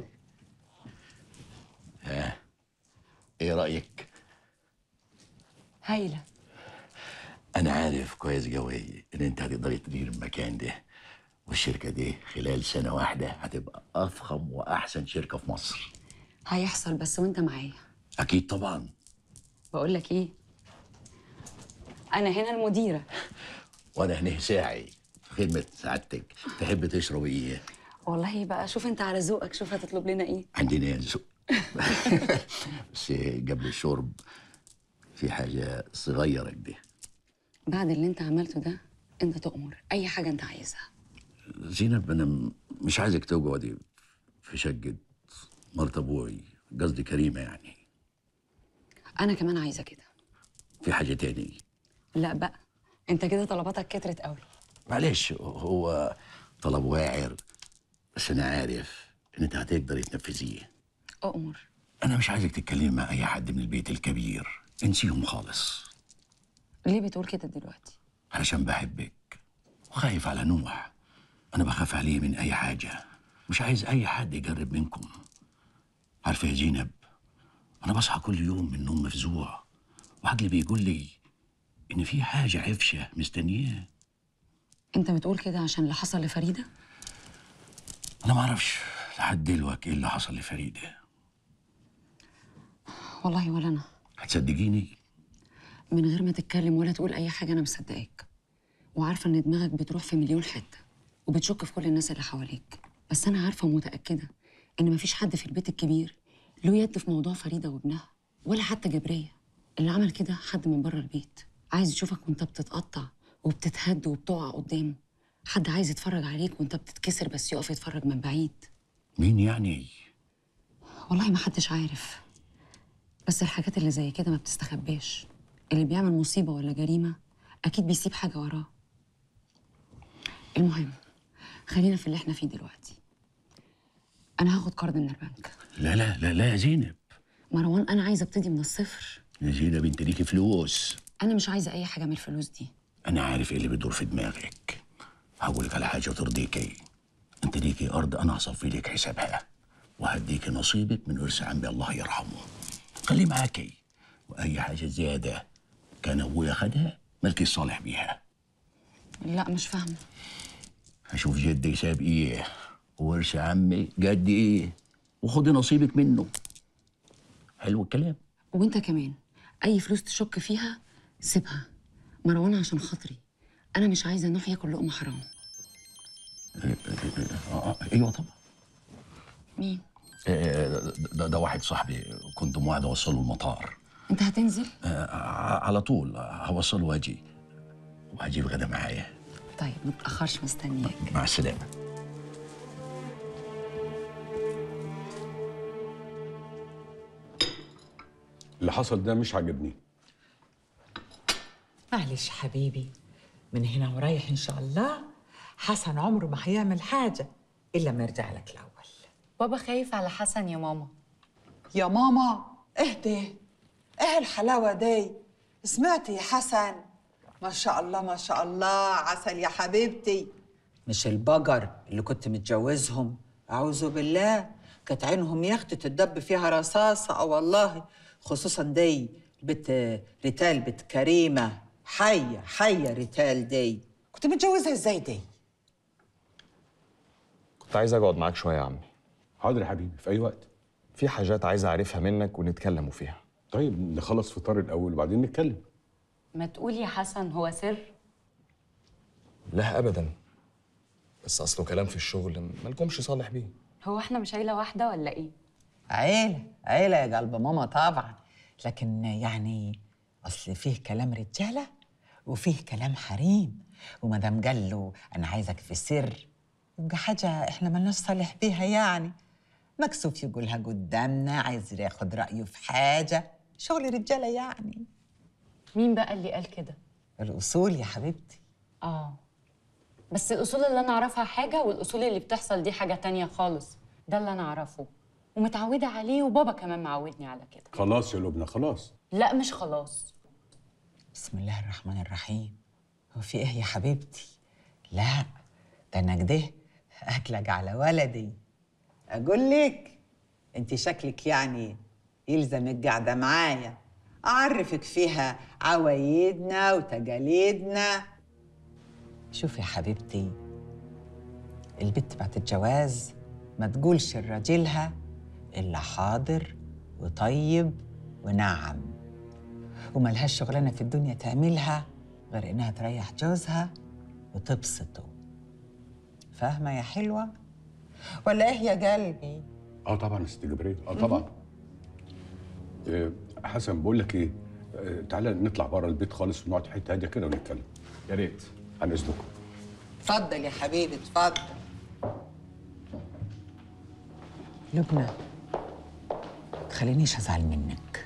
ها ايه رايك هايله انا عارف كويس قوي ان انت هتقدري تدير المكان ده والشركه دي خلال سنه واحده هتبقى افخم واحسن شركه في مصر هيحصل بس وانت معايا اكيد طبعا بقول لك ايه انا هنا المديره وانا هنا ساعي في خدمه سعادتك تحب تشرب ايه والله بقى شوف انت على ذوقك شوف هتطلب لنا ايه عندنا ذوق بس قبل الشرب في حاجه صغيره كده بعد اللي انت عملته ده انت تؤمر اي حاجه انت عايزها زينب انا م- مش عايزك تقعدي في شقه مرت ابوي قصدي كريمه يعني انا كمان عايزه كده في حاجه تاني لا بقى انت كده طلباتك كترت قوي معلش هو طلب واعر بس انا عارف ان انت هتقدري تنفذيه اؤمر انا مش عايزك تتكلمي مع اي حد من البيت الكبير انسيهم خالص ليه بتقول كده دلوقتي علشان بحبك وخايف على نوح انا بخاف عليه من اي حاجه مش عايز اي حد يقرب منكم عارفه يا زينب انا بصحى كل يوم من النوم مفزوع وعقلي بيقول لي ان في حاجه عفشه مستنياه انت بتقول كده عشان اللي حصل لفريده انا ما اعرفش لحد دلوقتي ايه اللي حصل لفريده والله ولا انا هتصدقيني من غير ما تتكلم ولا تقول اي حاجه انا مصدقاك وعارفه ان دماغك بتروح في مليون حته وبتشك في كل الناس اللي حواليك بس انا عارفه ومتاكده ان مفيش حد في البيت الكبير له يد في موضوع فريده وابنها ولا حتى جبريه اللي عمل كده حد من بره البيت عايز يشوفك وانت بتتقطع وبتتهد وبتقع قدامه حد عايز يتفرج عليك وانت بتتكسر بس يقف يتفرج من بعيد مين يعني والله ما حدش عارف بس الحاجات اللي زي كده ما بتستخباش اللي بيعمل مصيبة ولا جريمة أكيد بيسيب حاجة وراه المهم خلينا في اللي احنا فيه دلوقتي أنا هاخد قرض من البنك لا لا لا لا يا زينب مروان أنا عايزة أبتدي من الصفر يا زينب انت ليكي فلوس أنا مش عايزة أي حاجة من الفلوس دي انا عارف ايه اللي بيدور في دماغك هقول لك على حاجه ترضيكي انت ليكي ارض انا هصفي لك حسابها وهديكي نصيبك من ورث عمي الله يرحمه خليه معاكي واي حاجه زياده كان ابويا خدها ملكي الصالح بيها لا مش فاهمة هشوف جدي ساب ايه وورث عمي قد ايه وخدي نصيبك منه حلو الكلام وأنت كمان أي فلوس تشك فيها سيبها مروان عشان خاطري أنا مش عايزة نوح ياكل لقمة حرام آه، ايوه طبعا مين؟ آه، ده, ده واحد صاحبي كنت موعد اوصله المطار أنت هتنزل؟ آه، على طول هوصله واجي وهجيب غدا معايا طيب ما تاخرش مستنياك مع السلامه اللي حصل ده مش عاجبني معلش حبيبي من هنا ورايح ان شاء الله حسن عمره ما هيعمل حاجه الا ما يرجع لك الاول بابا خايف على حسن يا ماما يا ماما اهدي ايه الحلاوه دي سمعتي يا حسن ما شاء الله ما شاء الله عسل يا حبيبتي مش البقر اللي كنت متجوزهم اعوذ بالله كانت عينهم يخت تدب فيها رصاصه اه والله خصوصا دي البت ريتال بنت كريمه حيه حيه ريتال دي كنت متجوزها ازاي دي كنت عايز اقعد معاك شويه يا عمي حاضر يا حبيبي في اي وقت في حاجات عايز اعرفها منك ونتكلموا فيها طيب نخلص فطار الاول وبعدين نتكلم ما تقول يا حسن هو سر لا ابدا بس اصله كلام في الشغل مالكمش صالح بيه هو احنا مش عيله واحده ولا ايه عيلة عيلة يا قلب ماما طبعا لكن يعني أصل فيه كلام رجالة وفيه كلام حريم وما دام قال له أنا عايزك في سر يبقى حاجة إحنا ملناش صالح بيها يعني مكسوف يقولها قدامنا عايز ياخد رأيه في حاجة شغل رجالة يعني مين بقى اللي قال كده الأصول يا حبيبتي اه بس الاصول اللي انا اعرفها حاجه والاصول اللي بتحصل دي حاجه تانية خالص ده اللي انا اعرفه ومتعوده عليه وبابا كمان معودني على كده خلاص يا لبنى خلاص لا مش خلاص بسم الله الرحمن الرحيم هو في ايه يا حبيبتي لا ده انا كده اكلك على ولدي اقول لك انت شكلك يعني يلزم القعده معايا اعرفك فيها عوايدنا وتقاليدنا شوفي يا حبيبتي البت بعد الجواز ما تقولش لراجلها الا حاضر وطيب ونعم وملهاش شغلانه في الدنيا تعملها غير انها تريح جوزها وتبسطه فاهمه يا حلوه ولا ايه يا قلبي اه طبعا يا ست جبريل اه طبعا آه حسن بقول لك ايه آه تعالى نطلع بره البيت خالص ونقعد في حته هاديه كده ونتكلم يا ريت عن اذنكم اتفضل يا حبيبي اتفضل لبنى تخلينيش ازعل منك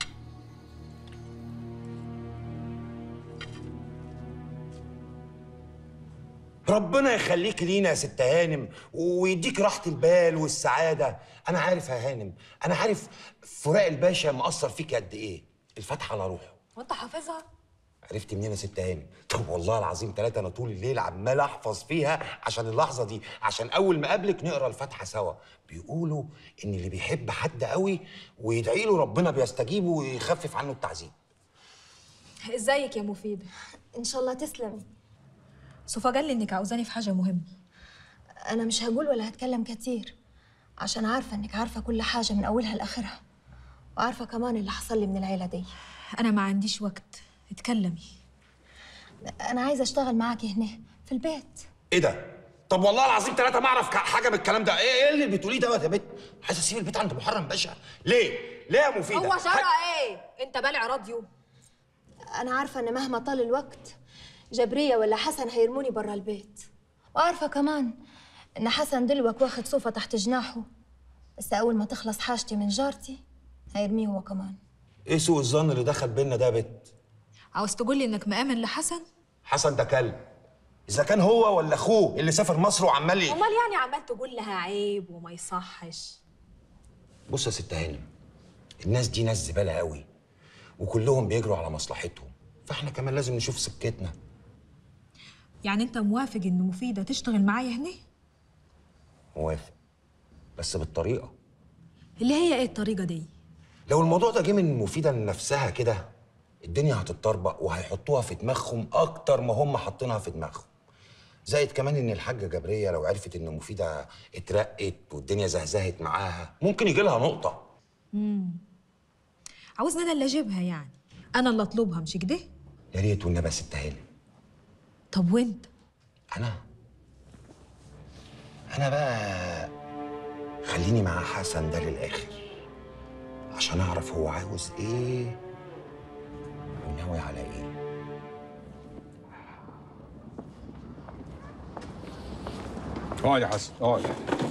ربنا يخليك لينا يا ست هانم ويديك راحة البال والسعادة أنا عارف يا هانم أنا عارف فراق الباشا مأثر فيك قد إيه الفتحة على روحه وانت حافظها عرفت منين يا ست هانم؟ طب والله العظيم ثلاثة أنا طول الليل عمال أحفظ فيها عشان اللحظة دي عشان أول ما أقابلك نقرا الفاتحة سوا بيقولوا إن اللي بيحب حد قوي ويدعي له ربنا بيستجيبه ويخفف عنه التعذيب ازيك يا مفيدة ان شاء الله تسلمي صفا قال لي انك عاوزاني في حاجة مهمة انا مش هقول ولا هتكلم كتير عشان عارفة انك عارفة كل حاجة من اولها لاخرها وعارفة كمان اللي حصل لي من العيلة دي انا ما عنديش وقت اتكلمي انا عايزة اشتغل معاكي هنا في البيت إيه ده؟ طب والله العظيم ثلاثة ما أعرف حاجة من الكلام ده إيه إيه اللي بتقوليه دوت يا بت؟ عايز أسيب البيت عند محرم باشا ليه؟ ليه يا مفيدة؟ هو شرع ايه انت بالع راديو انا عارفة ان مهما طال الوقت جبرية ولا حسن هيرموني برا البيت وعارفة كمان إن حسن دلوك واخد صوفة تحت جناحه بس أول ما تخلص حاجتي من جارتي هيرميه هو كمان إيه سوء الظن اللي دخل بينا ده يا بت؟ عاوز تقولي إنك مآمن لحسن؟ حسن ده كلب إذا كان هو ولا أخوه اللي سافر مصر وعمال ي- أمال يعني عمال تقول لها عيب وما يصحش بص يا ست هانم الناس دي ناس زبالة قوي وكلهم بيجروا على مصلحتهم فاحنا كمان لازم نشوف سكتنا يعني أنت موافق إن مفيدة تشتغل معايا هنا؟ موافق بس بالطريقة اللي هي إيه الطريقة دي؟ لو الموضوع ده جه من مفيدة لنفسها كده الدنيا هتتطربق وهيحطوها في دماغهم أكتر ما هم حاطينها في دماغهم زائد كمان إن الحاجة جبرية لو عرفت إن مفيدة اترقت والدنيا زهزهت معاها ممكن يجي لها نقطة امم عاوزني أنا اللي أجيبها يعني أنا اللي أطلبها مش كده؟ يا ريت والنبي يا ست هانم طب وأنت؟ أنا أنا بقى خليني مع حسن ده للآخر عشان أعرف هو عاوز إيه وناوي على إيه اقعد يا حسن اقعد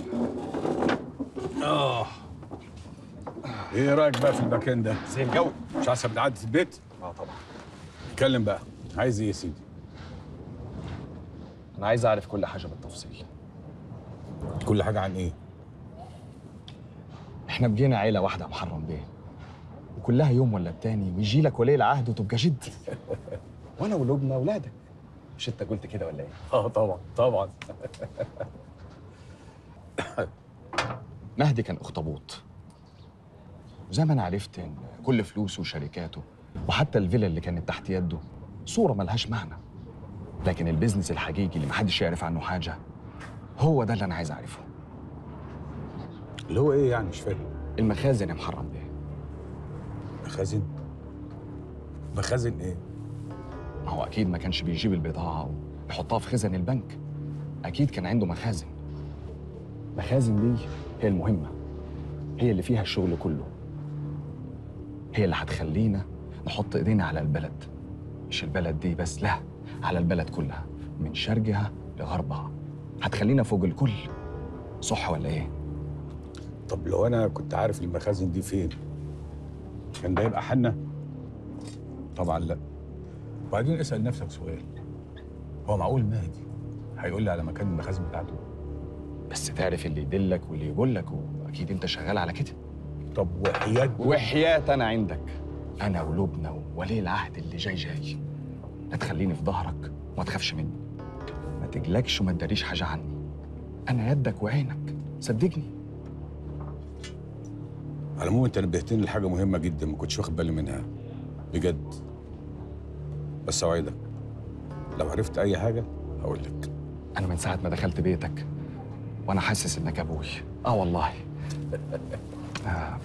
اه ايه رايك بقى في المكان ده؟ زي الجو مش احسن من قعده البيت؟ اه طبعا اتكلم بقى عايز ايه يا سيدي؟ انا عايز اعرف كل حاجه بالتفصيل كل حاجه عن ايه؟ احنا بقينا عيله واحده يا محرم بيه وكلها يوم ولا التاني ويجي لك ولي العهد وتبقى جد وانا ولبنى اولادك مش انت قلت كده ولا ايه؟ اه طبعا طبعا مهدي كان اخطبوط وزي ما انا عرفت ان كل فلوسه وشركاته وحتى الفيلا اللي كانت تحت يده صوره ملهاش معنى لكن البيزنس الحقيقي اللي محدش يعرف عنه حاجه هو ده اللي انا عايز اعرفه اللي هو ايه يعني مش فاهم المخازن يا محرم بيه مخازن مخازن ايه ما هو اكيد ما كانش بيجيب البضاعه ويحطها في خزن البنك اكيد كان عنده مخازن مخازن دي هي المهمه هي اللي فيها الشغل كله هي اللي هتخلينا نحط ايدينا على البلد مش البلد دي بس لا على البلد كلها من شرقها لغربها هتخلينا فوق الكل صح ولا ايه طب لو انا كنت عارف المخازن دي فين كان ده يبقى حنا طبعا لا وبعدين اسال نفسك سؤال هو معقول مهدي هيقول لي على مكان المخازن بتاعته بس تعرف اللي يدلك واللي يقول لك واكيد انت شغال على كده طب وحياة وحياة انا عندك انا ولبنى وولي العهد اللي جاي جاي لا تخليني في ظهرك وما تخافش مني ما تجلكش وما تداريش حاجه عني انا يدك وعينك صدقني على العموم انت نبهتني لحاجه مهمه جدا ما كنتش واخد بالي منها بجد بس اوعدك لو عرفت اي حاجه هقول لك انا من ساعه ما دخلت بيتك وانا حاسس انك ابوي اه والله آه.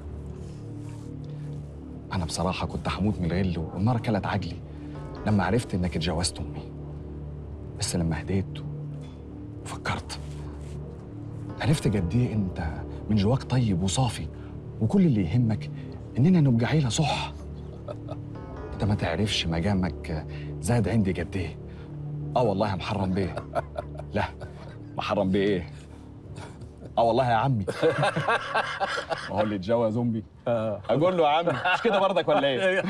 انا بصراحه كنت هموت من الغل والنار كلت عجلي لما عرفت انك اتجوزت امي بس لما هديت وفكرت عرفت قد ايه انت من جواك طيب وصافي وكل اللي يهمك اننا نبقى عيله صح انت ما تعرفش مجامك زاد عندي قد ايه اه والله يا محرم بيه لا محرم بيه ايه اه والله يا عمي ما هو اللي اتجوز امي اقول له يا عمي مش كده برضك ولا ايه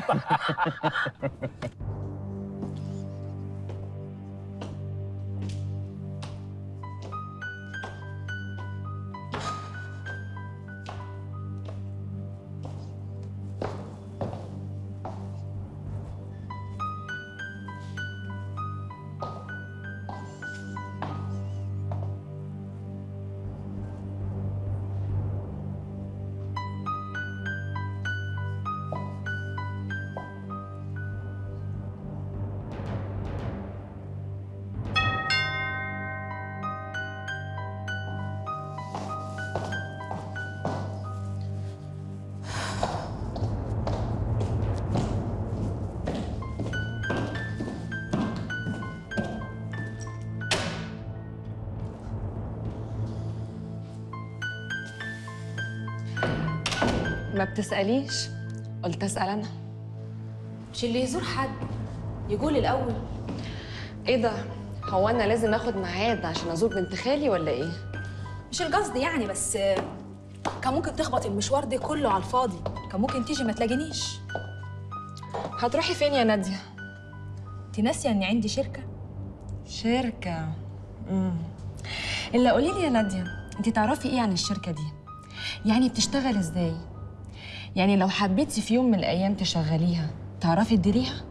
ما بتسأليش قلت أسأل أنا مش اللي يزور حد يقول الأول إيه ده؟ هو أنا لازم آخد ميعاد عشان أزور بنت خالي ولا إيه؟ مش القصد يعني بس كان ممكن تخبط المشوار ده كله على الفاضي كان ممكن تيجي ما تلاقينيش هتروحي فين يا نادية؟ انت ناسيه اني عندي شركه شركة امم إلا قولي لي يا نادية أنت تعرفي إيه عن الشركة دي؟ يعني بتشتغل إزاي؟ يعني لو حبيتي في يوم من الأيام تشغليها تعرفي تديريها؟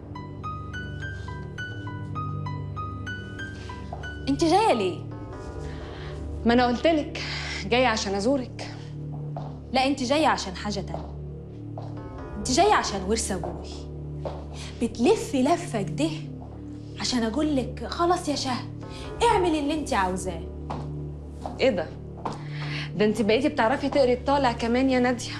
انت جايه ليه ما أنا قلتلك جاية عشان أزورك لا انت جايه عشان حاجه تانية انت جايه عشان ورث ابوي بتلفي لفه كده عشان اقول لك خلاص يا شهد اعملي اللي انت عاوزاه إيه ده؟ ده أنت بقيتي بتعرفي تقري الطالع كمان يا نادية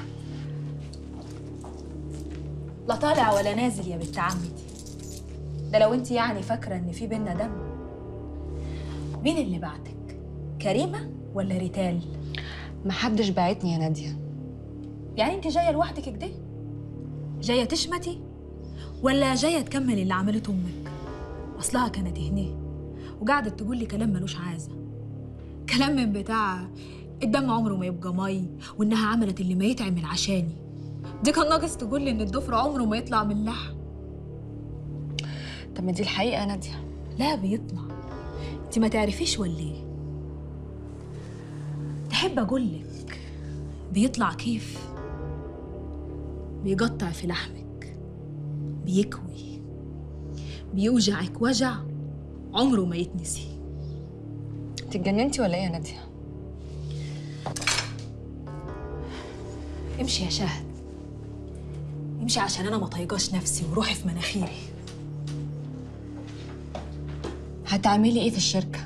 لا طالع ولا نازل يا بنت عمتي ده لو انت يعني فاكره ان في بينا دم مين اللي بعتك كريمه ولا ريتال محدش بعتني يا نادية يعني انت جايه لوحدك كده جايه تشمتي ولا جايه تكمل اللي عملته امك اصلها كانت هنا وقعدت تقول لي كلام ملوش عازه كلام من بتاع الدم عمره ما يبقى مي وانها عملت اللي ما يتعمل عشاني دي كان ناقص تقول لي ان الضفر عمره ما يطلع من اللحم طب ما دي الحقيقه يا ناديه لا بيطلع انت ما تعرفيش ولا ايه تحب اقول لك بيطلع كيف بيقطع في لحمك بيكوي بيوجعك وجع عمره ما يتنسي انت اتجننتي ولا ايه يا ناديه امشي يا شهد امشي عشان انا ما طايقاش نفسي وروحي في مناخيري هتعملي ايه في الشركه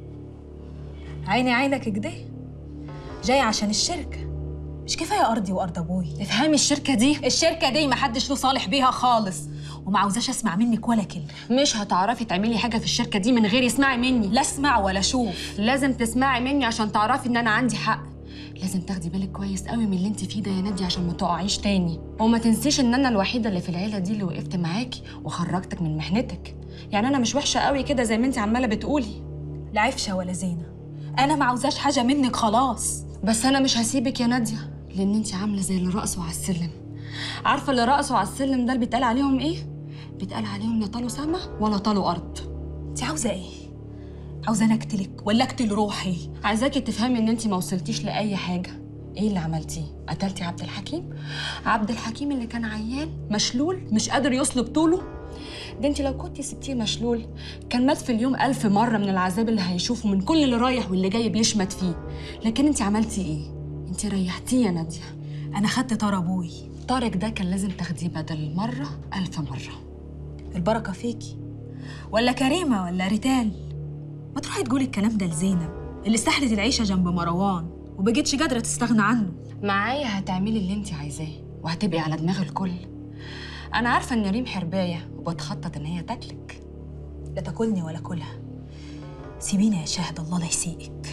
عيني عينك كده جاي عشان الشركه مش كفايه ارضي وارض ابوي افهمي الشركه دي الشركه دي محدش له صالح بيها خالص وما عاوزاش اسمع منك ولا كلمه مش هتعرفي تعملي حاجه في الشركه دي من غير اسمعي مني لا اسمع ولا اشوف لازم تسمعي مني عشان تعرفي ان انا عندي حق لازم تاخدي بالك كويس قوي من اللي انت فيه ده يا ناديه عشان ما تقعيش تاني وما تنسيش ان انا الوحيده اللي في العيله دي اللي وقفت معاكي وخرجتك من محنتك يعني انا مش وحشه قوي كده زي ما انت عماله بتقولي لا عفشه ولا زينه انا ما عاوزاش حاجه منك خلاص بس انا مش هسيبك يا ناديه لان انت عامله زي اللي رقصوا على السلم عارفه اللي رقصوا على السلم ده اللي بيتقال عليهم ايه بيتقال عليهم لا طالوا سما ولا طالوا ارض انت عاوزه ايه عاوزه انا اقتلك ولا اقتل روحي عايزاكي تفهمي ان انت ما وصلتيش لاي حاجه ايه اللي عملتيه قتلتي عبد الحكيم عبد الحكيم اللي كان عيان مشلول مش قادر يصلب طوله ده انت لو كنتي سبتيه مشلول كان مات في اليوم ألف مرة من العذاب اللي هيشوفه من كل اللي رايح واللي جاي بيشمت فيه لكن انت عملتي ايه؟ انت ريحتيه يا نادية انا خدت طار ابوي طارق ده كان لازم تاخديه بدل مرة ألف مرة البركة فيكي ولا كريمة ولا ريتال ما تروحي تقولي الكلام ده لزينب اللي استحلت العيشة جنب مروان وبقتش قادرة تستغنى عنه معايا هتعملي اللي انت عايزاه وهتبقي على دماغ الكل انا عارفه ان ريم حربايه وبتخطط ان هي تاكلك لا تاكلني ولا كلها سيبيني يا شاهد الله لا يسيئك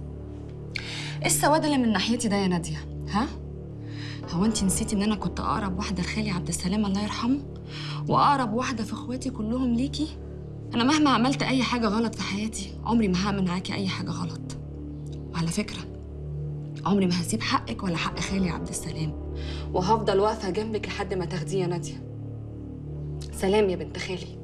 ايه السواد اللي من ناحيتي ده يا ناديه ها هو انت نسيتي ان انا كنت اقرب واحده لخالي عبد السلام الله يرحمه واقرب واحده في اخواتي كلهم ليكي انا مهما عملت اي حاجه غلط في حياتي عمري ما هعمل معاكي اي حاجه غلط وعلى فكره عمري ما هسيب حقك ولا حق خالي عبد السلام وهفضل واقفه جنبك لحد ما تاخديه يا ناديه سلام يا بنت خالي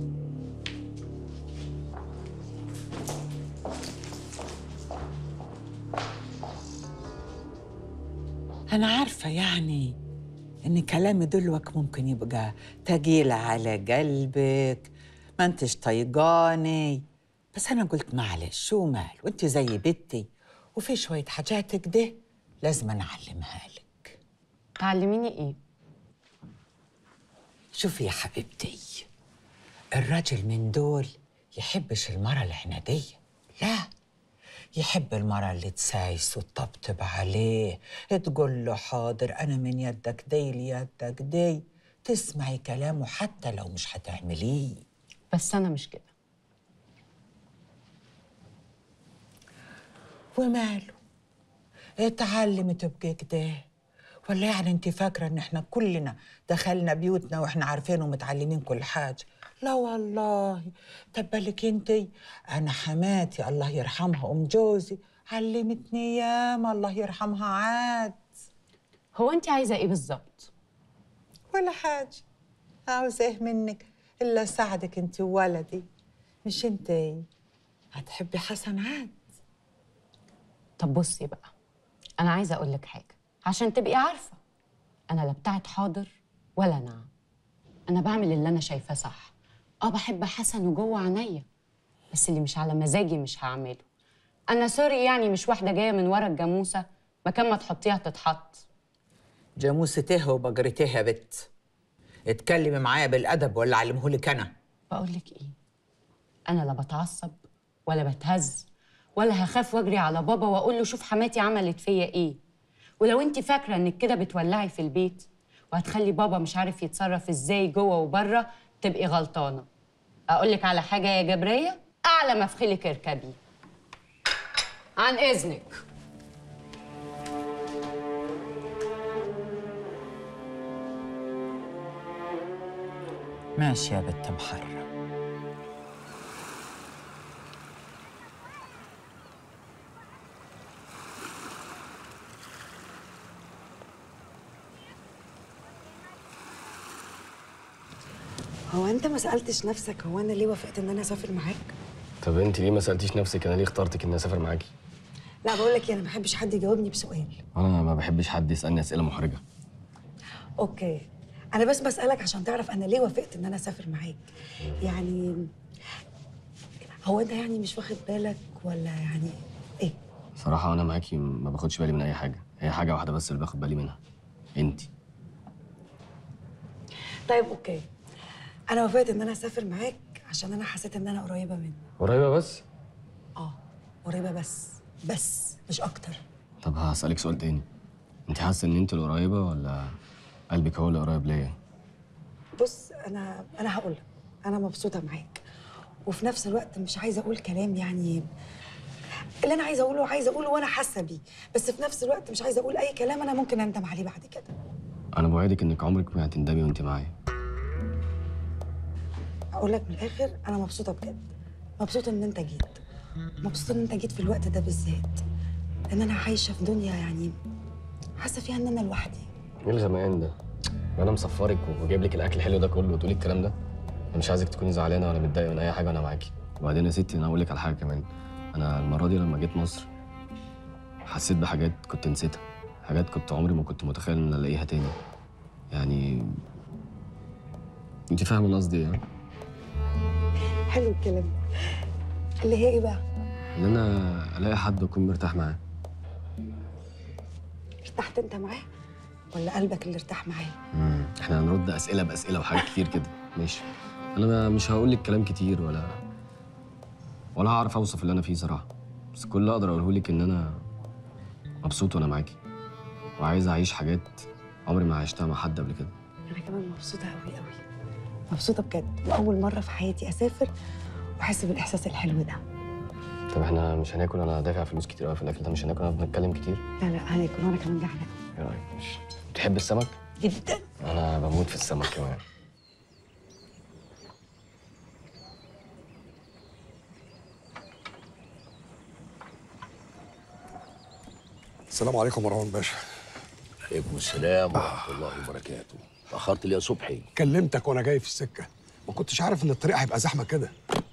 أنا عارفة يعني إن كلامي دلوك ممكن يبقى تقيل على قلبك ما انتش طيقاني بس أنا قلت معلش شو مال وانت زي بنتي وفي شوية حاجات كده لازم أنا أعلمها لك تعلميني ايه؟ شوفي يا حبيبتي الراجل من دول يحبش المرة العنادية لا يحب المرة اللي تسايس وتطبطب عليه تقول له حاضر أنا من يدك دي ليدك دي تسمعي كلامه حتى لو مش هتعمليه بس انا مش كده وماله اتعلمي تبقي كده ولا يعني انت فاكرة ان احنا كلنا دخلنا بيوتنا واحنا عارفين ومتعلمين كل حاجة لا والله تبالك انتي انا حماتي الله يرحمها ام جوزي علمتني ياما الله يرحمها عاد هو انت عايزه ايه بالظبط ولا حاجة عاوزة ايه منك الا اساعدك انت وولدي مش انتي هتحبي حسن عاد طب بصي بقى انا عايزه اقول لك حاجه عشان تبقي عارفه انا لا بتاعت حاضر ولا نعم انا بعمل اللي انا شايفاه صح اه بحب حسن وجوه عينيا بس اللي مش على مزاجي مش هعمله انا سوري يعني مش واحده جايه من ورا الجاموسه مكان ما تحطيها تتحط جاموسته وبجرته يا بت اتكلمي معايا بالادب ولا اعلمهولك انا بقول لك ايه انا لا بتعصب ولا بتهز ولا هخاف واجري على بابا واقول له شوف حماتي عملت فيا ايه ولو انت فاكره انك كده بتولعي في البيت وهتخلي بابا مش عارف يتصرف ازاي جوه وبره تبقي غلطانه اقول لك على حاجه يا جبريه اعلى مفخلك اركبي عن اذنك ماشي يا بت محرم هو انت ما سالتش نفسك هو انا ليه وافقت ان انا اسافر معاك طب انت ليه ما سالتيش نفسك انا ليه اخترتك اني اسافر معاكي لا بقول لك ايه انا ما بحبش حد يجاوبني بسؤال انا ما بحبش حد يسالني اسئله محرجه اوكي انا بس بسالك عشان تعرف انا ليه وافقت ان انا اسافر معاك يعني هو انت يعني مش واخد بالك ولا يعني ايه صراحه انا معاكي ما باخدش بالي من اي حاجه هي حاجه واحده بس اللي باخد بالي منها انت طيب اوكي انا وافقت ان انا اسافر معاك عشان انا حسيت ان انا قريبه منك قريبه بس قريبه بس بس مش اكتر طب هسالك سؤال تاني انت حاسه ان انت اللي قريبه ولا قلبك هو اللي قريب ليا بص انا انا هقول لك انا مبسوطه معاك وفي نفس الوقت مش عايزه اقول كلام يعني اللي انا عايزه اقوله عايزه اقوله وانا حاسه بيه بس في نفس الوقت مش عايزه اقول اي كلام انا ممكن اندم عليه بعد كده انا بوعدك انك عمرك ما هتندمي وانت معايا اقول لك من الاخر انا مبسوطه بجد مبسوطه ان انت جيت مبسوطه ان انت جيت في الوقت ده بالذات لان انا عايشه في دنيا يعني حاسه فيها ان انا لوحدي ايه الغمقان ده انا مصفرك وجايب لك الاكل الحلو ده كله وتقولي الكلام ده انا مش عايزك تكوني زعلانه ولا متضايقه من اي حاجه وانا معاكي وبعدين يا ستي انا اقول لك على حاجه كمان انا المره دي لما جيت مصر حسيت بحاجات كنت نسيتها حاجات كنت عمري ما كنت متخيل ان الاقيها تاني يعني انت فاهمه أنا قصدي ايه حلو الكلام اللي هي ايه بقى ان انا الاقي حد اكون مرتاح معاه ارتحت انت معاه ولا قلبك اللي ارتاح معاه مم. احنا هنرد اسئله باسئله وحاجات كتير كده ماشي انا ما- مش هقول لك كلام كتير ولا ولا هعرف اوصف اللي انا فيه صراحه بس كل اللي اقدر اقوله لك ان انا مبسوط وانا معاكي وعايز اعيش حاجات عمري ما عشتها مع حد قبل كده انا كمان مبسوطه قوي قوي مبسوطه بجد واول مره في حياتي اسافر واحس بالاحساس الحلو ده طب احنا مش هناكل انا دافع فلوس كتير قوي في الاكل ده مش هناكل انا بنتكلم كتير لا لا هناكل وانا كمان جعانه ايه رايك مش بتحب السمك جدا انا بموت في السمك كمان السلام عليكم مروان باشا عليكم السلام ورحمه الله وبركاته تاخرت ليه يا صبحي كلمتك وانا جاي في السكه ما كنتش عارف ان الطريق هيبقى زحمه كده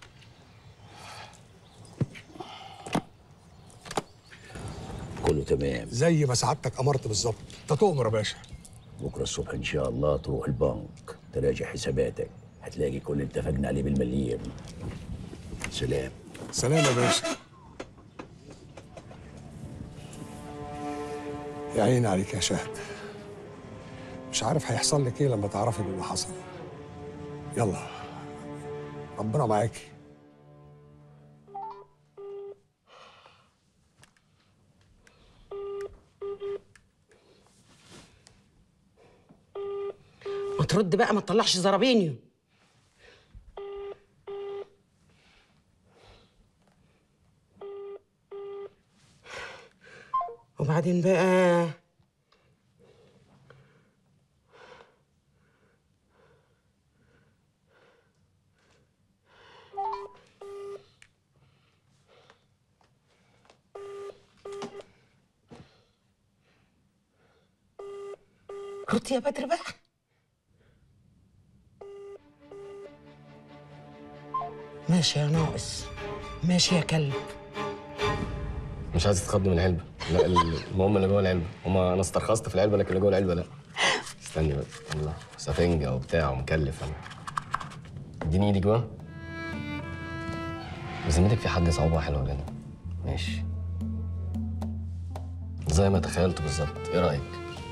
كله تمام زي ما سعادتك امرت بالظبط انت تؤمر يا باشا بكره الصبح ان شاء الله تروح البنك تراجع حساباتك هتلاقي كل اللي اتفقنا عليه بالمليم سلام سلام يا باشا يا عيني عليك يا شهد مش عارف هيحصل لك ايه لما تعرفي باللي حصل يلا ربنا معاكي ما ترد بقى ما تطلعش زرابينيو وبعدين بقى رد يا بدر بقى ماشي يا ناقص ماشي يا كلب مش عايز تتخض من العلبه لا المهم اللي جوه العلبه هما انا استرخصت في العلبه لكن اللي جوه العلبه لا استني بقى الله سفنجه وبتاع ومكلف انا اديني ايدك بقى بذمتك في حد صوابعه حلوه كده ماشي زي ما تخيلت بالظبط ايه رايك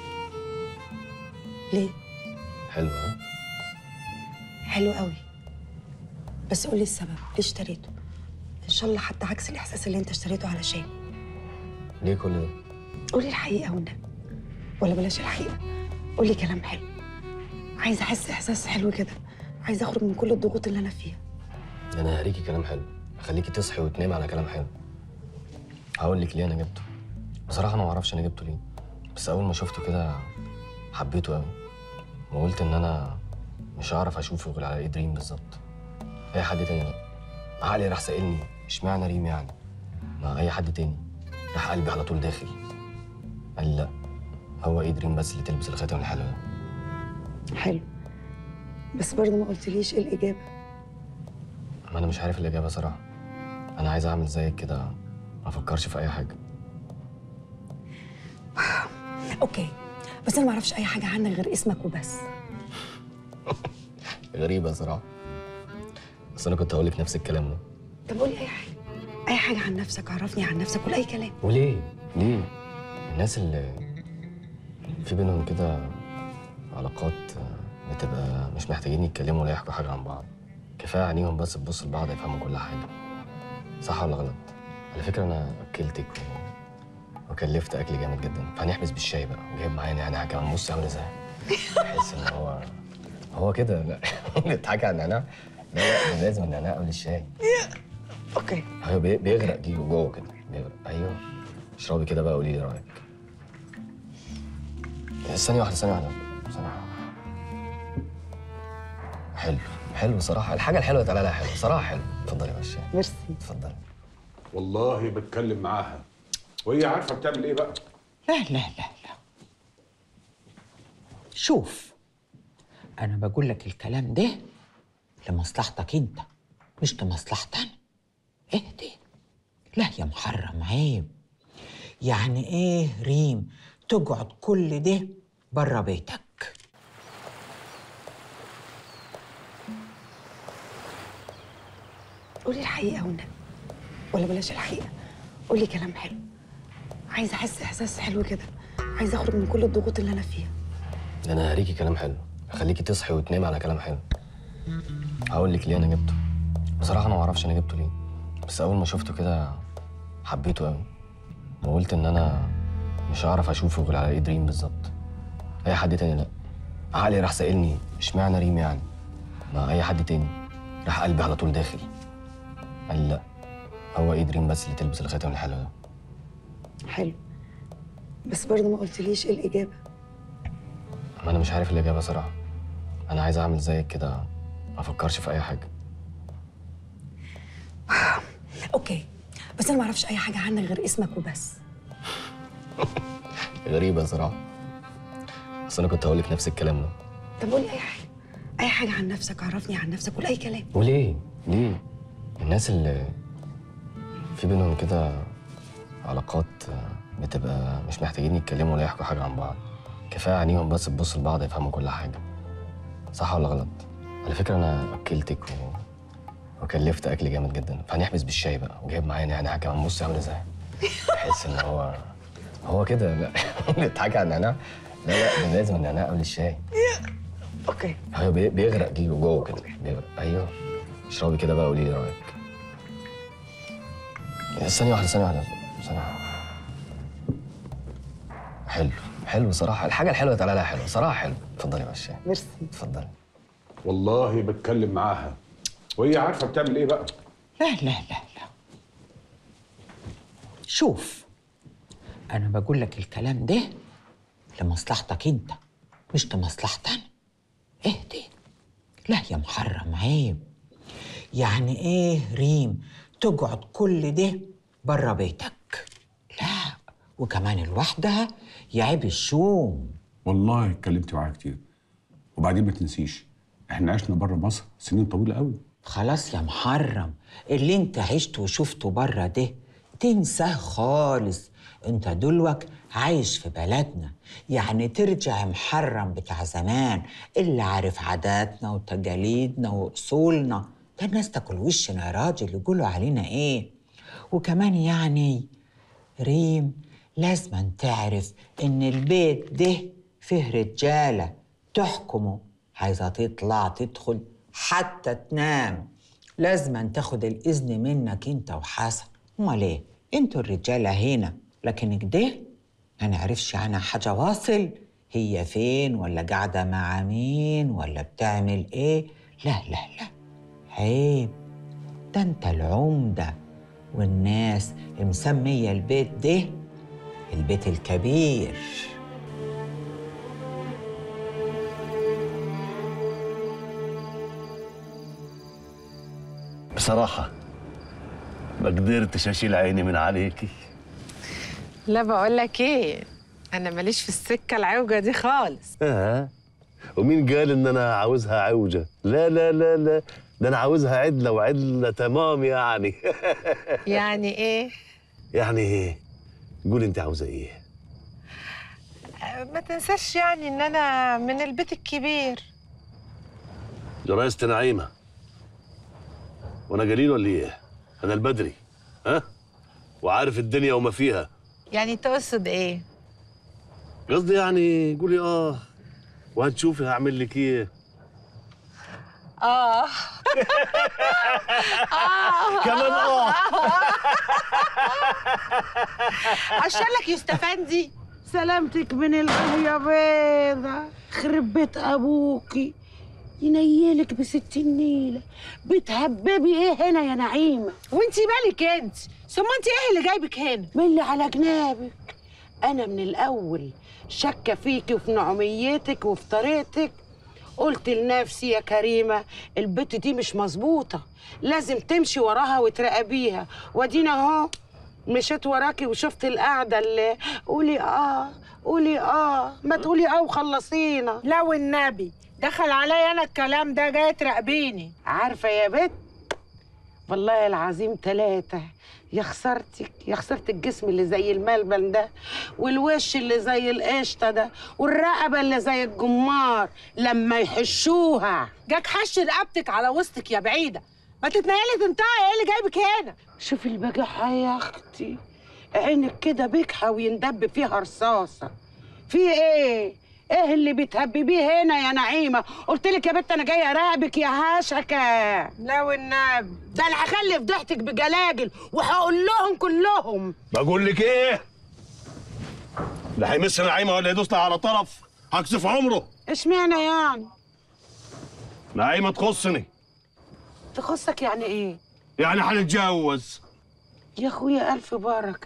ليه حلوه ها حلو قوي بس قولي السبب ليه اشتريته ان شاء الله حتى عكس الاحساس اللي انت اشتريته علشان ليه كل ده قولي الحقيقه والنبي ولا بلاش الحقيقه قولي كلام حلو عايزه احس احساس حلو كده عايزه اخرج من كل الضغوط اللي انا فيها ده انا هريكي كلام حلو هخليكي تصحي وتنامي على كلام حلو هقول لك ليه انا جبته بصراحه انا ما اعرفش انا جبته ليه بس اول ما شفته كده حبيته قوي وقلت ان انا مش هعرف اشوفه غير على ايد ريم بالظبط اي حد تاني لا عقلي راح سائلني اشمعنى ريم يعني مع اي حد تاني راح قلبي على طول داخل قال لي لا هو ايد ريم بس اللي تلبس الخاتم الحلو ده حلو بس برضه ما قلتليش ايه الاجابه ما انا مش عارف الاجابه صراحه انا عايز اعمل زيك كده ما افكرش في اي حاجه اوكي بس انا ما اعرفش اي حاجه عنك غير اسمك وبس غريبه صراحه بس انا كنت هقول لك نفس الكلام ده طب قولي اي حاجه اي حاجه عن نفسك عرفني عن نفسك قول اي كلام وليه ليه الناس اللي في بينهم كده علاقات بتبقى مش محتاجين يتكلموا ولا يحكوا حاجه عن بعض كفايه عينيهم بس تبص لبعض يفهموا كل حاجه صح ولا غلط على فكره انا اكلتك و... وكلفت اكل جامد جدا فهنحبس بالشاي بقى وجايب معايا نعناع كمان بص عامل ازاي تحس ان هو هو كده لا بيضحك على النعناع لا لا ده لازم النعناع قبل الشاي اوكي ايوه بي- بيغرق جيله جوه كده بيغرق ايوه اشربي كده بقى قولي لي رايك ثانية واحدة ثانية واحدة ثانية واحدة حلو حلو صراحة الحاجة الحلوة تعالى لها حلو صراحة حلو اتفضلي يا باشا ميرسي اتفضلي والله بتكلم معاها وهي عارفه بتعمل ايه بقى لا لا لا لا شوف انا بقول لك الكلام ده لمصلحتك انت مش لمصلحتي انا اهدي لا يا محرم عيب يعني ايه ريم تقعد كل ده بره بيتك قولي الحقيقه والنبي ولا بلاش الحقيقه قولي كلام حلو عايزه احس احساس حلو كده عايزه اخرج من كل الضغوط اللي انا فيها ده انا هريكي كلام حلو هخليكي تصحي وتنامي على كلام حلو هقول لك ليه انا جبته بصراحة انا ما اعرفش انا جبته ليه بس اول ما شفته كده حبيته قوي وقلت ان انا مش هعرف اشوفه غير على ايد ريم بالظبط اي حد تاني لا عقلي راح سائلني اشمعنى ريم يعني ما اي حد تاني راح قلبي على طول داخل قال لي لا هو ايد ريم بس اللي تلبس الخاتم الحلو ده حلو بس برضه ما قلتليش ايه الاجابه ما انا مش عارف الاجابه صراحه انا عايز اعمل زيك كده ما افكرش في اي حاجه اوكي بس انا ما اعرفش اي حاجه عنك غير اسمك وبس غريبه صراحه بس انا كنت هقول لك نفس الكلام ده طب قولي اي حاجه اي حاجه عن نفسك عرفني عن نفسك قول اي كلام وليه ليه الناس اللي في بينهم كده علاقات بتبقى مش محتاجين يتكلموا ولا يحكوا حاجه عن بعض كفايه عينيهم بس تبص لبعض يفهموا كل حاجه صح ولا غلط على فكره انا اكلتك و... وكلفت اكل جامد جدا فهنحبس بالشاي بقى وجايب معايا نعناع كمان بص عامل ازاي تحس ان هو هو كده لا بيضحك على النعناع لا لا ده لازم النعناع قبل الشاي اوكي ايوه بي- بيغرق جيله جوه كده بيغرق ايوه اشربي كده بقى قولي لي رايك ثانية واحدة ثانية واحدة ثانية واحدة حلو حلو صراحة الحاجة الحلوة تعالى لها حلو صراحة حلو اتفضلي يا باشا ميرسي اتفضلي والله بتكلم معاها وهي عارفه بتعمل ايه بقى لا لا لا لا شوف انا بقول لك الكلام ده لمصلحتك انت مش لمصلحتي انا اهدي لا يا محرم عيب يعني ايه ريم تقعد كل ده بره بيتك لا وكمان لوحدها يعيب الشوم والله اتكلمت معاها كتير وبعدين ما تنسيش احنا عشنا بره مصر سنين طويله قوي خلاص يا محرم اللي انت عشته وشفته بره ده تنساه خالص انت دلوك عايش في بلدنا يعني ترجع يا محرم بتاع زمان اللي عارف عاداتنا وتقاليدنا واصولنا ده الناس تاكل وشنا يا راجل يقولوا علينا ايه وكمان يعني ريم لازم تعرف ان البيت ده فيه رجاله تحكمه عايزه تطلع تدخل حتى تنام لازم تاخد الاذن منك انت وحسن امال ايه انتوا الرجاله هنا لكن كده ما نعرفش عنها حاجه واصل هي فين ولا قاعده مع مين ولا بتعمل ايه لا لا لا عيب ده انت العمده والناس مسميه البيت ده البيت الكبير بصراحة ما قدرتش أشيل عيني من عليكي لا بقول لك ايه انا ماليش في السكه العوجه دي خالص آه ومين قال ان انا عاوزها عوجه لا لا لا لا ده انا عاوزها عدله وعدله تمام يعني يعني ايه يعني ايه قولي انت عاوزه ايه ما تنساش يعني ان انا من البيت الكبير جرايست نعيمه وانا قليل ولا ايه انا البدري ها وعارف الدنيا وما فيها يعني تقصد ايه قصدي يعني قولي اه وهتشوفي هعمل لك ايه اه اه كمان آه. عشان لك يستفندي سلامتك من الاه يا بيضة خرب بيت ابوكي ينيلك بستين نيلة بتهببي ايه هنا يا نعيمة وانت مالك انت ثم انت ايه اللي جايبك هنا من اللي على جنابك انا من الاول شاكة فيكي وفي نعوميتك وفي طريقتك قلت لنفسي يا كريمة البت دي مش مظبوطة لازم تمشي وراها وتراقبيها وادينا اهو مشيت وراكي وشفت القعدة اللي قولي اه قولي اه ما تقولي اه وخلصينا لا والنبي دخل عليا انا الكلام ده جاي تراقبيني عارفة يا بت والله العظيم ثلاثة يا خسرتك يا خسرت الجسم اللي زي الملبن ده والوش اللي زي القشطة ده والرقبة اللي زي الجمار لما يحشوها جاك حش رقبتك على وسطك يا بعيدة ما تتنيلي تنطقي ايه اللي جايبك هنا شوفي البجاحة يا اختي عينك كده بكحة ويندب فيها رصاصة في ايه؟ ايه اللي بتهببيه هنا يا نعيمة؟ قلت لك يا بت انا جاية اراقبك يا هشكة لا والنبي ده انا هخلي فضيحتك بجلاجل وهقول لهم كلهم بقول لك ايه اللي هيمس نعيمه ولا يدوس لها على طرف هكسف عمره اشمعنى يعني؟ نعيمه تخصني تخصك يعني ايه؟ يعني هنتجوز يا اخويا الف بركه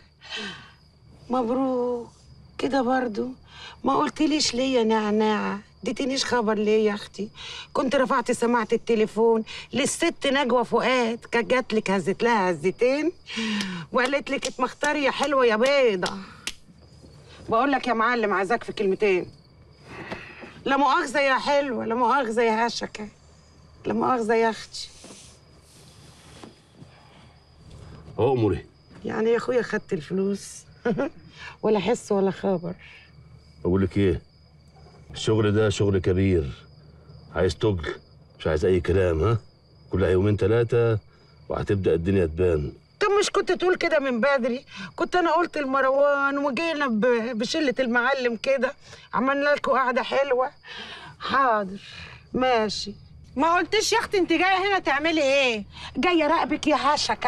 مبروك كده برضو ما قلتليش ليه يا نعناع اديتنيش خبر ليه يا اختي كنت رفعت سماعه التليفون للست نجوى فؤاد كانت جات لك هزت لها هزتين وقالت لك اتمختاري يا حلوه يا بيضه بقول لك يا معلم عايزاك في كلمتين لا مؤاخذه يا حلوه لا مؤاخذه يا هشكه لا مؤاخذه يا اختي أؤمري يعني يا اخويا خدت الفلوس ولا حس ولا خبر بقول لك ايه الشغل ده شغل كبير عايز تجل مش عايز اي كلام ها كلها يومين ثلاثه وهتبدا الدنيا تبان طب مش كنت تقول كده من بدري كنت انا قلت لمروان وجينا ب- بشله المعلم كده عملنا لكم قعده حلوه حاضر ماشي ما قلتش يا اختي انت جايه هنا تعملي ايه جايه راقبك يا هشكه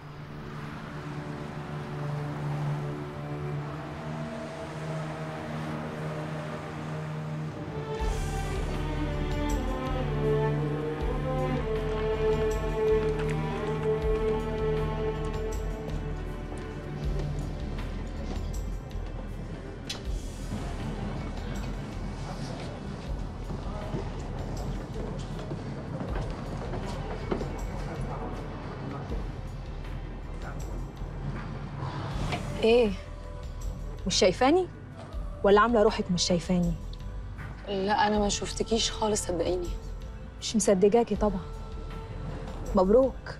ايه مش شايفاني ولا عامله روحك مش شايفاني لا انا ما شفتكيش خالص صدقيني مش مصدقاكي طبعا مبروك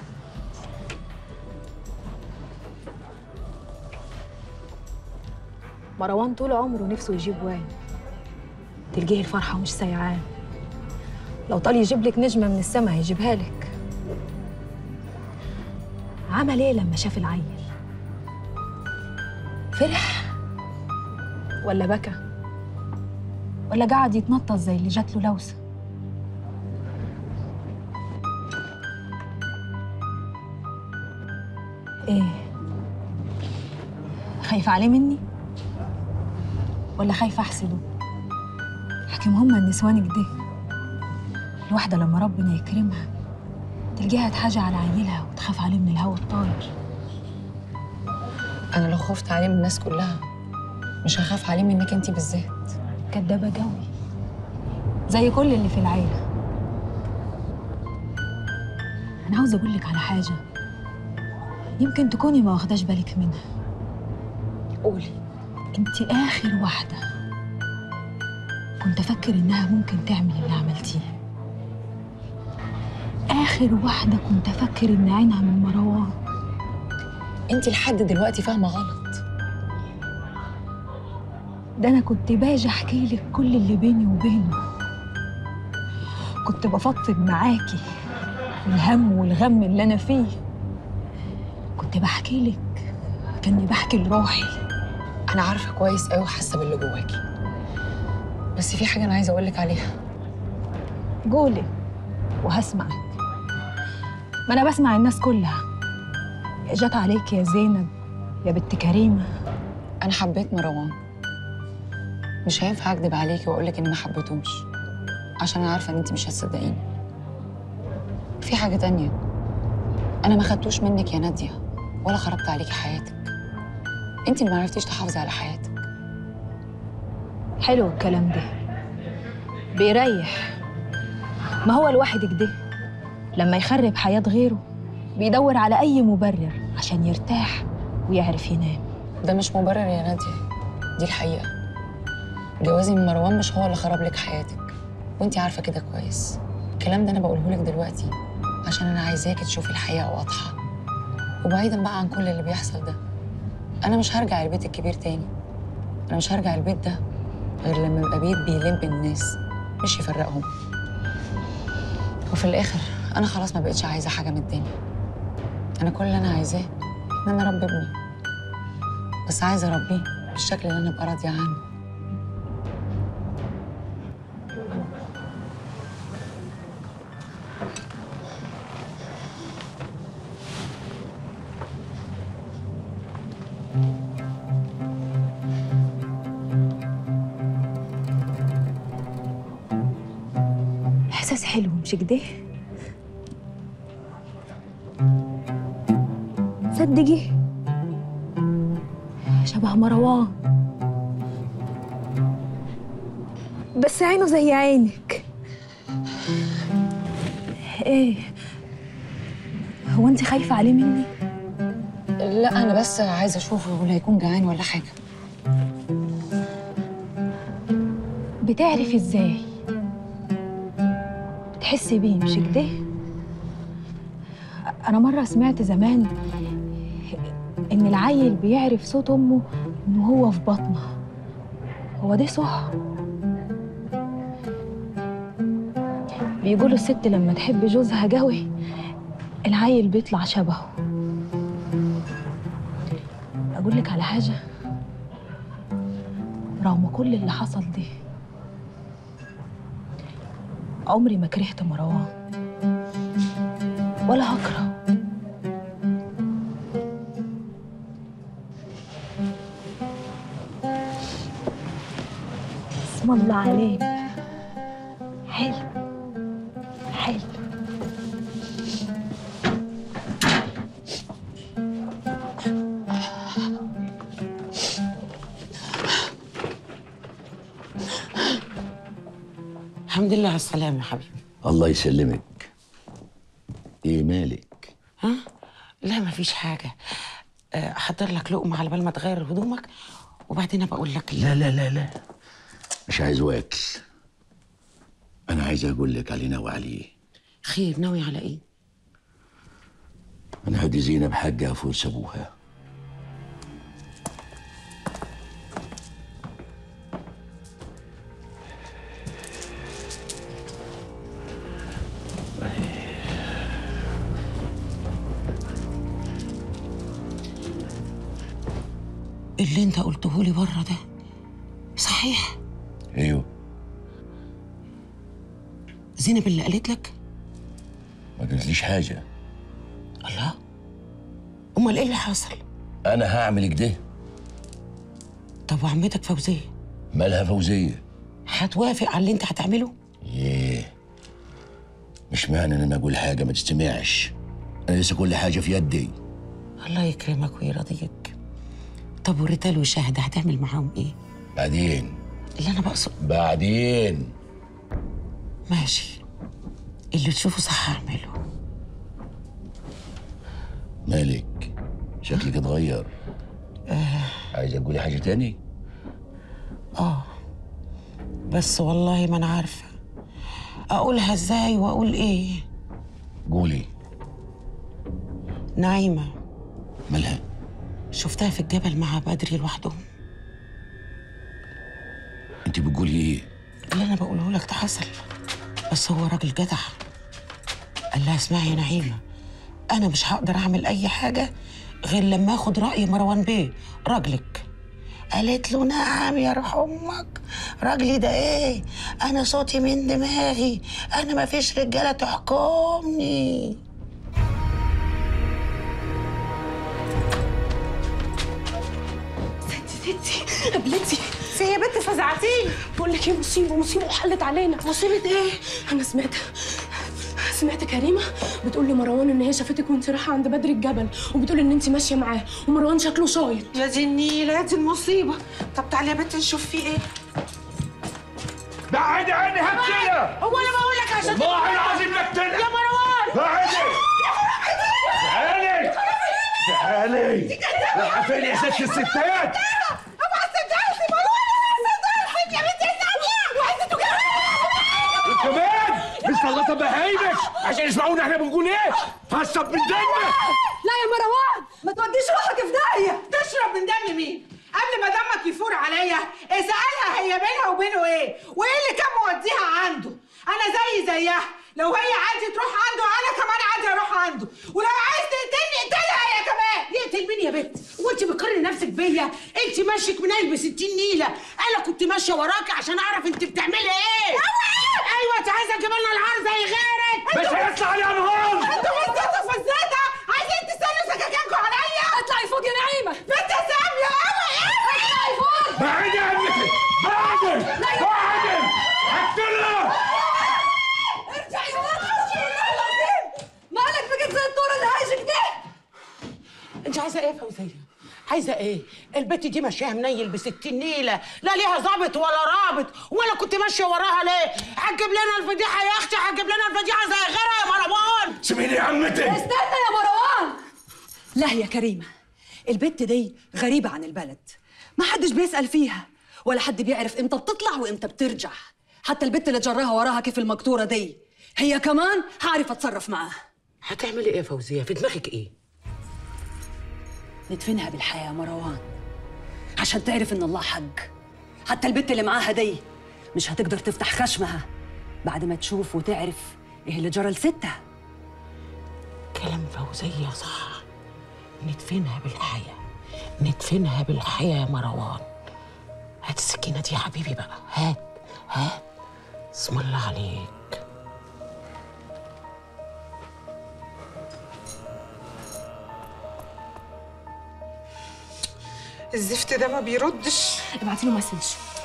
مروان طول عمره نفسه يجيب واد تلقيه الفرحة مش سيعان لو طال يجيب لك نجمة من السما هيجيبها لك عمل ايه لما شاف العيل فرح ولا بكى ولا قعد يتنطط زي اللي جات له لوسه ايه خايفة عليه مني ولا خايفة احسده حكم هما النسوان كده الواحدة لما ربنا يكرمها تلقيها تحاجة على عيلها وتخاف عليه من الهوا الطاير انا لو خفت عليه من الناس كلها مش هخاف عليه منك انت بالذات كدابة جوي زي كل اللي في العيلة أنا عاوزة أقول لك على حاجة يمكن تكوني ما واخداش بالك منها قولي أنت آخر واحدة كنت أفكر إنها ممكن تعمل اللي عملتيه آخر واحدة كنت أفكر إن عينها من مروان انت لحد دلوقتي فاهمه غلط ده أنا كنت باجي أحكي لك كل اللي بيني وبينه كنت بفضفض معاكي الهم والغم اللي أنا فيه كنت بحكي لك كأني بحكي لروحي انا عارفه كويس قوي وحاسه باللي جواكي بس في حاجه انا عايزه اقول لك عليها قولي وهسمعك ما أنا بسمع الناس كلها جت عليك يا زينب يا بنت كريمة انا حبيت مروان مش هينفع اكدب عليكي واقول لك اني ما حبيتهوش عشان انا عارفه ان انت مش هتصدقيني في حاجه تانية انا ما خدتوش منك يا ناديه ولا خربت عليكي حياتك انت اللي ما عرفتيش تحافظي على حياتك حلو الكلام ده بيريح ما هو الواحد كده لما يخرب حياة غيره بيدور على أي مبرر عشان يرتاح ويعرف ينام ده مش مبرر يا ناديه دي الحقيقه جوازي من مروان مش هو اللي خرب لك حياتك وانت عارفه كده كويس الكلام ده انا بقوله لك دلوقتي عشان انا عايزاكي تشوفي الحقيقه واضحه وبعيدا بقى عن كل اللي بيحصل ده انا مش هرجع البيت الكبير تاني انا مش هرجع البيت ده غير لما يبقى بيت بيلم الناس مش يفرقهم وفي الاخر انا خلاص ما بقتش عايزه حاجه من الدنيا انا كل اللي انا عايزاه ان انا اربي ابني بس عايزه اربيه بالشكل اللي انا ابقى راضيه عنه إحساس حلو مش كده صدقي شبه مروان بس عينه زي عينك ايه هو انت خايفة عليه مني؟ لا انا بس عايزه اشوفه ولا هيكون جعان ولا حاجه بتعرف ازاي؟ بتحسي بيه مش كده؟ أنا مرة سمعت زمان إن العيل بيعرف صوت أمه إن هو في بطنها هو ده صح؟ بيقولوا الست لما تحب جوزها جوي العيل بيطلع شبهه أقول لك على حاجة رغم كل اللي حصل ده عمري ما كرهت مروان ولا هكره اسم الله عليك حلو حلو الحمد لله على السلامة يا حبيبي الله يسلمك ايه مالك ها؟ لا مفيش حاجة آه، أحضر لك لقمة على بال ما تغير هدومك وبعدين أبقى أقول لك لا لا لا لا مش عايز واكل انا عايز اقول لك عليه ناوي عليه خير ناوي على إيه؟ انا هدي زينب حقها فلوس ابوها اللي أنت قلته لي بره ده صحيح ايوه زينب اللي قالت لك ما قلتليش حاجه الله أمال إيه اللي حصل؟ انا هعمل كده طب وعمتك فوزية مالها فوزيه هتوافق على اللي أنت هتعمله؟ ايه مش معنى ان انا اقول حاجه ما تستمعش انا لسه كل حاجه في يدي الله يكرمك ويرضيك طب والريتال والشاهد هتعمل معاهم إيه؟ بعدين اللي أنا بقصد بعدين ماشي اللي تشوفه صح اعمله مالك شكلك اتغير آه عايزه تقولي حاجه تاني آه بس والله ما انا عارفه اقولها ازاي واقول ايه قولي نايمه مالها شفتها في الجبل مع بدري لوحدهم انت بتقولي ايه اللي انا بقوله لك ده حصل بس هو راجل جدع قال لها اسمعي يا نعيمه انا مش هقدر اعمل اي حاجه غير لما اخد راي مروان بيه راجلك قالت له نعم يا روح امك راجلي ده ايه انا صوتي من دماغي انا ما فيش رجاله تحكمني ستي قبلتي في يا بنت فزعتيني بقول لك ايه مصيبه مصيبه وحلت علينا مصيبه ايه انا سمعت سمعت كريمه بتقول لمروان ان هي شافتك وانت رايحه عند بدر الجبل وبتقول ان انت ماشيه معاه ومروان شكله شايط يا دي النيله يا دي المصيبه طب تعالي يا بنت نشوف فيه ايه بعد عني هبتلة هو انا بقول لك عشان والله العظيم بقتلها يا مروان بعدي تعالي تعالي رايحة فين يا ست الستات؟ كمان مستغلطة بهايمك عشان يسمعونا احنا بنقول ايه؟ هشرب من دمك لا يا مروان ما توديش روحك في داهيه تشرب من دم مين قبل ما دمك يفور عليا اسالها هي بينها وبينه ايه وايه اللي كان موديها عنده انا زي زيها لو هي عايزه تروح عنده انا كمان عايزه اروح عنده ولو عايز تقتلني اقتلها هي كمان يقتل مين يا بنت وانت بتقارني نفسك بيا انت ماشيك من قلب 60 نيله انا كنت ماشيه وراكي عشان اعرف انت بتعملي ايه ايوه انت عايزه تجيب لنا العار زي غيرك مش هيطلع لي انهار انتوا مزيتوا فزاته عايزين تستنوا سكاكينكم عليا اطلعي فوق يا نعيمه بنت ساميه قوي اطلعي فوق بعدي عنك بعدي بعدي هقتلها ارجعي مالك بقيت زي الطور اللي هايجك ده انت عايزه ايه يا فوزيه عايزه ايه البت دي ماشيه منيل ب 60 نيله لا ليها ظابط ولا رابط ولا كنت ماشيه وراها ليه هتجيب لنا الفضيحه يا اختي هتجيب لنا الفضيحه زي غيرها يا مروان سيبيني يا عمتي استنى يا مروان لا يا كريمه البت دي غريبه عن البلد ما حدش بيسال فيها ولا حد بيعرف امتى بتطلع وامتى بترجع حتى البت اللي جراها وراها كيف المقطوره دي هي كمان هعرف اتصرف معاها هتعملي ايه يا فوزيه في دماغك ايه ندفنها بالحياه يا مروان عشان تعرف ان الله حق حتى البت اللي معاها دي مش هتقدر تفتح خشمها بعد ما تشوف وتعرف ايه اللي جرى لستها كلام فوزيه صح ندفنها بالحياه ندفنها بالحياه يا مروان هات السكينه دي يا حبيبي بقى هات هات اسم الله عليك الزفت ده ما بيردش ابعتي له مسج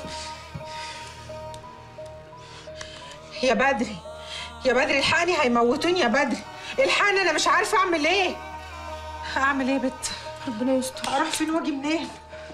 يا بدري يا بدري الحقني هيموتوني يا بدري الحقني انا مش عارفه اعمل ايه اعمل ايه يا بت ربنا يستر اروح فين واجي منين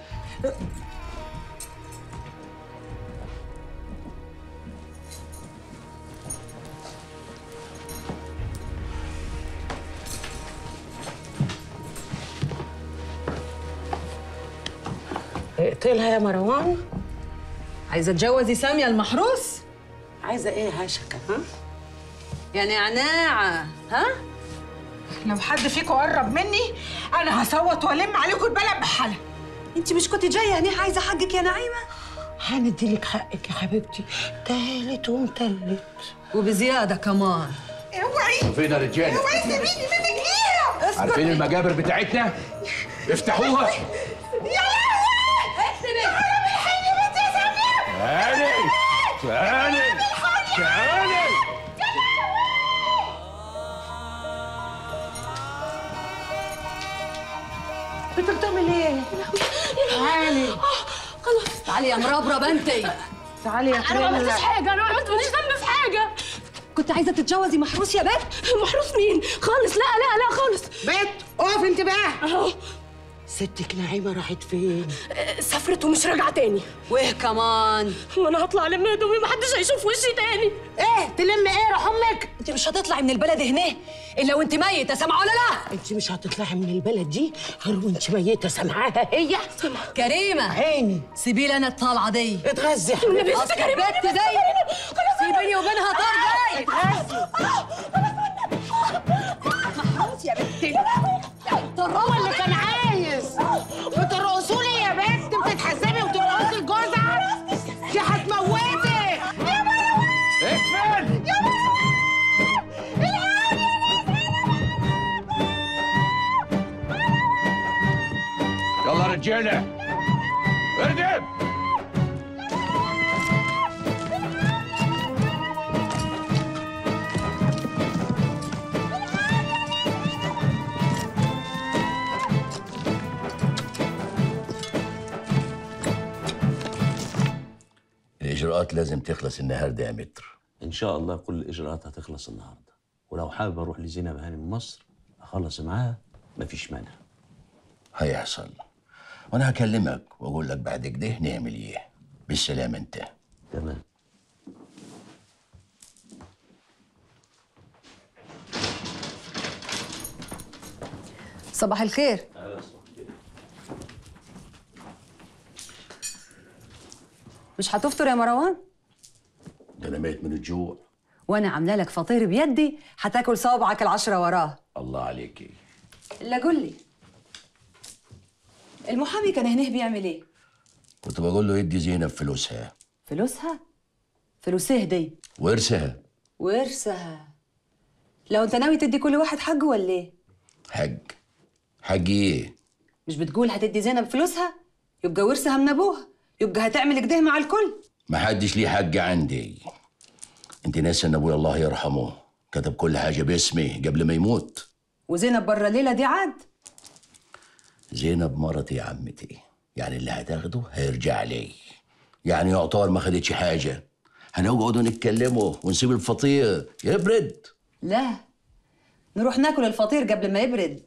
اقتلها يا مروان عايزه تجوزي ساميه المحروس عايزه ايه هشكه ها يا نعناعه ها لو حد فيكم قرب مني انا هصوت والم عليكم البلد بحالها انت مش كنت جايه هنا عايزه حقك يا نعيمه هنديلك حقك يا حبيبتي تالت ومتلت وبزياده كمان اوعي فين يا رجاله؟ اوعي سيبيني منك ايه عارفين المجابر بتاعتنا؟ افتحوها يا لهوي اكتبي انا بالحين يا بنت يا ساميه تعالي تعالي تعالي انت بتعمل ايه؟ تعالي خلاص تعالي يا مربربه انت تعالي يا انا ما عملتش حاجه انا ما عملتش ذنب في حاجه كنت عايزه تتجوزي محروس يا بنت محروس مين خالص لا لا لا خالص بنت اقف انت بقى اهو ستك نعيمه راحت فين سافرت ومش راجعه تاني وايه كمان وانا هطلع الم هدومي محدش هيشوف وشي تاني ايه تلم ايه روح امك انت مش هتطلعي من البلد هنا الا وانت ميته سامعه ولا لا انت مش هتطلعي من البلد دي غير وانت ميته سامعاها هي كريمه عيني سيبي لي انا الطلعه دي اتغذي يا النبي حبيبتي. أصل كريمه بنت زي سيبيني وبينها طار جاي محمود يا بنتي هو اللي كان عايز بترقصوا لي يا بنت بتتحسبي وترقصي لجوزها دي هتموتك اقفل يلا رجاله اردب الإجراءات لازم تخلص النهاردة يا متر ان شاء الله كل الاجراءات هتخلص النهارده ولو حابب اروح لزينب هانم مصر اخلص معاها مفيش مانع هيحصل وأنا هكلمك وأقول لك بعد كده نعمل إيه بالسلامة أنت تمام صباح الخير مش هتفطر يا مروان ده أنا ميت من الجوع وانا عامله لك فطير بيدي هتاكل صوابعك العشره وراه الله عليكي الا قول لي المحامي كان هناه بيعمل ايه كنت بقول له يدي زينب فلوسها فلوسها فلوسيه دي ورثها ورثها لو انت ناوي تدي كل واحد حقه ولا ايه حج حج إيه مش بتقول هتدي زينب فلوسها يبقى ورثها من ابوها يبقى هتعمل كده مع الكل ما حدش ليه حج عندي انت ناسي ان ابويا الله يرحمه كتب كل حاجه باسمي قبل ما يموت وزينب بره الليله دي عاد زينب مرتي يا عمتي يعني اللي هتاخده هيرجع لي يعني يعتبر ما خدتش حاجه هنقعد نتكلموا ونسيب الفطير يبرد لا نروح ناكل الفطير قبل ما يبرد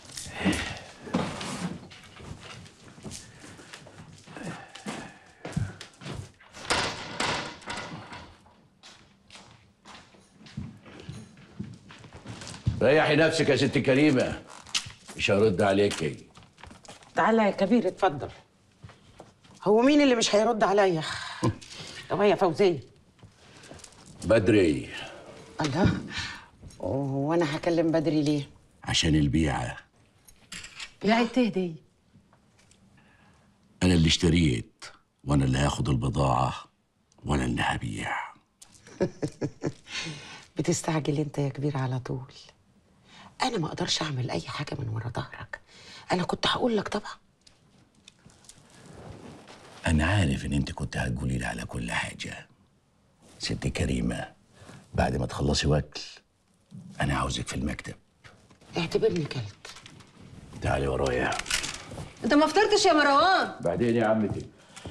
ريحي نفسك يا ست كريمه مش هرد عليكي تعالى يا كبير اتفضل هو مين اللي مش هيرد عليا طب هي فوزيه بدري الله وانا هكلم بدري ليه عشان البيعه بيعي تهدي انا اللي اشتريت وانا اللي هاخد البضاعه وانا اللي هبيع بتستعجل انت يا كبير على طول انا ما اقدرش اعمل اي حاجه من ورا ظهرك انا كنت هقول لك طبعا انا عارف ان انت كنت هتقولي لي على كل حاجه ست كريمه بعد ما تخلصي وكل انا عاوزك في المكتب اعتبرني كلت تعالي ورايا انت ما فطرتش يا مروان بعدين يا عمتي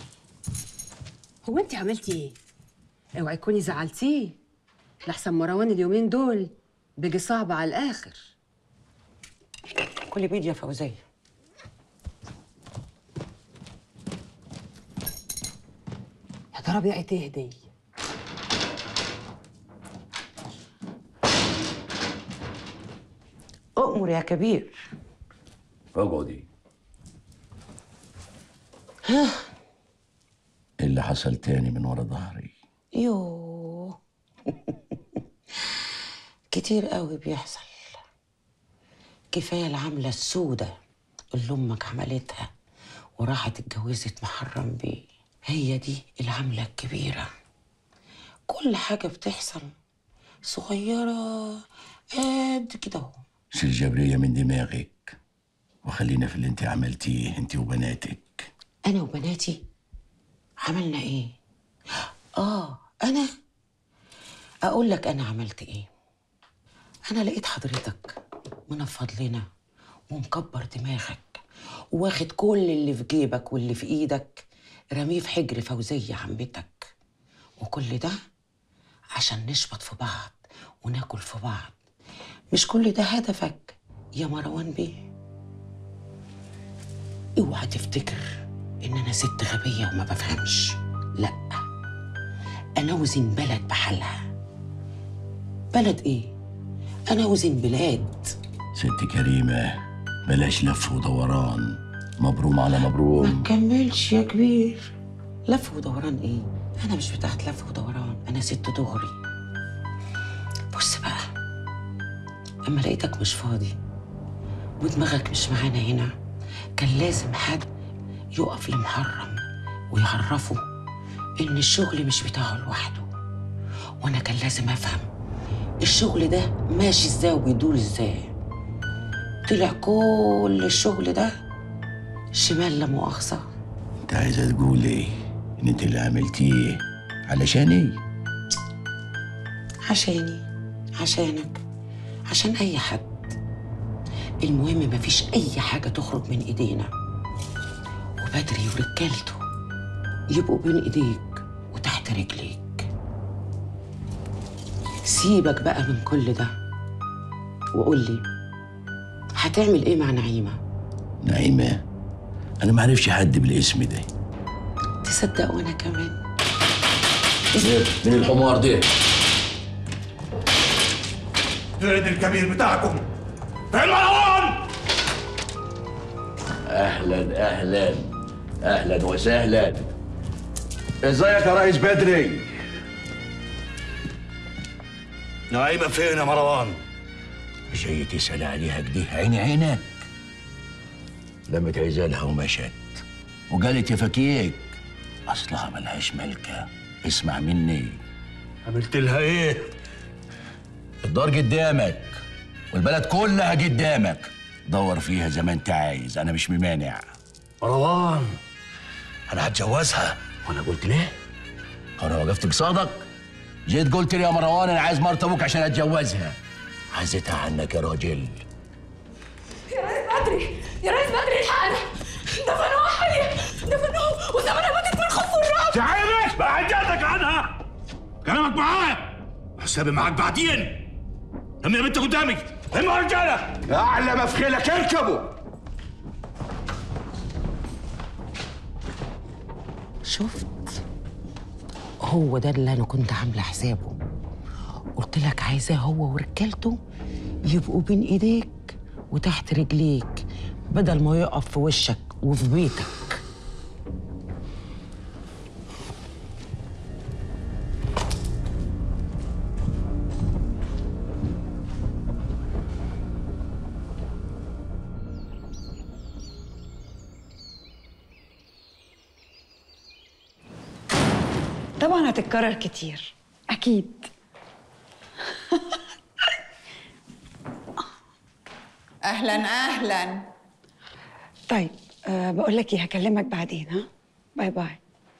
هو انت عملتي ايه اوعي تكوني زعلتيه لحسن مروان اليومين دول بيجي صعب على الاخر كل بيد يا فوزيه يا ترى بيعي تهدي اؤمر يا كبير اقعدي إيه اللي حصل تاني من ورا ظهري يوه كتير قوي بيحصل كفايه العمله السودة اللي امك عملتها وراحت اتجوزت محرم بيه هي دي العمله الكبيره كل حاجه بتحصل صغيره قد كده اهو شيل جبرية من دماغك وخلينا في اللي انت عملتيه انت وبناتك انا وبناتي عملنا ايه اه انا اقول لك انا عملت ايه انا لقيت حضرتك منفض لنا ومكبر دماغك واخد كل اللي في جيبك واللي في ايدك رميه في حجر فوزية عمتك وكل ده عشان نشبط في بعض وناكل في بعض مش كل ده هدفك يا مروان بيه اوعى تفتكر ان انا ست غبيه وما بفهمش لا انا وزن بلد بحالها بلد ايه انا وزن بلاد ست كريمة بلاش لف ودوران مبروم على ما مبروم تكملش يا كبير لف ودوران ايه انا مش بتاعت لف ودوران انا ست دغري بص بقى اما لقيتك مش فاضي ودماغك مش معانا هنا كان لازم حد يقف لمحرم ويعرفه ان الشغل مش بتاعه لوحده وانا كان لازم افهم الشغل ده ماشي ازاي وبيدور ازاي طلع كل الشغل ده شمال لا مؤاخذه انت عايزة تقول ايه ان انت اللي عملتيه علشان ايه عشاني عشانك عشان اي حد المهم مفيش اي حاجه تخرج من ايدينا وبدري ورجالته يبقوا بين ايديك وتحت رجليك سيبك بقى من كل ده وقول لي هتعمل ايه مع نعيمه نعيمة انا ما اعرفش حد بالاسم ده تصدق وانا كمان من الحمار ده فين الكبير بتاعكم؟ فين مروان؟ اهلا اهلا اهلا وسهلا ازيك يا ريس بدري نعيمة فين يا مروان؟ جاي تسأل عليها كده عيني عينك لمت عزالها ومشت وقالت يا فكيك اصلها ملهاش ملكة اسمع مني عملت لها ايه؟ الدار قدامك والبلد كلها قدامك دور فيها زي ما انت عايز انا مش ممانع مروان انا هتجوزها وانا قلت ليه انا وقفت قصادك جيت قلت لي يا مروان انا عايز مرت ابوك عشان اتجوزها عزتها عنك يا راجل يا ريس بدري يا ريس بدري الحقنا دفنوها حية دفنوها وزمانها ماتت من الخوف والرعب تعالي بعدتك عنها كلامك معايا حسابي معاك بعدين لما يا بنت قدامي هم يا رجاله اعلى ما في خيلك اركبوا شفت هو ده اللي انا كنت عامله حسابه قلت لك عايزاه هو ورجالته يبقوا بين ايديك وتحت رجليك بدل ما يقف في وشك وفي بيتك طبعا هتتكرر كتير اكيد اهلا اهلا طيب أه بقول لك ايه هكلمك بعدين ها باي باي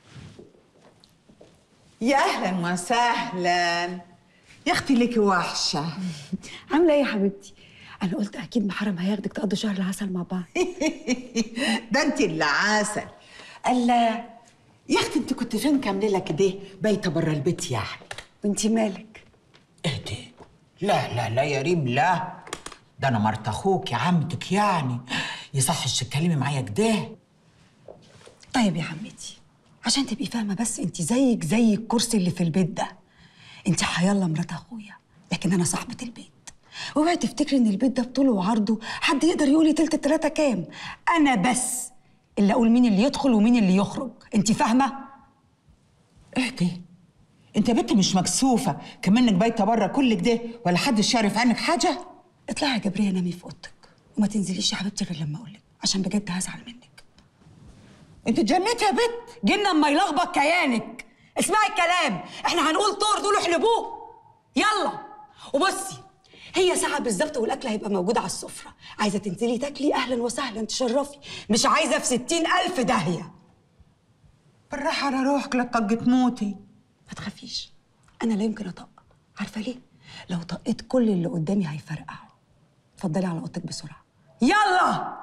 يا اهلا وسهلا يا اختي ليكي وحشه عامله ايه يا حبيبتي انا قلت اكيد محرم هياخدك تقضوا شهر العسل مع بعض ده انت اللي عسل الا يا اختي انت كنت فين كامله كده بايته بره البيت يعني وانت مالك اهدي لا لا لا يا ريم لا ده انا مرت اخوك يا عمتك يعني يصحش تتكلمي معايا كده طيب يا عمتي عشان تبقي فاهمه بس انت زيك زي الكرسي اللي في البيت ده انت حيالله مرات اخويا لكن انا صاحبه البيت اوعي تفتكري ان البيت ده بطوله وعرضه حد يقدر يقول لي تلت التلاته كام انا بس اللي اقول مين اللي يدخل ومين اللي يخرج انت فاهمه اهدي انت يا بنت مش مكسوفه كمانك بايته بره كل كده ولا حدش يعرف عنك حاجه اطلعي يا جبريه نامي في اوضتك وما تنزليش يا حبيبتي غير لما اقول لك عشان بجد هزعل منك انت اتجنيتي يا بنت جنة اما يلخبط كيانك اسمعي الكلام احنا هنقول طور دول احلبوه يلا وبصي هي ساعة بالظبط والأكل هيبقى موجود على السفرة عايزة تنزلي تاكلي أهلا وسهلا تشرفي مش عايزة في ستين ألف داهية بالراحه على روحك لا تطقي تموتي ما تخافيش أنا لا يمكن أطق عارفة ليه؟ لو طقيت كل اللي قدامي هيفرقعوا اتفضلي على أوضتك بسرعة يلا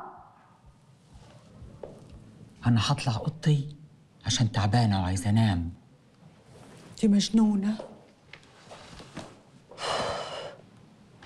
انا هطلع اوضتي عشان تعبانه وعايزه انام دي مجنونة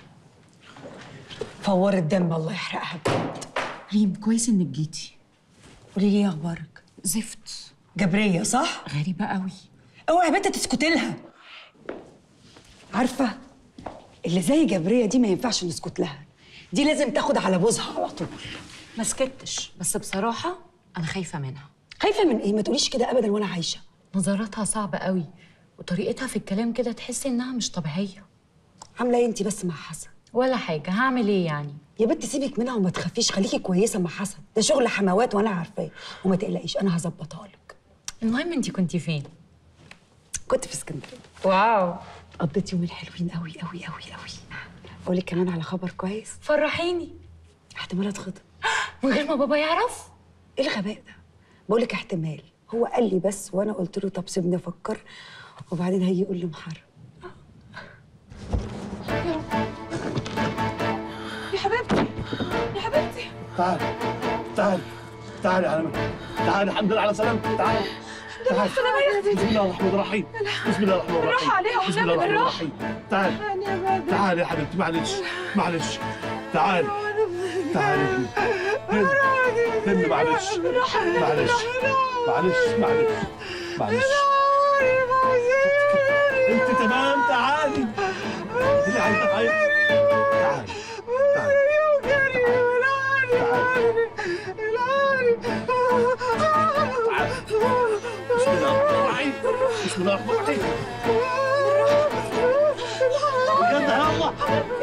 فور الدم الله يحرقها بجد ريم كويس انك جيتي قولي لي ايه اخبارك زفت جبريه صح غريبه قوي اوعي يا بنت تسكتي لها عارفه اللي زي جبريه دي ما ينفعش نسكت لها دي لازم تاخد على بوزها على طول ما سكتش بس بصراحه انا خايفه منها خايفه من ايه ما تقوليش كده ابدا وانا عايشه نظراتها صعبه قوي وطريقتها في الكلام كده تحسي انها مش طبيعيه عامله ايه انت بس مع حسن ولا حاجه هعمل ايه يعني يا بنت سيبك منها وما تخافيش خليكي كويسه مع حسن ده شغل حموات وانا عارفاه وما تقلقيش انا هظبطها لك المهم انت كنتي فين كنت في اسكندريه واو قضيت يومين حلوين قوي قوي قوي قوي اقول لك كمان على خبر كويس فرحيني احتمال اتخطب من غير ما بابا يعرف ايه الغباء ده بقول لك احتمال هو قال لي بس وانا قلت له طب سيبني افكر وبعدين هيجي يقول لي محرم يا حبيبتي يا حبيبتي تعال تعال تعال يا مكة تعال الحمد لله على سلامتك تعال تعال السلامة يا أختي. بسم الله الرحمن الرحيم بسم الله الرحمن الرحيم بالراحة عليها بسم الله والنبي الرحمن بالراحة. الرحيم تعال يعني يا بدر تعال يا حبيبتي معلش معلش تعال تعال يا ابني هن هن معلش معلش معلش معلش معلش انت تمام تعالي اللي عايزة تعالي تعالي تعالي بسم الله الرحمن الرحيم بسم الله الرحمن الرحيم بجد يا الله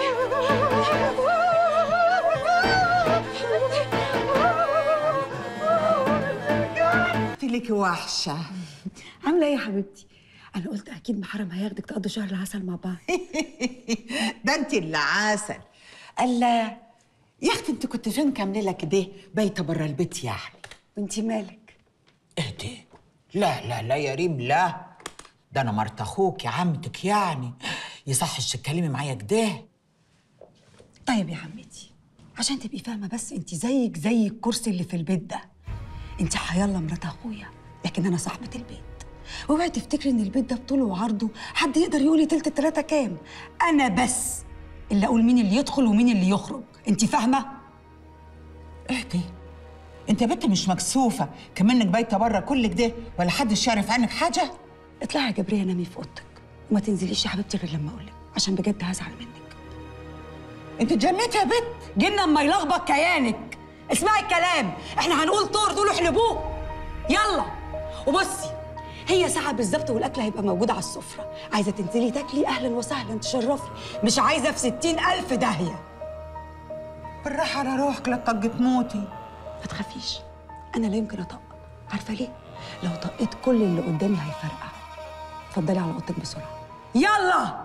قلت لك وحشه عامله ايه يا حبيبتي انا قلت اكيد محرم هياخدك تقضوا شهر العسل مع بعض ده انت اللي عسل الا يا اختي انت كنت فين كامله كده بايته بره البيت يعني وانت مالك اهدي لا لا لا يا ريم لا ده انا مرت اخوك يا عمتك يعني يصحش تتكلمي معايا كده طيب يا عمتي عشان تبقي فاهمه بس انت زيك زي الكرسي اللي في البيت ده انت حيالله مرات اخويا لكن انا صاحبه البيت اوعي تفتكري ان البيت ده بطوله وعرضه حد يقدر يقول لي تلت التلاته كام انا بس اللي اقول مين اللي يدخل ومين اللي يخرج انت فاهمه اهدي انت بنت مش مكسوفه كمنك بايته بره كل كده ولا حد شارف عنك حاجه اطلعي يا جبريه نامي في اوضتك وما تنزليش يا حبيبتي غير لما اقول لك عشان بجد هزعل منك انت اتجنيتي يا بنت جن اما يلخبط كيانك اسمعي الكلام احنا هنقول طور تقولوا احلبوه يلا وبصي هي ساعة بالظبط والأكل هيبقى موجود على السفرة عايزة تنزلي تاكلي أهلا وسهلا تشرفي مش عايزة في ستين ألف داهية بالراحه على روحك لا تطقي تموتي ما تخافيش أنا لا يمكن أطق عارفة ليه؟ لو طقيت كل اللي قدامي هيفرقع اتفضلي على أوضتك بسرعة يلا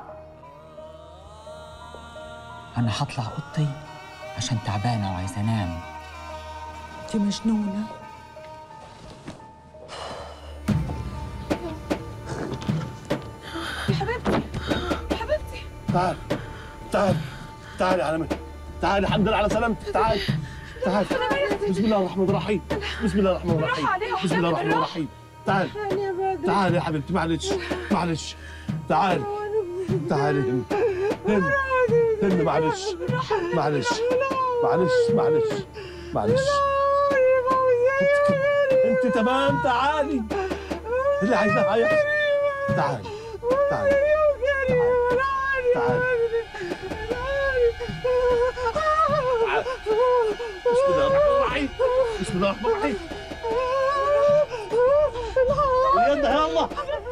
انا هطلع اوضتي عشان تعبانه وعايزه انام انت مجنونه يا حبيبتي يا حبيبتي تعال تعال تعال يا مكة تعال الحمد لله على سلامتك تعال تعال بسم الله الرحمن الرحيم بسم الله الرحمن الرحيم بسم الله الرحمن الرحيم تعال يا بدر تعال يا حبيبتي معلش معلش تعال تعال هن هن هن معلش معلش معلش معلش معلش انت انت تمام تعالي اللي عايزاه هيحصل تعال تعال تعال بسم الله الرحمن الرحيم بسم الله الرحمن الرحيم بجد يا الله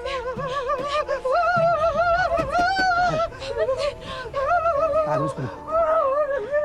تعال بسم الله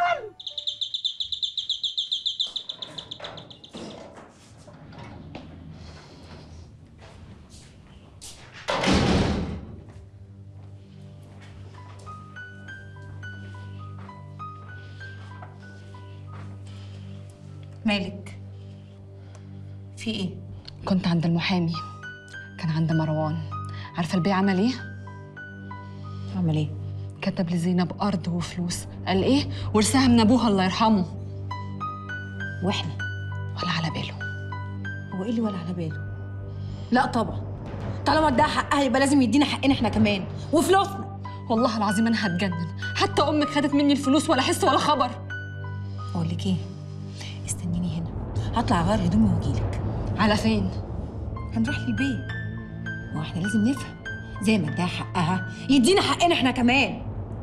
مالك في ايه كنت عند المحامي كان عند مروان عارفه البيع عمل ايه عمل ايه كتب لزينب ارض وفلوس قال ايه ورثها من ابوها الله يرحمه واحنا ولا على باله هو ايه اللي ولا على باله لا طبعا طالما اداها حقها يبقى لازم يدينا حقنا احنا كمان وفلوسنا والله العظيم انا هتجنن حتى امك خدت مني الفلوس ولا حس ولا خبر اقول لك ايه استنيني هنا هطلع اغير هدومي واجيلك على فين؟ هنروح للبيت ما هو احنا لازم نفهم زي ما اداها حقها يدينا حقنا احنا كمان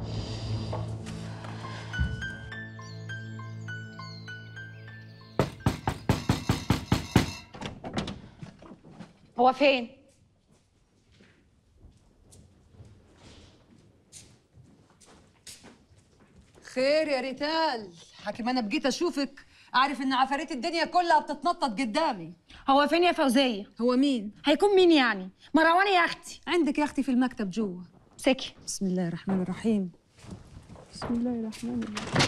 هو فين؟ خير يا ريتال حكيم انا بجيت اشوفك عارف ان عفاريت الدنيا كلها بتتنطط قدامي هو فين يا فوزيه هو مين هيكون مين يعني مروان يا اختي عندك يا اختي في المكتب جوه سكي بسم الله الرحمن الرحيم بسم الله الرحمن الرحيم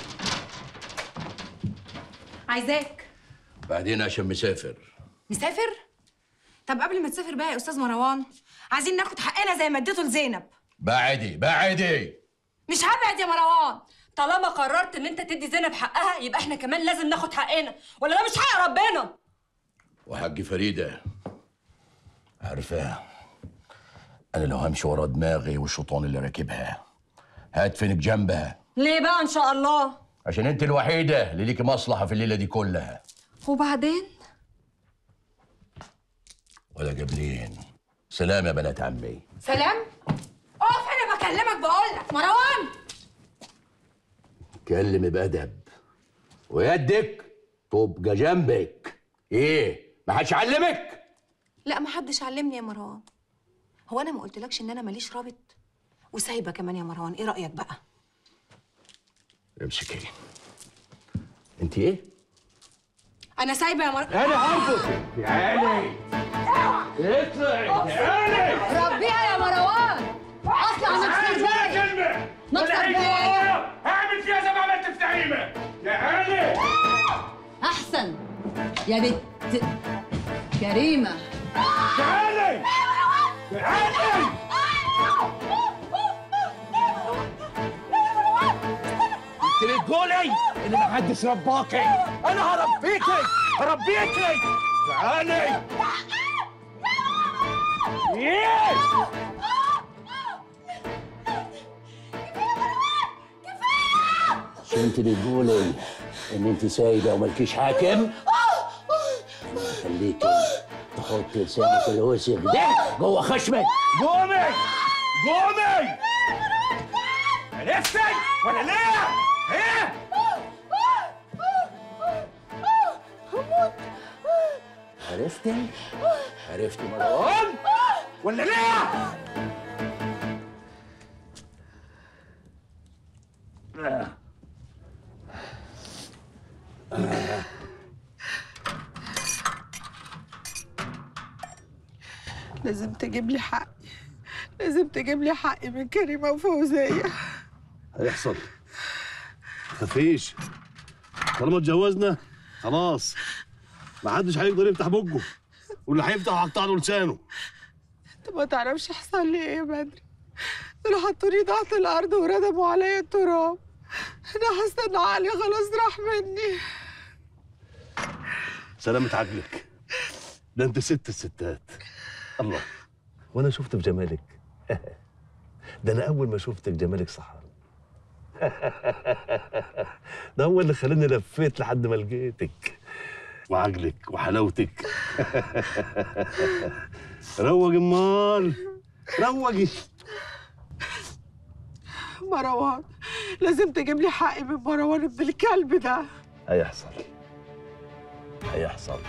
عايزاك بعدين عشان مسافر مسافر طب قبل ما تسافر بقى يا استاذ مروان عايزين ناخد حقنا زي ما اديته لزينب بعدي بعدي مش هبعد يا مروان طالما قررت ان انت تدي زينب حقها يبقى احنا كمان لازم ناخد حقنا ولا ده مش حق ربنا وحق فريدة عارفاه أنا لو همشي ورا دماغي والشيطان اللي راكبها هدفنك جنبها ليه بقى ان شاء الله عشان أنت الوحيدة اللي ليكي مصلحة في الليلة دي كلها وبعدين ولا جبلين سلام يا بنات عمي سلام اقف انا بكلمك بقول لك مروان كلمي بأدب ويدك تبقى جنبك إيه ما حدش علمك لا ما حدش علمني يا مروان هو انا ما قلتلكش ان انا ماليش رابط وسايبه كمان يا مروان ايه رايك بقى امسكي أنت إيه؟ انا سايبه يا مروان أنا هربط تعالي اطلعي تعالي ربيها يا مروان اطلع مكسور باين مكسور باين هعمل فيها زي ما عملت في نعيمه تعالي احسن يا بنت كريمه تعالي تعالي انت بتقولي ان محدش رباكي انا هربيكي هربيكي تعالي ايه مش انت بتقولي ان انت سايبه ومالكيش حاكم خليكي تحط لسانك الوسخ ده جوه خشمك قومي قومي عرفتي ولا ليه؟ ايه؟ عرفتي عرفتي مروان ولا ليه؟ لازم تجيب لي حقي لازم تجيب لي حقي من كريمه وفوزيه هيحصل مفيش طالما اتجوزنا خلاص ما حدش هيقدر يفتح بقه واللي هيفتح هقطع له لسانه انت ما تعرفش حصل لي ايه يا بدري دول حطوني تحت الارض وردموا عليا التراب انا حاسه ان عقلي خلاص راح مني سلامة عقلك ده انت ست الستات الله وانا شفت في جمالك ده انا اول ما شفتك جمالك سحر ده هو اللي خلاني لفيت لحد ما لقيتك وعقلك وحلاوتك روج امال روجي مروان لازم تجيب لي حقي من مروان ابن الكلب ده هيحصل هيحصل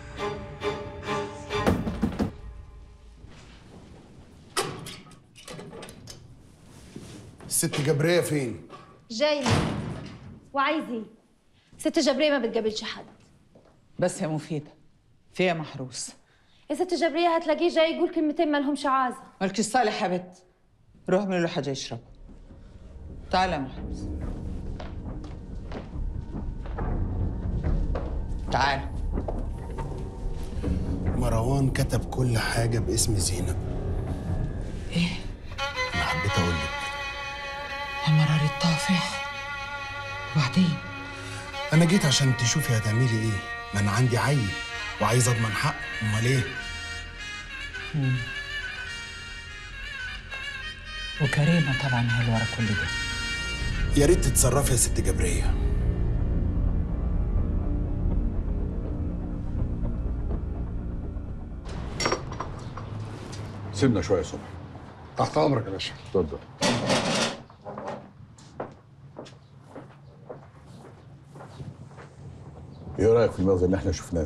الست جبرية فين؟ جاي وعايز ايه؟ ست جبرية ما بتقابلش حد بس يا مفيدة فيها محروس يا ست جبرية هتلاقيه جاي يقول كلمتين ما لهمش عازة مالكش صالح يا بت روح اعمل له حاجة يشربها تعالى يا محروس تعال مروان كتب كل حاجة باسم زينب ايه أنا حبيت أقول لك يا مرار الطافح وبعدين أنا جيت عشان تشوفي هتعملي إيه ما أنا عندي عيل وعايز أضمن حق أمال إيه؟ مم. وكريمة طبعا هي اللي ورا كل ده يا ريت تتصرفي يا ست جبرية سيبنا شويه يا صبحي تحت امرك يا باشا اتفضل ايه رايك في المغزى اللي احنا شفناه؟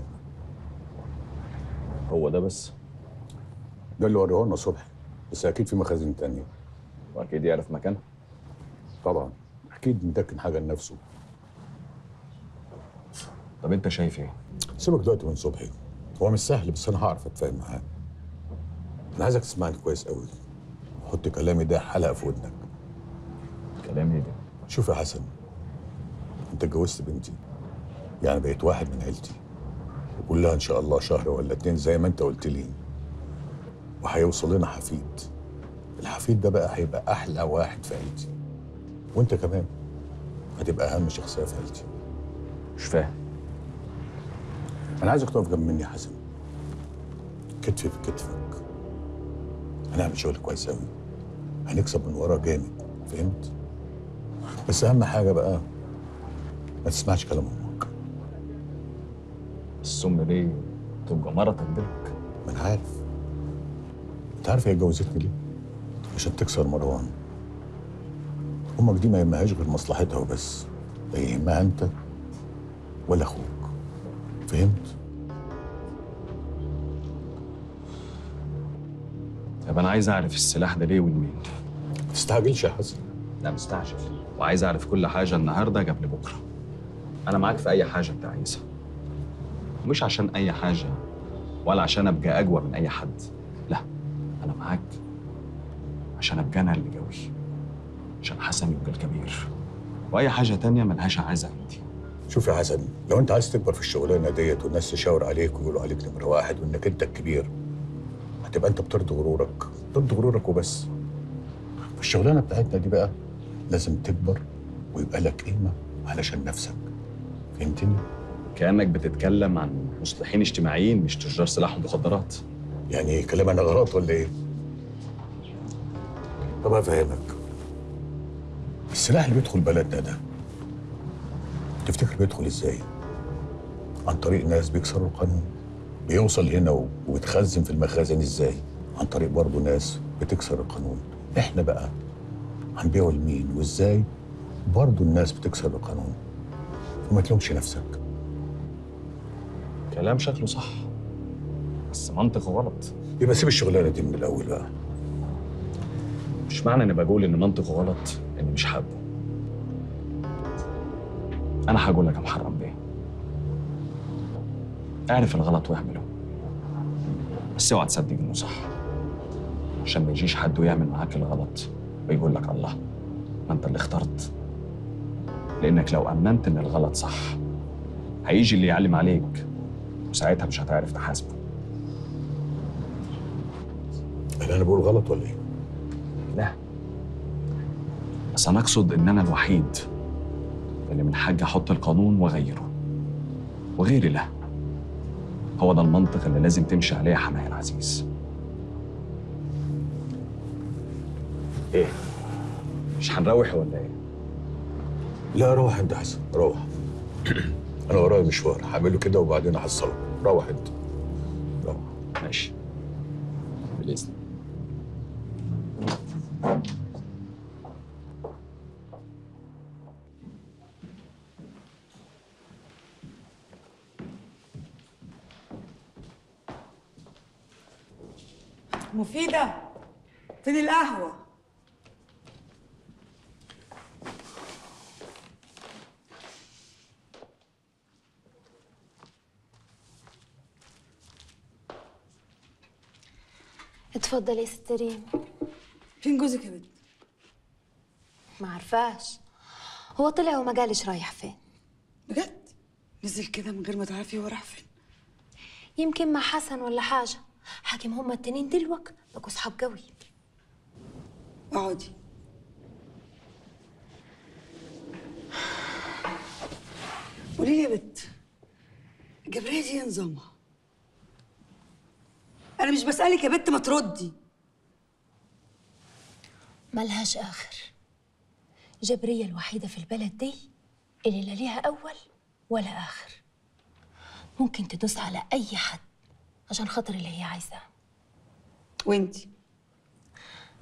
هو ده بس ده اللي وريه لنا صبحي بس اكيد في مخازن تانية واكيد يعرف مكانها طبعا اكيد مدكن حاجه لنفسه طب انت شايف ايه؟ سيبك دلوقتي من صبحي هو مش سهل بس انا هعرف اتفاهم معاه انا عايزك تسمعني كويس قوي حط كلامي ده حلقه في ودنك كلامي ده شوف يا حسن انت اتجوزت بنتي يعني بقيت واحد من عيلتي وقول لها ان شاء الله شهر ولا اتنين زي ما انت قلت لي وهيوصل لنا حفيد الحفيد ده بقى هيبقى احلى واحد في عيلتي وانت كمان هتبقى اهم شخصيه في عيلتي مش فاهم انا عايزك تقف جنب مني يا حسن كتفي في كتفك هنعمل شغل كويس قوي هنكسب من ورا جامد فهمت بس اهم حاجه بقى ما تسمعش كلام امك السم دي تبقى مرتك دلوقتي ما انا عارف انت عارف هي اتجوزتني ليه عشان تكسر مروان امك دي ما يهمهاش غير مصلحتها وبس لا يهمها انت ولا اخوك فهمت طب انا عايز اعرف السلاح ده ليه ولمين ما تستعجلش يا حسن لا مستعجل وعايز اعرف كل حاجه النهارده قبل بكره انا معاك في اي حاجه انت عايزها مش عشان اي حاجه ولا عشان ابقى اقوى من اي حد لا انا معاك عشان ابقى انا اللي قوي عشان حسن يبقى الكبير واي حاجه تانية ملهاش عايزه عندي شوف يا حسن لو انت عايز تكبر في الشغلانه ديت والناس تشاور عليك ويقولوا عليك نمره واحد وانك انت الكبير هتبقى انت بترضي غرورك ترضي غرورك وبس في الشغلانه بتاعتنا دي بقى لازم تكبر ويبقى لك قيمه علشان نفسك فهمتني؟ كانك بتتكلم عن مصلحين اجتماعيين مش تجار سلاح ومخدرات يعني كلام انا غلط ولا ايه؟ طب افهمك السلاح اللي بيدخل بلدنا ده تفتكر بيدخل ازاي؟ عن طريق ناس بيكسروا القانون بيوصل هنا و- ويتخزن في المخازن ازاي؟ عن طريق برضه ناس بتكسر القانون احنا بقى هنبيعه لمين وازاي؟ برضه الناس بتكسر القانون وما تلومش نفسك كلام شكله صح بس منطق غلط يبقى سيب الشغلانه دي من الاول بقى مش معنى اني بقول ان منطقه غلط اني مش حابه انا هقول لك يا محرم بيه اعرف الغلط واعمله بس اوعى تصدق انه صح عشان ما يجيش حد ويعمل معاك الغلط ويقول لك الله ما انت اللي اخترت لانك لو امنت ان الغلط صح هيجي اللي يعلم عليك وساعتها مش هتعرف تحاسبه هل انا بقول غلط ولا ايه؟ لا بس انا اقصد ان انا الوحيد اللي من حاجة احط القانون واغيره وغيري لا هو ده المنطق اللي لازم تمشي عليه يا حماية العزيز ايه مش هنروح ولا ايه لا روح انت حسن روح انا ورايا مشوار هعمله كده وبعدين احصله روح انت روح ماشي بالاذن مفيدة فين القهوة؟ اتفضل يا ست ريم فين جوزك يا بنت؟ ما عرفاش هو طلع وما قالش رايح فين بجد؟ نزل كده من غير ما تعرفي هو راح فين؟ يمكن مع حسن ولا حاجة حاكم هما التنين دلوك بقوا صحاب قوي اقعدي قولي لي يا بنت الجبرية دي إيه نظامها؟ أنا مش بسألك يا بنت ما تردي ملهاش آخر جبرية الوحيدة في البلد دي اللي لا ليها أول ولا آخر ممكن تدوس على أي حد عشان خاطر اللي هي عايزاه وانتي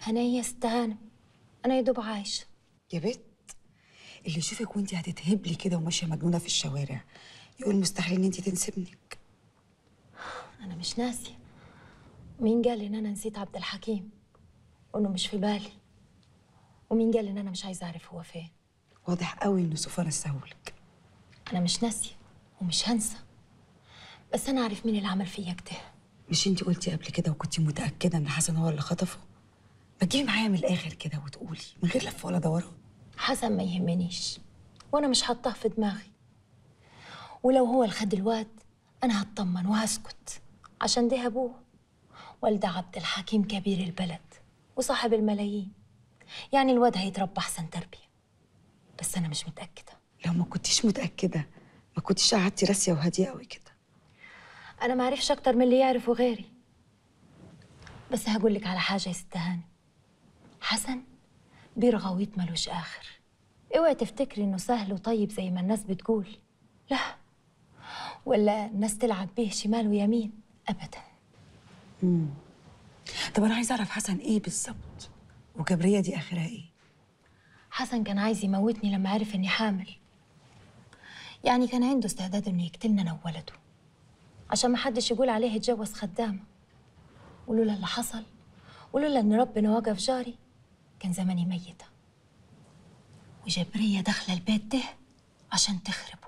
انا يا ست هانم انا يا دوب عايشه يا بت اللي يشوفك وانت هتتهبلي كده وماشيه مجنونه في الشوارع يقول مستحيل ان انت تنسي ابنك انا مش ناسيه مين قال ان انا نسيت عبد الحكيم وانه مش في بالي ومين قال ان انا مش عايزه اعرف هو فين واضح قوي ان سفان السهولك انا مش ناسيه ومش هنسى بس انا عارف مين اللي عمل فيا كده مش انت قلتي قبل كده وكنت متاكده ان حسن هو اللي خطفه ما تجيبي معايا من الاخر كده وتقولي من غير لف ولا دوران حسن ما يهمنيش وانا مش حاطاه في دماغي ولو هو اللي خد الواد انا هطمن وهسكت عشان ده ابوه والده عبد الحكيم كبير البلد وصاحب الملايين يعني الواد هيتربى احسن تربيه بس انا مش متاكده لو ما كنتيش متاكده ما كنتيش قعدتي راسيه وهاديه قوي كده انا ما اعرفش اكتر من اللي يعرفه غيري بس هقول لك على حاجه يا ست هاني حسن بير غويط ملوش اخر اوعي تفتكري انه سهل وطيب زي ما الناس بتقول لا ولا الناس تلعب بيه شمال ويمين ابدا امم طب انا عايزه اعرف حسن ايه بالظبط وجبريه دي اخرها ايه حسن كان عايز يموتني لما عرف اني حامل يعني كان عنده استعداد انه يقتلنا انا وولده عشان ما حدش يقول عليه اتجوز خدامه ولولا اللي حصل ولولا ان ربنا وقف جاري كان زماني ميته وجبريه داخله البيت ده عشان تخربه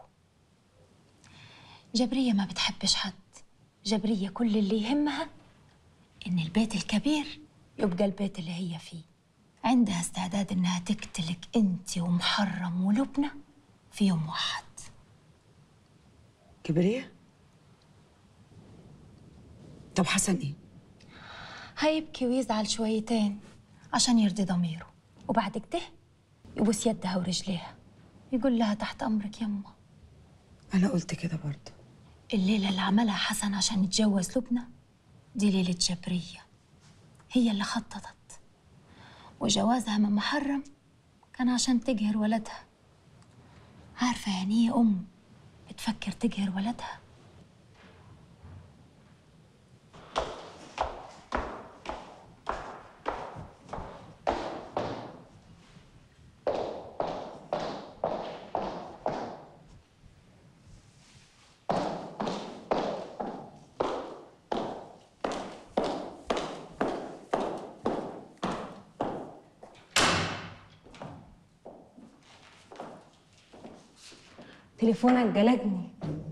جبريه ما بتحبش حد جبريه كل اللي يهمها ان البيت الكبير يبقى البيت اللي هي فيه عندها استعداد انها تقتلك انت ومحرم ولبنى في يوم واحد جبريه طب حسن ايه هيبكي ويزعل شويتين عشان يرضي ضميره وبعد كده يبوس يدها ورجليها يقول لها تحت امرك يما انا قلت كده برضه الليله اللي عملها حسن عشان يتجوز لبنى دي ليله جبريه هي اللي خططت وجوازها من محرم كان عشان تقهر ولدها عارفه يعني ايه ام بتفكر تقهر ولدها تليفونك جلدني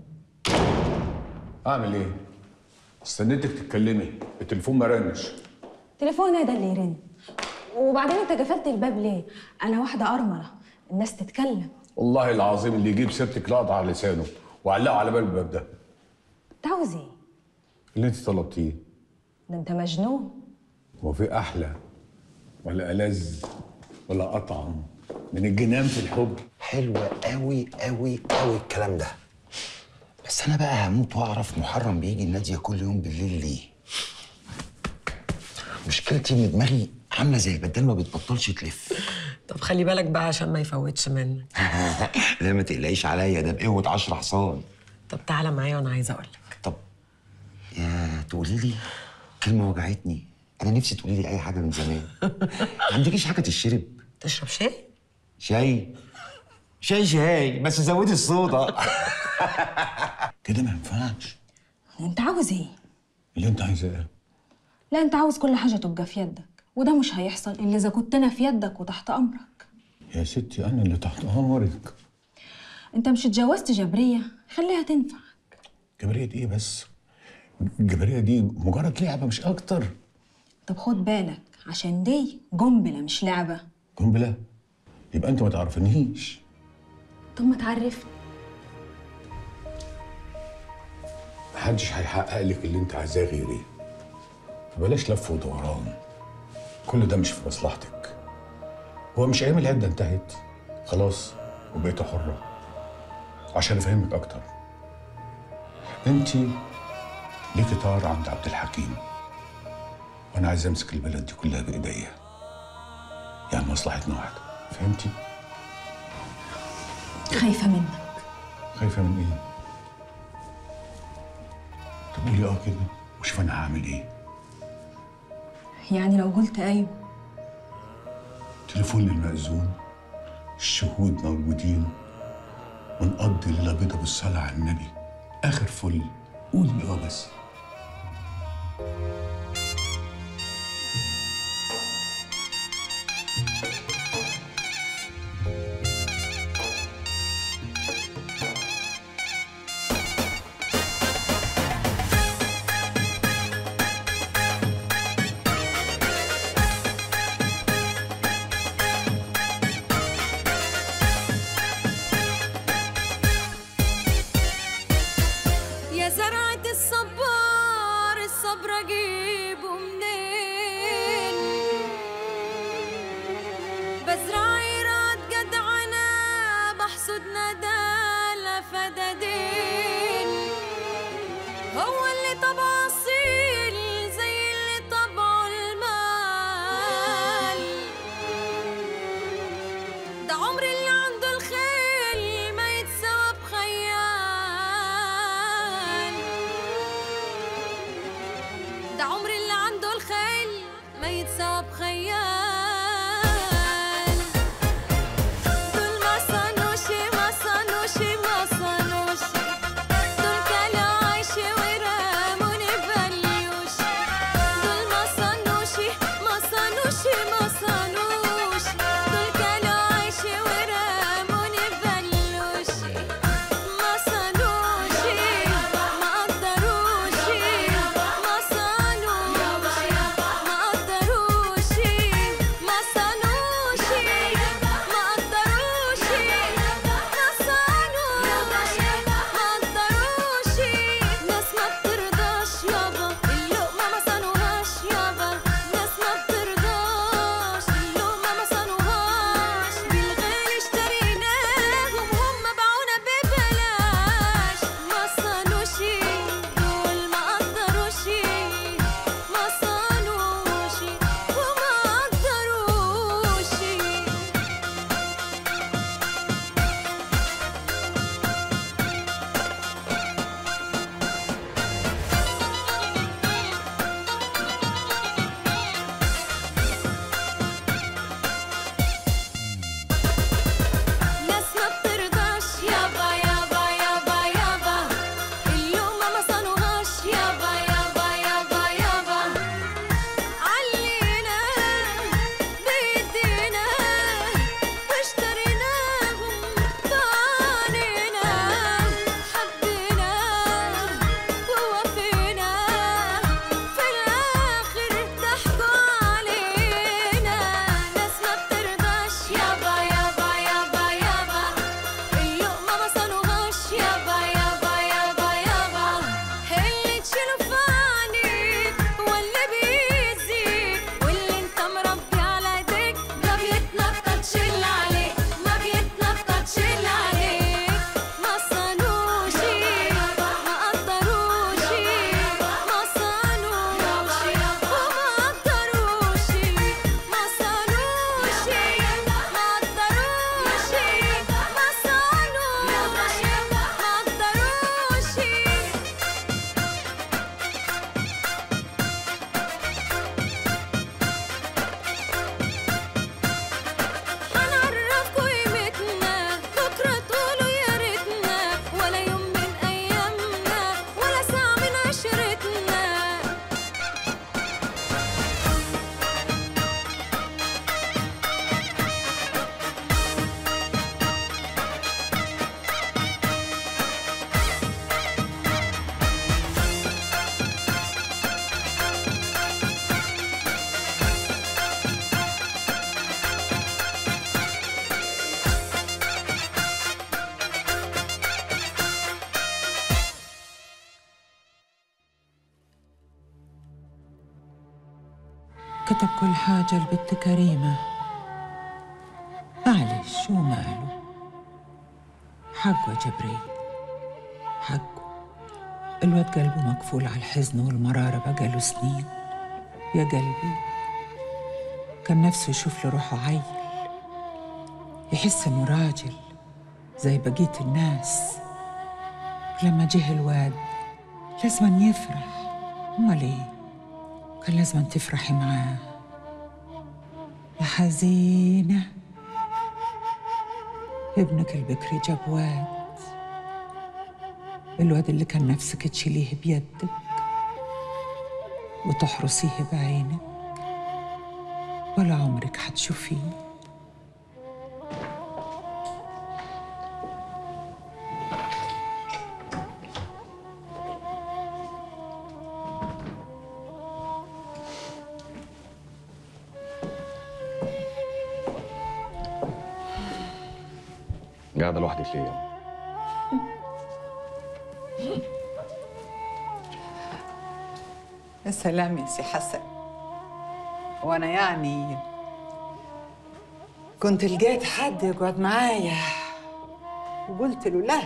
اعمل ايه؟ استنيتك تتكلمي التليفون ما رنش تليفوني ده اللي يرن وبعدين انت قفلت الباب ليه انا واحده ارمله الناس تتكلم والله العظيم اللي يجيب سيرتك لا على لسانه وعلقه على باب الباب ده انت عاوز ايه اللي انت طلبتيه ده انت مجنون هو في احلى ولا ألذ ولا اطعم من الجنان في الحب حلوة قوي قوي قوي الكلام ده بس انا بقى هموت واعرف محرم بيجي النادية كل يوم بالليل ليه مشكلتي ان دماغي عامله زي البدال ما بتبطلش تلف طب خلي بالك بقى عشان ما يفوتش منك لا ما تقلقيش عليا ده بقوة عشر حصان طب تعالى معايا وانا عايزه اقول لك يا تقولي لي كلمة وجعتني انا نفسي تقولي لي اي حاجة من زمان ما عندكيش حاجة تشرب تشرب شاي شاي شاي شاي بس زودي الصودا كده ما ينفعش انت عاوز ايه اللي انت عايزاه ايه؟ لا انت عاوز كل حاجه تبقى في يدك وده مش هيحصل الا اذا كنت انا في يدك وتحت امرك يا ستي انا اللي تحت امرك انت مش اتجوزت جبريه خليها تنفع جبرية ايه بس؟ الجبرية دي مجرد لعبة مش أكتر طب خد بالك عشان دي قنبله مش لعبه قنبلة يبقى أنت ما تعرفنيش طب ما تعرفني محدش هيحقق لك اللي أنت عايزاه غيري فبلاش لف ودوران كل ده مش في مصلحتك هو مش أيام العدة انتهت خلاص وبقيت حرة عشان أفهمك أكتر أنت ليكي طار عند عبد الحكيم وأنا عايز أمسك البلد دي كلها بإيديا يعني مصلحتنا واحدة فهمتي؟ خايفه منك خايفة من إيه؟ طب قولي اه كده وشوف أنا هعمل إيه يعني لو قلت ايوه تليفون للمأذون الشهود موجودين ونقضي ليلة بيضة بالصلاة على النبي آخر فل قول اه بس يا زرعة الصبار الصبر اجيبه منين بزرع ايراد جدعنة بحصد ندالة فدادين هو اللي طبعه اصيل زي اللي طبعه المال ده عمر اللي عنده الخيل ما يتسوى بخيال ده عمر اللي عنده الخيل ما يتسوى بخيال دول ما صانوشي ما صانوشي ما صانوشي دول كانوا عايشة وراموني بليوش دول ما صانوشي ما صانوشي ما صانوش دول كانوا عايشة وراموني بليوش ما صانوشي ما قدروشي ما صانوشي ما قدروشي ما صانوشي ما قدروشي ما صانوشي ما قدروشي ناس ما بترضاش يابا اللقمة ما صانوهاش يابا ناس ما بترضاش اللقمة ما صانوهاش بالغالي اشتريناهم هم باعونا ببلاش ما صانوشي دول ما قدروشي ما صانوشي وما قدروشي ناس ما بترضاش يابا يابا يابا يابا اللقمة ما صانوهاش يابا يابا يابا يابا علينا بإيدينا واشتريناهم بعنينا حبينا ووفينا في الآخر ضحكوا علينا ناس ما بترضاش يابا يابا يابا يابا اللقمة ما صانوهاش يابا يابا يابا يابا اللي تشيله في عينيك واللي بيزيد واللي انت مربي على ايديك ما بيتنطط شيل عليك ما بيتنطط شيل عليك ما صانوشي ما قدروشي ما صانوشي وما قدروشي ما صانوشي ما قدروشي ما صانوشي ما قدروشي هنعرفكوا قيمتنا بكرة تقولوا يا ريتنا ولا يوم من أيامنا ولا ساعة من عشرتنا كتب كل حاجة البت كريمة معلش شو ماله حقه يا جبريل حقه الواد قلبه مقفول على الحزن والمرارة بقاله سنين يا قلبي كان نفسه يشوف له روحه عيل يحس انه راجل زي بقية الناس ولما جه الواد لازم يفرح امال ايه كان لازم تفرحي معاه يا حزينة ابنك البكري جاب واد الواد اللي كان نفسك تشيليه بيدك وتحرسيه بعينك ولا عمرك حتشوفيه قاعدة لوحدك ليه يا يا سلام يا سي حسن وانا يعني كنت لقيت حد يقعد معايا وقلت له لا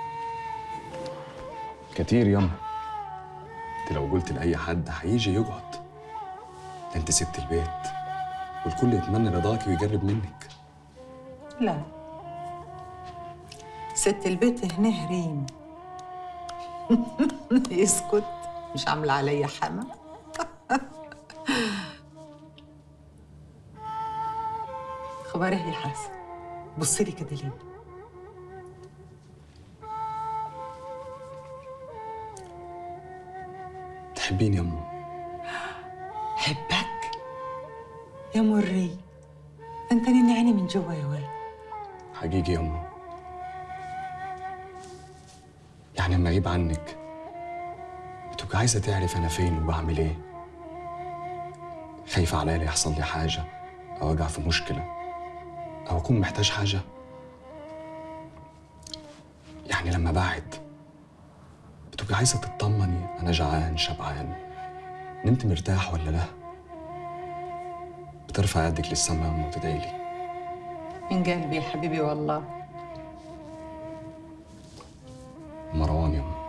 كتير ياما انت لو قلت لأي حد هيجي يقعد ده انت سبت البيت والكل يتمنى رضاكي ويجرب منك لا ست البيت هنا ريم يسكت مش عامله عليا حما خبر ايه يا حسن بصي لي كده ليه تحبيني يا أمه حبك يا مري انت نيني عيني من جوا يا واد حقيقي يا أمه يعني لما أغيب عنك بتبقى عايزة تعرف أنا فين وبعمل إيه خايفة عليا لا يحصل لي حاجة أو أقع في مشكلة أو أكون محتاج حاجة يعني لما بعد بتبقى عايزة تطمني أنا جعان شبعان نمت مرتاح ولا لا بترفع يدك للسماء يا أمه وتدعي لي من قلبي يا حبيبي والله مروان يا أمه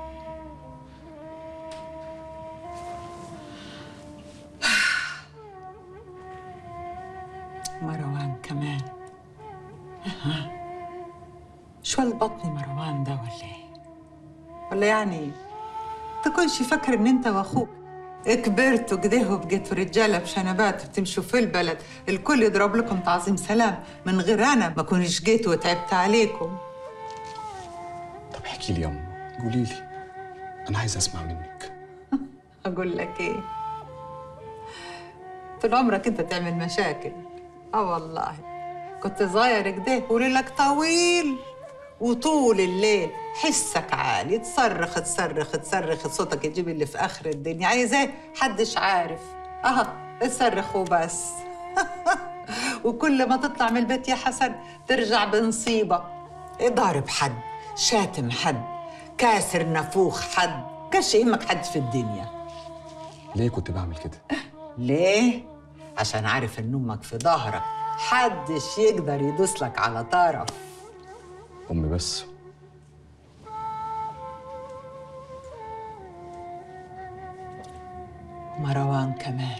مروان كمان أها. شو البطن مروان ده ولا ايه؟ ولا يعني تكونش فاكر ان انت واخوك كبرتوا كده وبقيتوا رجاله بشنبات بتمشوا في البلد الكل يضرب لكم تعظيم سلام من غير انا ما كنتش جيت وتعبت عليكم طب احكي لي يا أمه قولي لي أنا عايز أسمع منك اقول لك ايه طول عمرك انت تعمل مشاكل اه والله كنت صغير كده وليلك طويل وطول الليل حسك عالي تصرخ تصرخ تصرخ صوتك يجيب اللي في اخر الدنيا عايز ايه حدش عارف اه تصرخ وبس وكل ما تطلع من البيت يا حسن ترجع بنصيبة ضارب حد شاتم حد كاسر نافوخ حد كاش يهمك حد في الدنيا ليه كنت بعمل كده؟ ليه؟ عشان عارف ان امك في ظهرك حدش يقدر يدوس لك على طرف أمي بس مروان كمان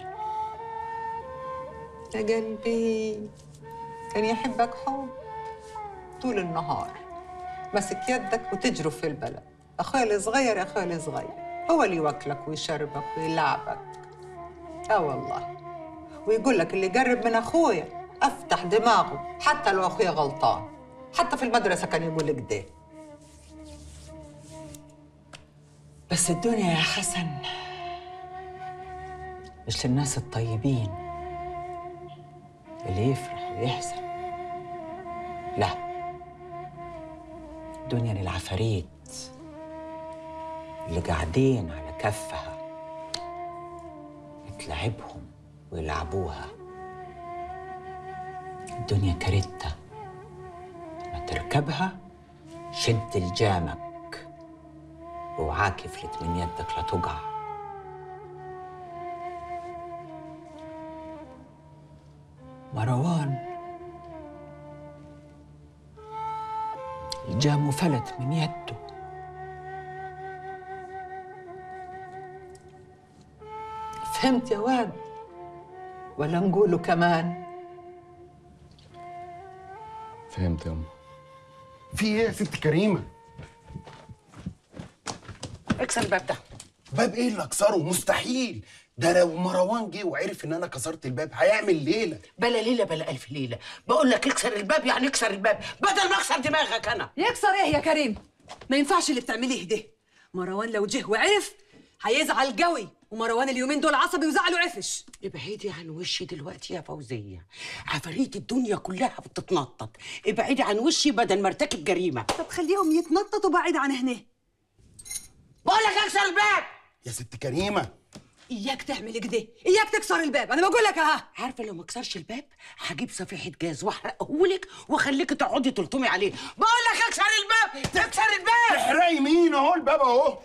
يا قلبي كان يحبك حب طول النهار ماسك يدك وتجروا في البلد اخويا الصغير يا اخويا الصغير هو اللي يوكلك ويشربك ويلعبك اه والله ويقول لك اللي يقرب من اخويا افتح دماغه حتى لو اخويا غلطان حتى في المدرسه كان يقول لك ده بس الدنيا يا حسن مش للناس الطيبين اللي يفرح ويحزن لا الدنيا للعفاريت اللي قاعدين على كفها تلعبهم ويلعبوها الدنيا كارتة لما تركبها شد لجامك ووعاك يفلت من يدك لا تقع مروان الجام فلت من يده فهمت يا واد ولا نقوله كمان فهمت يا أمه في ايه يا ست كريمه اكسر الباب ده باب ايه اللي اكسره مستحيل ده لو مروان جه وعرف ان انا كسرت الباب هيعمل ليله بلا ليله بلا الف ليله بقول لك اكسر الباب يعني اكسر الباب بدل ما اكسر دماغك انا يكسر ايه يا كريم ما ينفعش اللي بتعمليه ده مروان لو جه وعرف هيزعل قوي ومروان اليومين دول عصبي وزعله عفش ابعدي عن وشي دلوقتي يا فوزيه عفاريت الدنيا كلها بتتنطط ابعدي عن وشي بدل ما ارتكب جريمه طب خليهم يتنططوا بعيد عن هنا بقول لك اكسر الباب يا ست كريمه اياك تعمل كده اياك تكسر الباب انا بقول لك اها عارفه لو ما كسرش الباب هجيب صفيحه جاز واحرقه لك واخليك تقعدي تلطمي عليه بقول لك اكسر الباب اكسر الباب احرقي مين اهو الباب اهو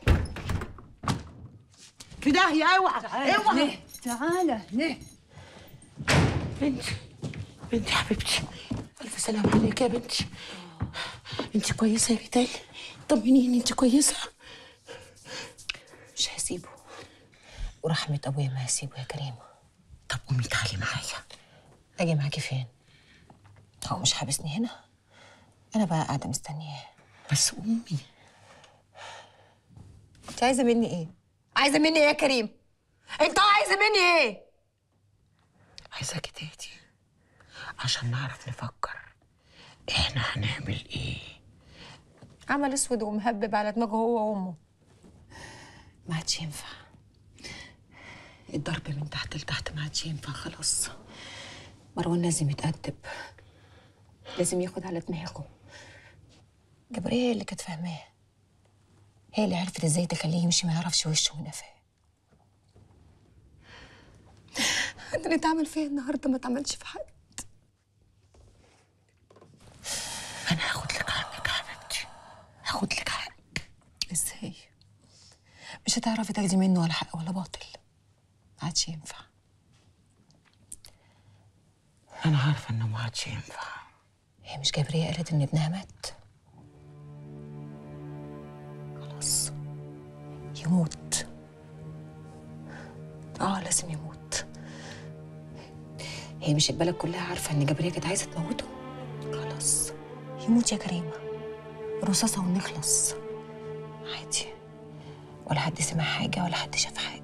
في داهيه اوعى اوعى تعالى هنا بنتي بنتي حبيبتي الف سلام عليك يا بنتي انت كويسه يا ريتال طمنيني انت كويسه مش هسيبه ورحمة أبويا ما هسيبه يا كريمة طب قومي تعالي معايا أجي معاكي فين؟ هو مش حابسني هنا؟ أنا بقى قاعدة مستنياه بس قومي أنت عايزة مني إيه؟ عايزة مني إيه يا كريم؟ أنت عايزة مني إيه؟ عايزاكي تهدي عشان نعرف نفكر احنا هنعمل ايه عمل أسود ومهبب على دماغه هو وأمه ما عادش ينفع الضرب من تحت لتحت ما عادش ينفع خلاص مروان لازم يتأدب لازم ياخد على دماغه جبرية هي اللي كانت فاهماه هي اللي عرفت ازاي تخليه يمشي ما يعرفش وشه من قفاه انت اللي اتعمل فيا النهارده ما اتعملش في حد انا هاخد لك حقك يا حبيبتي هاخد لك حقك ازاي مش هتعرفي تاخدي منه ولا حق ولا باطل ما عادش ينفع انا عارفه انه ما عادش ينفع هي مش جبرية قالت ان ابنها مات خلاص يموت اه لازم يموت هي مش البلد كلها عارفة ان جبرية كانت عايزة تموته خلاص يموت يا كريمة رصاصة ونخلص عادي ولا حد سمع حاجة ولا حد شاف حاجة